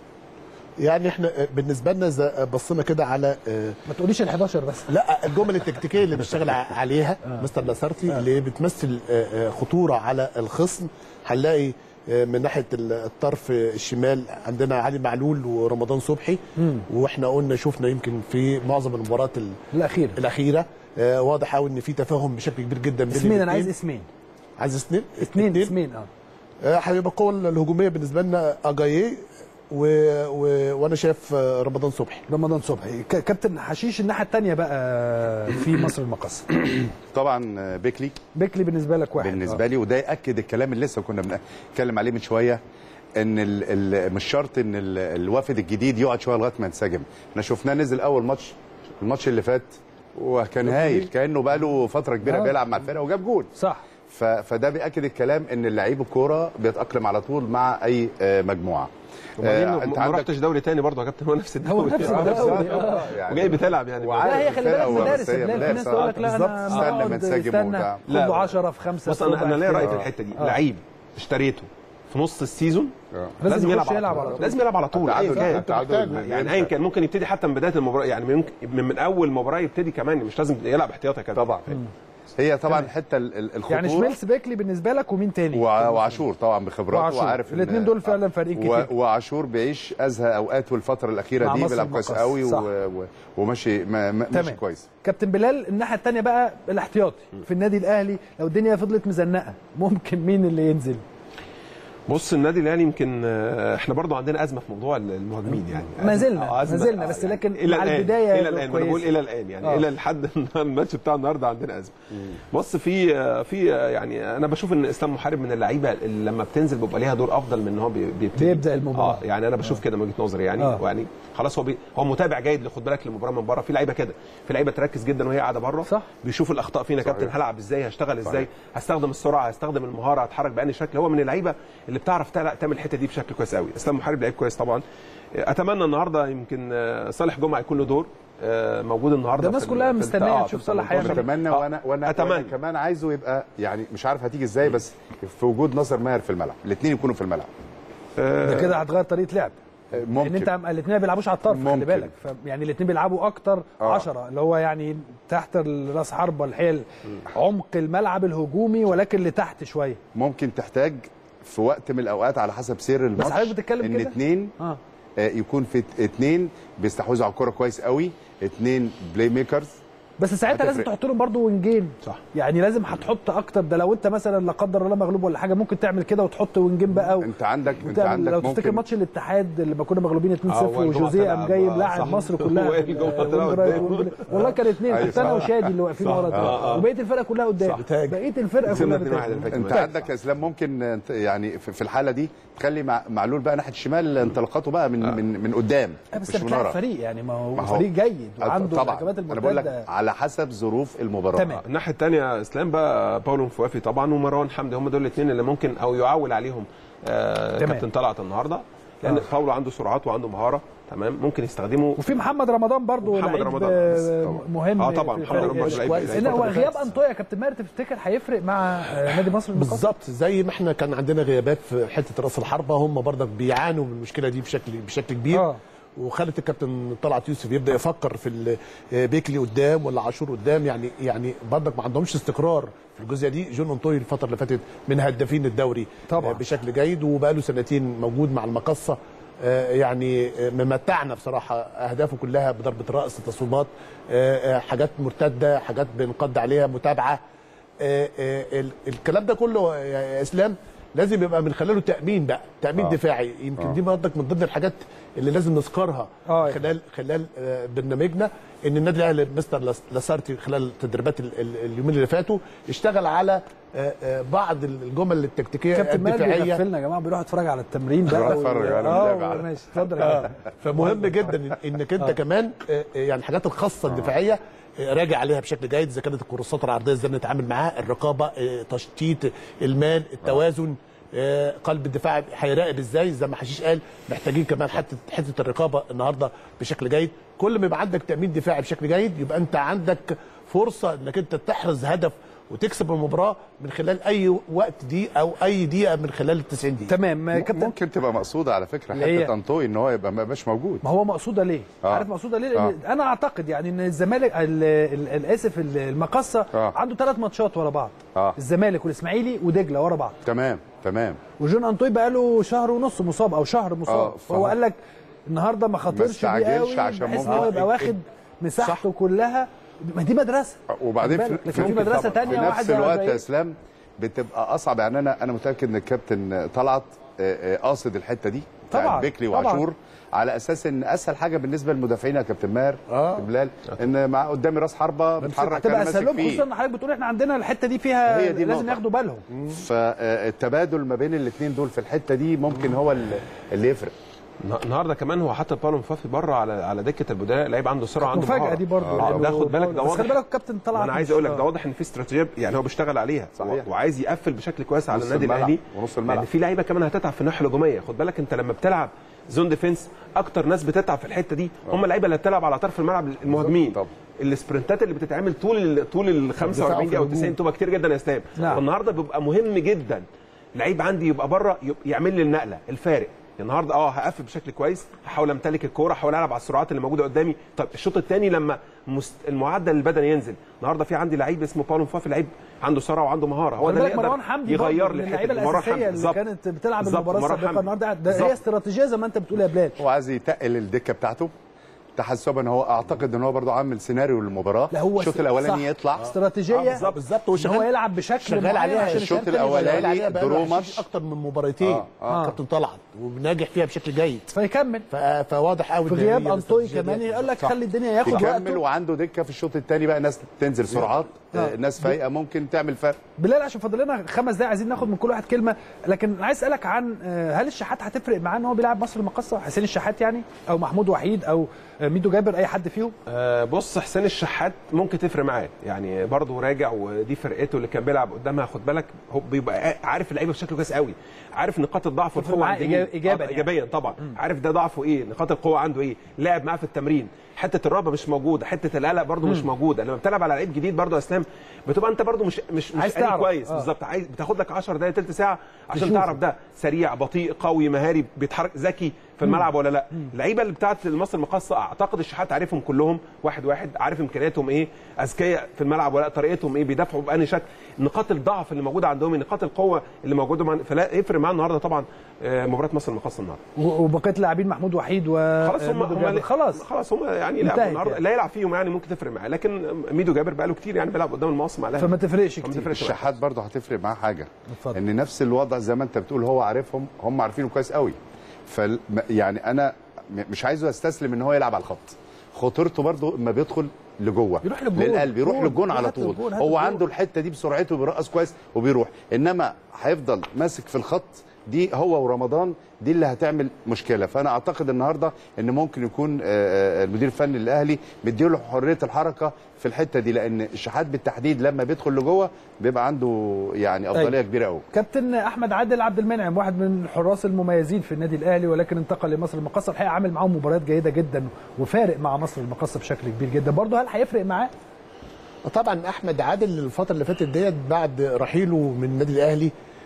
يعني احنا بالنسبه لنا إذا بصينا كده على ما تقوليش ال11 بس لا الجمل التكتيكيه اللي بيشتغل ع- عليها مستر لاسارتي اللي بتمثل آه، آه، خطوره على الخصم هنلاقي آه، من ناحيه ال- الطرف الشمال عندنا علي معلول ورمضان صبحي مم. واحنا قلنا شفنا يمكن في معظم المباريات ال- الاخيره الاخيره آه، واضح قوي ان في تفاهم بشكل كبير جدا بين اسمين انا الاتنين. عايز اسمين عايز اثنين اثنين اسمين اه آه، هيبقى القوه الهجوميه بالنسبه لنا اجاييه و... و... وانا شايف آه، رمضان صبحي رمضان صبحي ك- كابتن حشيش الناحيه الثانيه بقى في مصر المقاصه طبعا بيكلي بيكلي بالنسبه لك واحد بالنسبه لي وده ياكد الكلام اللي لسه كنا بنتكلم عليه من شويه ان ال ال مش شرط ان ال الوافد الجديد يقعد شويه لغايه ما ينسجم احنا شفناه نزل اول ماتش الماتش اللي فات وكان هايل كانه بقى له فتره كبيره آه. بيلعب مع الفرقه وجاب جول صح ف فده بياكد الكلام ان اللعيب الكوره بيتاقلم على طول مع اي آه، مجموعه وبعدين آه، ما رحتش دوري تاني برضه يا كابتن هو نفس الدوري هو نفس الدوري، آه. يعني وجاي بتلعب يعني لا هي خلي بالك الفرقة مدارس وبس هي بلال في ناس مدارس، تقول لك لا بالظبط. انا استنى نقعد ما نسجم استنى وبتاع. خد له 10 في 5 بص انا انا ليا راي في الحته دي لعيب اشتريته في نص السيزون لازم لازم يخش يلعب يلعب على على طول طول. لازم يلعب على طول التعادل- أيا كان. التعادل يعني ايا كان ممكن يبتدي حتى من بدايه المباراه يعني ممكن من, من اول مباراه يبتدي كمان مش لازم يلعب احتياطي كده طبعا هي طبعا الحته ال- ال- الخطوره يعني شميلس بيكلي بالنسبه لك ومين تاني وع- وعاشور طبعا بخبراته وعاشور. وعارف إن- الاتنين دول فعلا فارقين و- كتير. وعاشور بيعيش ازهى اوقاته الفتره الاخيره مع دي مصر بيلعب كويس المقاصة. قوي صح. و... و... وماشي ما... ما- ماشي تمام. كويس كابتن بلال الناحيه الثانيه بقى الاحتياطي في النادي الاهلي لو الدنيا فضلت مزنقه ممكن مين اللي ينزل بص النادي الاهلي يمكن آه، احنا برضو عندنا ازمه في موضوع المهاجمين يعني ما أزمة- زلنا آه، ما أزمة. زلنا آه، بس يعني لكن الى مع الآن البدايه الى الان انا بقول كويسة. الى الان يعني آه. الى لحد الماتش بتاع النهارده عندنا ازمه بص في آه، في آه، يعني انا بشوف ان اسلام محارب من اللعيبه اللي لما بتنزل بيبقى ليها دور افضل من ان هو بي- بيبتدي بيبدأ المباراة. اه يعني انا بشوف كده من وجهه نظري يعني آه. يعني خلاص هو بي هو متابع جيد خد بالك للمباراه من بره في لعيبه كده في لعيبه تركز جدا وهي قاعده بره صح بيشوف الاخطاء فينا كابتن هلعب ازاي هشتغل ازاي هستخدم السرعه هستخدم المهاره هتحرك بأني شكل هو من اللعيبه اللي بتعرف تع- تعمل الحته دي بشكل كويس قوي اسلام محارب لعيب كويس طبعا اتمنى النهارده يمكن آه، صالح جمعه يكون له دور آه، موجود النهارده ده الناس في ال- كلها في ال- مستنية آه، تشوف في صالح 18. هيعمل اتمنى آه، وانا وانا اتمنى وأنا كمان عايزه يبقى يعني مش عارف هتيجي ازاي بس في وجود ناصر ماهر في الملعب الاثنين يكونوا في الملعب ده كده هتغير طريقه لعب ان ممكن انت الاثنين ما بيلعبوش على الطرف خلي ممكن. بالك ف- يعني الاثنين بيلعبوا اكتر آه. 10 اللي هو يعني تحت راس حربه اللي هي عمق الملعب الهجومي ولكن لتحت شويه ممكن تحتاج في وقت من الاوقات على حسب سير الماتش حضرتك بتتكلم ان كده؟ اثنين اه آه، يكون في اثنين بيستحوذوا على الكره كويس قوي اثنين بلاي ميكرز بس ساعتها لازم هتفرق. تحط لهم برضه وينجين صح يعني لازم هتحط اكتر ده لو انت مثلا لا قدر الله مغلوب ولا حاجه ممكن تعمل كده وتحط وينجين بقى و... انت عندك انت وتعمل- عندك لو تفتكر ممكن ماتش الاتحاد لما كنا مغلوبين 2-0 آه، هو الجمعة وجوزيه طلع قام جايب بقى، لاعب صح. مصر كلها هو الجمعة آه، طلع وينج رايت قدام. وينج ليفت. والله كان اثنين أيوة، كنت انا صح. وشادي اللي واقفين صح. ورا آه، آه. وبقيه الفرقه كلها قدام بقيه الفرقه كلها بتاعت- انت عندك يا اسلام ممكن انت يعني في في الحاله دي تخلي مع- معلول بقى ناحيه الشمال انطلاقاته بقى من من من قدام آه، بس مش من بتلاعب ورا فريق يعني ما هو ما هو- فريق جيد وعنده طبعا الهجمات انا بقول لك المرتده على حسب ظروف المباراه تمام. الناحيه الثانيه اسلام بقى باولو مفوافي طبعا ومروان حمدي هم دول الاثنين اللي ممكن او يعول عليهم آه تمام. كابتن طلعت النهارده لان آه. باولو عنده سرعات وعنده مهاره تمام ممكن يستخدمه وفي محمد رمضان برضو محمد لعيب رمضان، آه، بس طبعا. مهم آه طبعا، في محمد الفريق. رمضان لعيب- كويس لعيب لا هو فترة غياب فاتت. انطويا يا كابتن ماهر تفتكر هيفرق مع آه، نادي مصر المقاصة؟ بالظبط زي ما احنا كان عندنا غيابات في حته راس الحربه هم برضك بيعانوا من المشكله دي بشكل بشكل كبير آه. وخلت الكابتن طلعت يوسف يبدا يفكر في ال- بيكلي قدام ولا عاشور قدام يعني يعني برضك ما عندهمش استقرار في الجزئيه دي جون انطوي الفتره اللي فاتت من هدافين الدوري طبعا بشكل جيد وبقاله سنتين موجود مع المقصه آه، يعني آه، ممتعنا بصراحه اهدافه كلها بضربه راس تصويبات آه، آه، حاجات مرتده حاجات بنقد عليها متابعه آه، آه، ال- الكلام ده كله يا اسلام لازم يبقى من خلاله تامين بقى تامين آه. دفاعي يمكن آه. دي برضك من ضمن الحاجات اللي لازم نذكرها آه. خلال خلال آه، برنامجنا ان النادي الاهلي مستر لاس- لاسارتي خلال التدريبات ال- ال- اليومين اللي فاتوا اشتغل على آه، آه، بعض الجمل التكتيكيه كابتن ماهر الدفاعيه بيغفلنا يا جماعه بيروح يتفرج على التمرين بقى بيروح يتفرج على اه اللعبة على- ماشي اتفضل يا آه، كابتن. فمهم جدا انك انت آه. كمان آه، آه، يعني الحاجات الخاصه الدفاعيه آه، راجع عليها بشكل جيد اذا كانت الكورسات العرضيه ازاي نتعامل معاها الرقابه آه، تشتيت المان التوازن آه، قلب الدفاع هيراقب ازاي زي ما حشيش قال محتاجين كمان حته حته الرقابه النهارده بشكل جيد كل ما يبقى عندك تامين دفاعي بشكل جيد يبقى انت عندك فرصه انك انت تحرز هدف وتكسب المباراه من خلال اي وقت دي او اي دقيقه من خلال ال 90 دقيقه تمام كابتن ممكن تبقى مقصوده على فكره اللي هي- حته انطوي ان هو يبقى ما يبقاش موجود ما هو مقصوده ليه؟ آه. عارف مقصوده ليه؟ لان انا اعتقد يعني ان الزمالك ال- ال- ال- اسف ال- المقصه آه. عنده ثلاث ماتشات ورا بعض اه الزمالك والاسماعيلي ودجله ورا بعض تمام تمام وجون انطوي بقى له شهر ونص مصاب او شهر مصاب آه، فهو فهو- قال لك النهارده ما خاطرش بيه استعجلش قوي عشان بحيث ان ممكن- هو يبقى واخد مساحته كلها ما دي مدرسه وبعدين خد في, بالك، لكن في مدرسه طبعاً. ثانيه في نفس الوقت يا 41 اسلام بتبقى اصعب يعني انا انا متاكد ان الكابتن طلعت آه، آه، قاصد الحته دي بتاعت طبعاً، بيكلي طبعاً. وعاشور على اساس ان اسهل حاجه بالنسبه للمدافعين يا كابتن ماهر اه بلال ان مع قدامي راس حربه بتحرك هتبقى انا اسهل ماسك لهم خصوصا فيه ان حضرتك بتقول احنا عندنا الحته دي فيها هي دي لازم النقطة. ياخدوا بالهم فالتبادل ما بين الاثنين دول في الحته دي ممكن هو اللي- اللي يفرق النهارده كمان هو حتى باولو مفافي بره على على دكه البدلاء لعيب عنده سرعه عنده مفاجاه مهارة. دي برضه آه ده خد بالك ده بس خلي واضح بالك الكابتن طلع انا عايز اقول لك ده واضح ان في استراتيجيه يعني هو بيشتغل عليها صحيح. وعايز يقفل بشكل كويس على نص النادي الملعب الاهلي ونص الملعب. لان في لعيبه كمان هتتعب في الناحيه الهجوميه خد بالك انت لما بتلعب زون ديفense اكتر ناس بتتعب في الحته دي هم اللعيبه اللي بتلعب على طرف الملعب المهاجمين السبرنتات اللي بتتعمل طول ال طول ال 45 دقيقه او 90 تبقى كتير جدا يا اسلام نعم. والنهارده بيبقى مهم جدا لعيب عندي يبقى بره يب- يعمل لي النقله الفارق النهارده اه هقفل بشكل كويس هحاول امتلك الكوره هحاول العب على السرعات اللي موجوده قدامي طب الشوط الثاني لما مست... المعدل البدني ينزل النهارده في عندي لعيب اسمه باولو مفافي لعيب عنده سرعه وعنده مهاره هو خلي ده بالك اللي مروان يقدر حمدي يغير برضه لي من الحته اللعيبه دي. مروان الاساسيه حمدي اللي بالظبط. كانت بتلعب بالظبط. المباراه مروان السابقه حمدي. النهارده ده بالظبط. هي استراتيجيه زي ما انت بتقول يا بلال هو عايز يتقل الدكه بتاعته تحسبا هو اعتقد ان هو برضه عامل سيناريو للمباراه لا هو الشوط صح. الاولاني يطلع استراتيجيه آه، بالظبط بالظبط هو ان هو شغال يلعب بشكل شغال معين عليها عشان الشوط الشوط التاني الأولاني شغال عليها بقاله درو حشيش ماتش. اكتر من مباراتين آه، آه. كابتن طلعت وناجح فيها بشكل جيد فيكمل ف- فواضح قوي في إن غياب هي انطوي الاستراتيجية كمان دي. يقول لك صح. خلي الدنيا ياخد يكمل وقته وعنده دكه في الشوط الثاني بقى ناس تنزل سرعات آه. آه. ناس فايقه ممكن تعمل فرق بلال عشان فاضل لنا خمس دقايق عايزين ناخد من كل واحد كلمه لكن عايز اسالك عن آه، هل الشحات هتفرق معاه ان هو بيلعب مصر المقصه حسين الشحات يعني او محمود وحيد او آه، ميدو جابر اي حد فيهم آه، بص حسين الشحات ممكن تفرق معاه يعني برضه راجع ودي فرقته اللي كان بيلعب قدامها خد بالك هو بيبقى عارف اللعيبه بشكل كويس قوي عارف نقاط الضعف والقوه معاه عند إيجاب- مين. إيجاباً آه، يعني. ايجابيا طبعا عارف ده ضعفه ايه نقاط القوه عنده ايه لعب معاه في التمرين حته الرهبه مش موجوده حته القلق برضه مش موجوده لما بتلعب على لعيب جديد برضه يا اسلام بتبقى انت برضه مش مش مش عايز قاري تعرف. كويس آه. بالظبط عايز بتاخد لك 10 دقائق ثلث ساعه عشان تشوفه. تعرف ده سريع بطيء قوي مهاري بيتحرك ذكي في الملعب ولا لا اللعيبه اللي بتاعت مصر المقاصه اعتقد الشحات عارفهم كلهم واحد واحد عارف امكانياتهم ايه اذكياء في الملعب ولا لا طريقتهم ايه بيدافعوا بأنهي شكل نقاط الضعف اللي موجوده عندهم نقاط القوه اللي موجوده مع... فلا يفرق معانا النهارده طبعا آه، مباراه مصر المقاصه النهارده و- وبقيه اللاعبين محمود وحيد و خلاص هم ميدو هم جابر. خلاص خلاص هم يعني انتهت لعبوا النهارده يعني. لا يلعب فيهم يعني ممكن تفرق معاه لكن ميدو جابر بقاله كتير يعني بيلعب قدام المقص مع الاهلي فما تفرقش فما كتير. تفرقش معاه. الشحات برضه هتفرق معاه حاجه اتفضل. ان نفس الوضع زي ما انت بتقول هو عارفهم هم عارفينه كويس قوي فال يعني انا م- مش عايزه يستسلم ان هو يلعب على الخط خطورته برضه اما بيدخل لجوه يروح للجون. للقلب يروح جون. للجون على هات طول الجون، هات هو الجون. عنده الحته دي بسرعته بيرقص كويس وبيروح انما هيفضل ماسك في الخط دي هو ورمضان دي اللي هتعمل مشكله فانا اعتقد النهارده ان ممكن يكون آه، آه، المدير الفني للاهلي مديله حريه الحركه في الحته دي لان الشحات بالتحديد لما بيدخل لجوه بيبقى عنده يعني افضليه أيوة. كبيره قوي كابتن احمد عادل عبد المنعم واحد من الحراس المميزين في النادي الاهلي ولكن انتقل لمصر المقاصه الحقيقه عامل معاهم مباريات جيده جدا وفارق مع مصر المقاصه بشكل كبير جدا برضه هل هيفرق معاه طبعا احمد عادل الفتره اللي فاتت ديت بعد رحيله من النادي الاهلي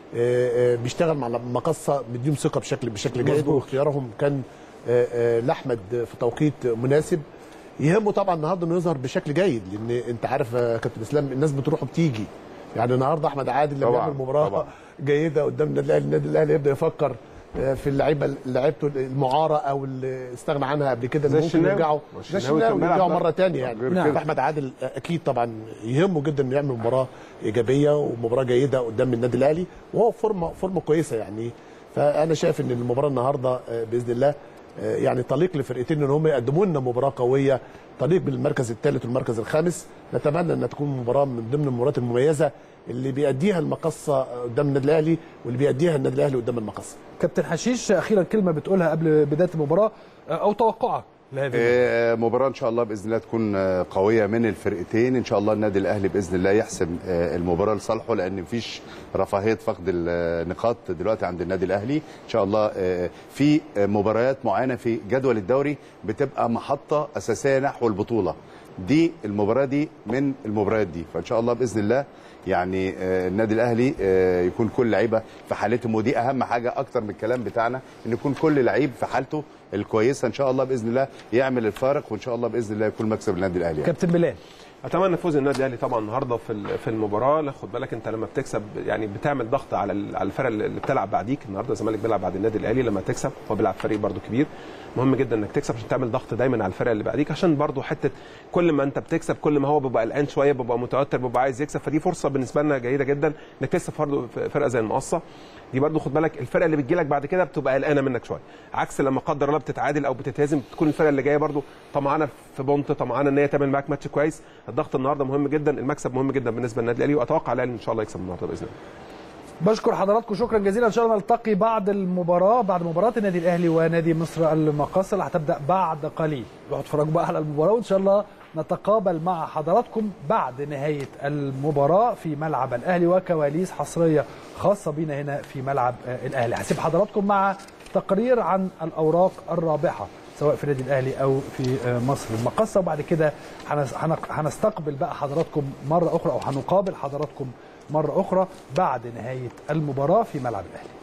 آه، آه، بيشتغل مع المقصه مديهم ثقه بشكل بشكل جيد مظبوط. واختيارهم كان آه، آه، لاحمد في توقيت مناسب يهمه طبعا النهارده انه يظهر بشكل جيد لان انت عارف يا كابتن اسلام الناس بتروح وبتيجي يعني النهارده احمد عادل لما طبعاً، يعمل مباراه طبعاً. جيده قدام النادي الاهلي النادي الاهلي يبدا يفكر آه، في اللعيبه لعيبته المعاره او اللي استغنى عنها قبل كده زي إن ممكن الشناوي. يرجعوا والشناوي زي الشناوي كان بيلعب يرجعوا بقى. مره ثانيه يعني غير نعم. كده. احمد عادل اكيد طبعا يهمه جدا انه يعمل مباراه ايجابيه ومباراه جيده قدام النادي الاهلي وهو في فورمه فورمه كويسه يعني فانا شايف ان المباراه النهارده آه، باذن الله آه، يعني طليق لفرقتين ان هم يقدموا لنا مباراه قويه طليق بالمركز الثالث والمركز الخامس نتمنى انها تكون مباراه من ضمن المباريات المميزه اللي بيأديها المقصه قدام النادي الاهلي واللي بيأديها النادي الاهلي قدام المقصه كابتن حشيش اخيرا كلمه بتقولها قبل بدايه المباراه او توقعك لهذه المباراة. آه، مباراة إن شاء الله بإذن الله تكون آه، قوية من الفرقتين إن شاء الله النادي الأهلي بإذن الله يحسم آه، المباراة لصالحه لأن مفيش رفاهية فقد النقاط دلوقتي عند النادي الأهلي إن شاء الله آه، في آه، مباريات معينة في جدول الدوري بتبقى محطة أساسية نحو البطولة دي المباراة دي من المباريات دي فإن شاء الله بإذن الله يعني آه، النادي الاهلي آه، يكون كل لعيبه في حالتهم ودي اهم حاجه اكتر من الكلام بتاعنا ان يكون كل لعيب في حالته الكويسه ان شاء الله باذن الله يعمل الفارق وان شاء الله باذن الله يكون مكسب النادي الاهلي يعني. كابتن بلال اتمنى فوز النادي الاهلي طبعا النهارده في ال- في المباراه لا خد بالك انت لما بتكسب يعني بتعمل ضغط على ال- على الفرق اللي بتلعب بعديك النهارده الزمالك بيلعب بعد النادي الاهلي لما تكسب هو بيلعب فريق برده كبير مهم جدا انك تكسب عشان تعمل ضغط دايما على الفرق اللي بعديك عشان برده حته كل ما انت بتكسب كل ما هو بيبقى قلقان شويه بيبقى متوتر بيبقى عايز يكسب فدي فرصه بالنسبه لنا جيده جدا انك تكسب برده فرقه زي المقصه دي برده خد بالك الفرقه اللي بتجيلك بعد كده بتبقى قلقانه منك شويه عكس لما قدر الله بتتعادل او بتتهزم تكون الفرقه اللي جايه برده طمعانه في بونت طمعانه ان هي تعمل معاك ماتش كويس الضغط النهارده مهم جدا المكسب مهم جدا بالنسبه للنادي الاهلي واتوقع الاهلي ان شاء الله يكسب النهارده باذن الله بشكر حضراتكم شكرا جزيلا ان شاء الله نلتقي بعد المباراه بعد مباراه النادي الاهلي ونادي مصر المقاصه اللي هتبدا بعد قليل روحوا اتفرجوا بقى على المباراه وان شاء الله نتقابل مع حضراتكم بعد نهايه المباراه في ملعب الاهلي وكواليس حصريه خاصه بينا هنا في ملعب آه، الاهلي هسيب حضراتكم مع تقرير عن الاوراق الرابحه سواء في النادي الاهلي او في آه، مصر المقاصه وبعد كده هنس- هنق- هنستقبل بقى حضراتكم مره اخرى او هنقابل حضراتكم مره اخرى بعد نهايه المباراه في ملعب الاهلي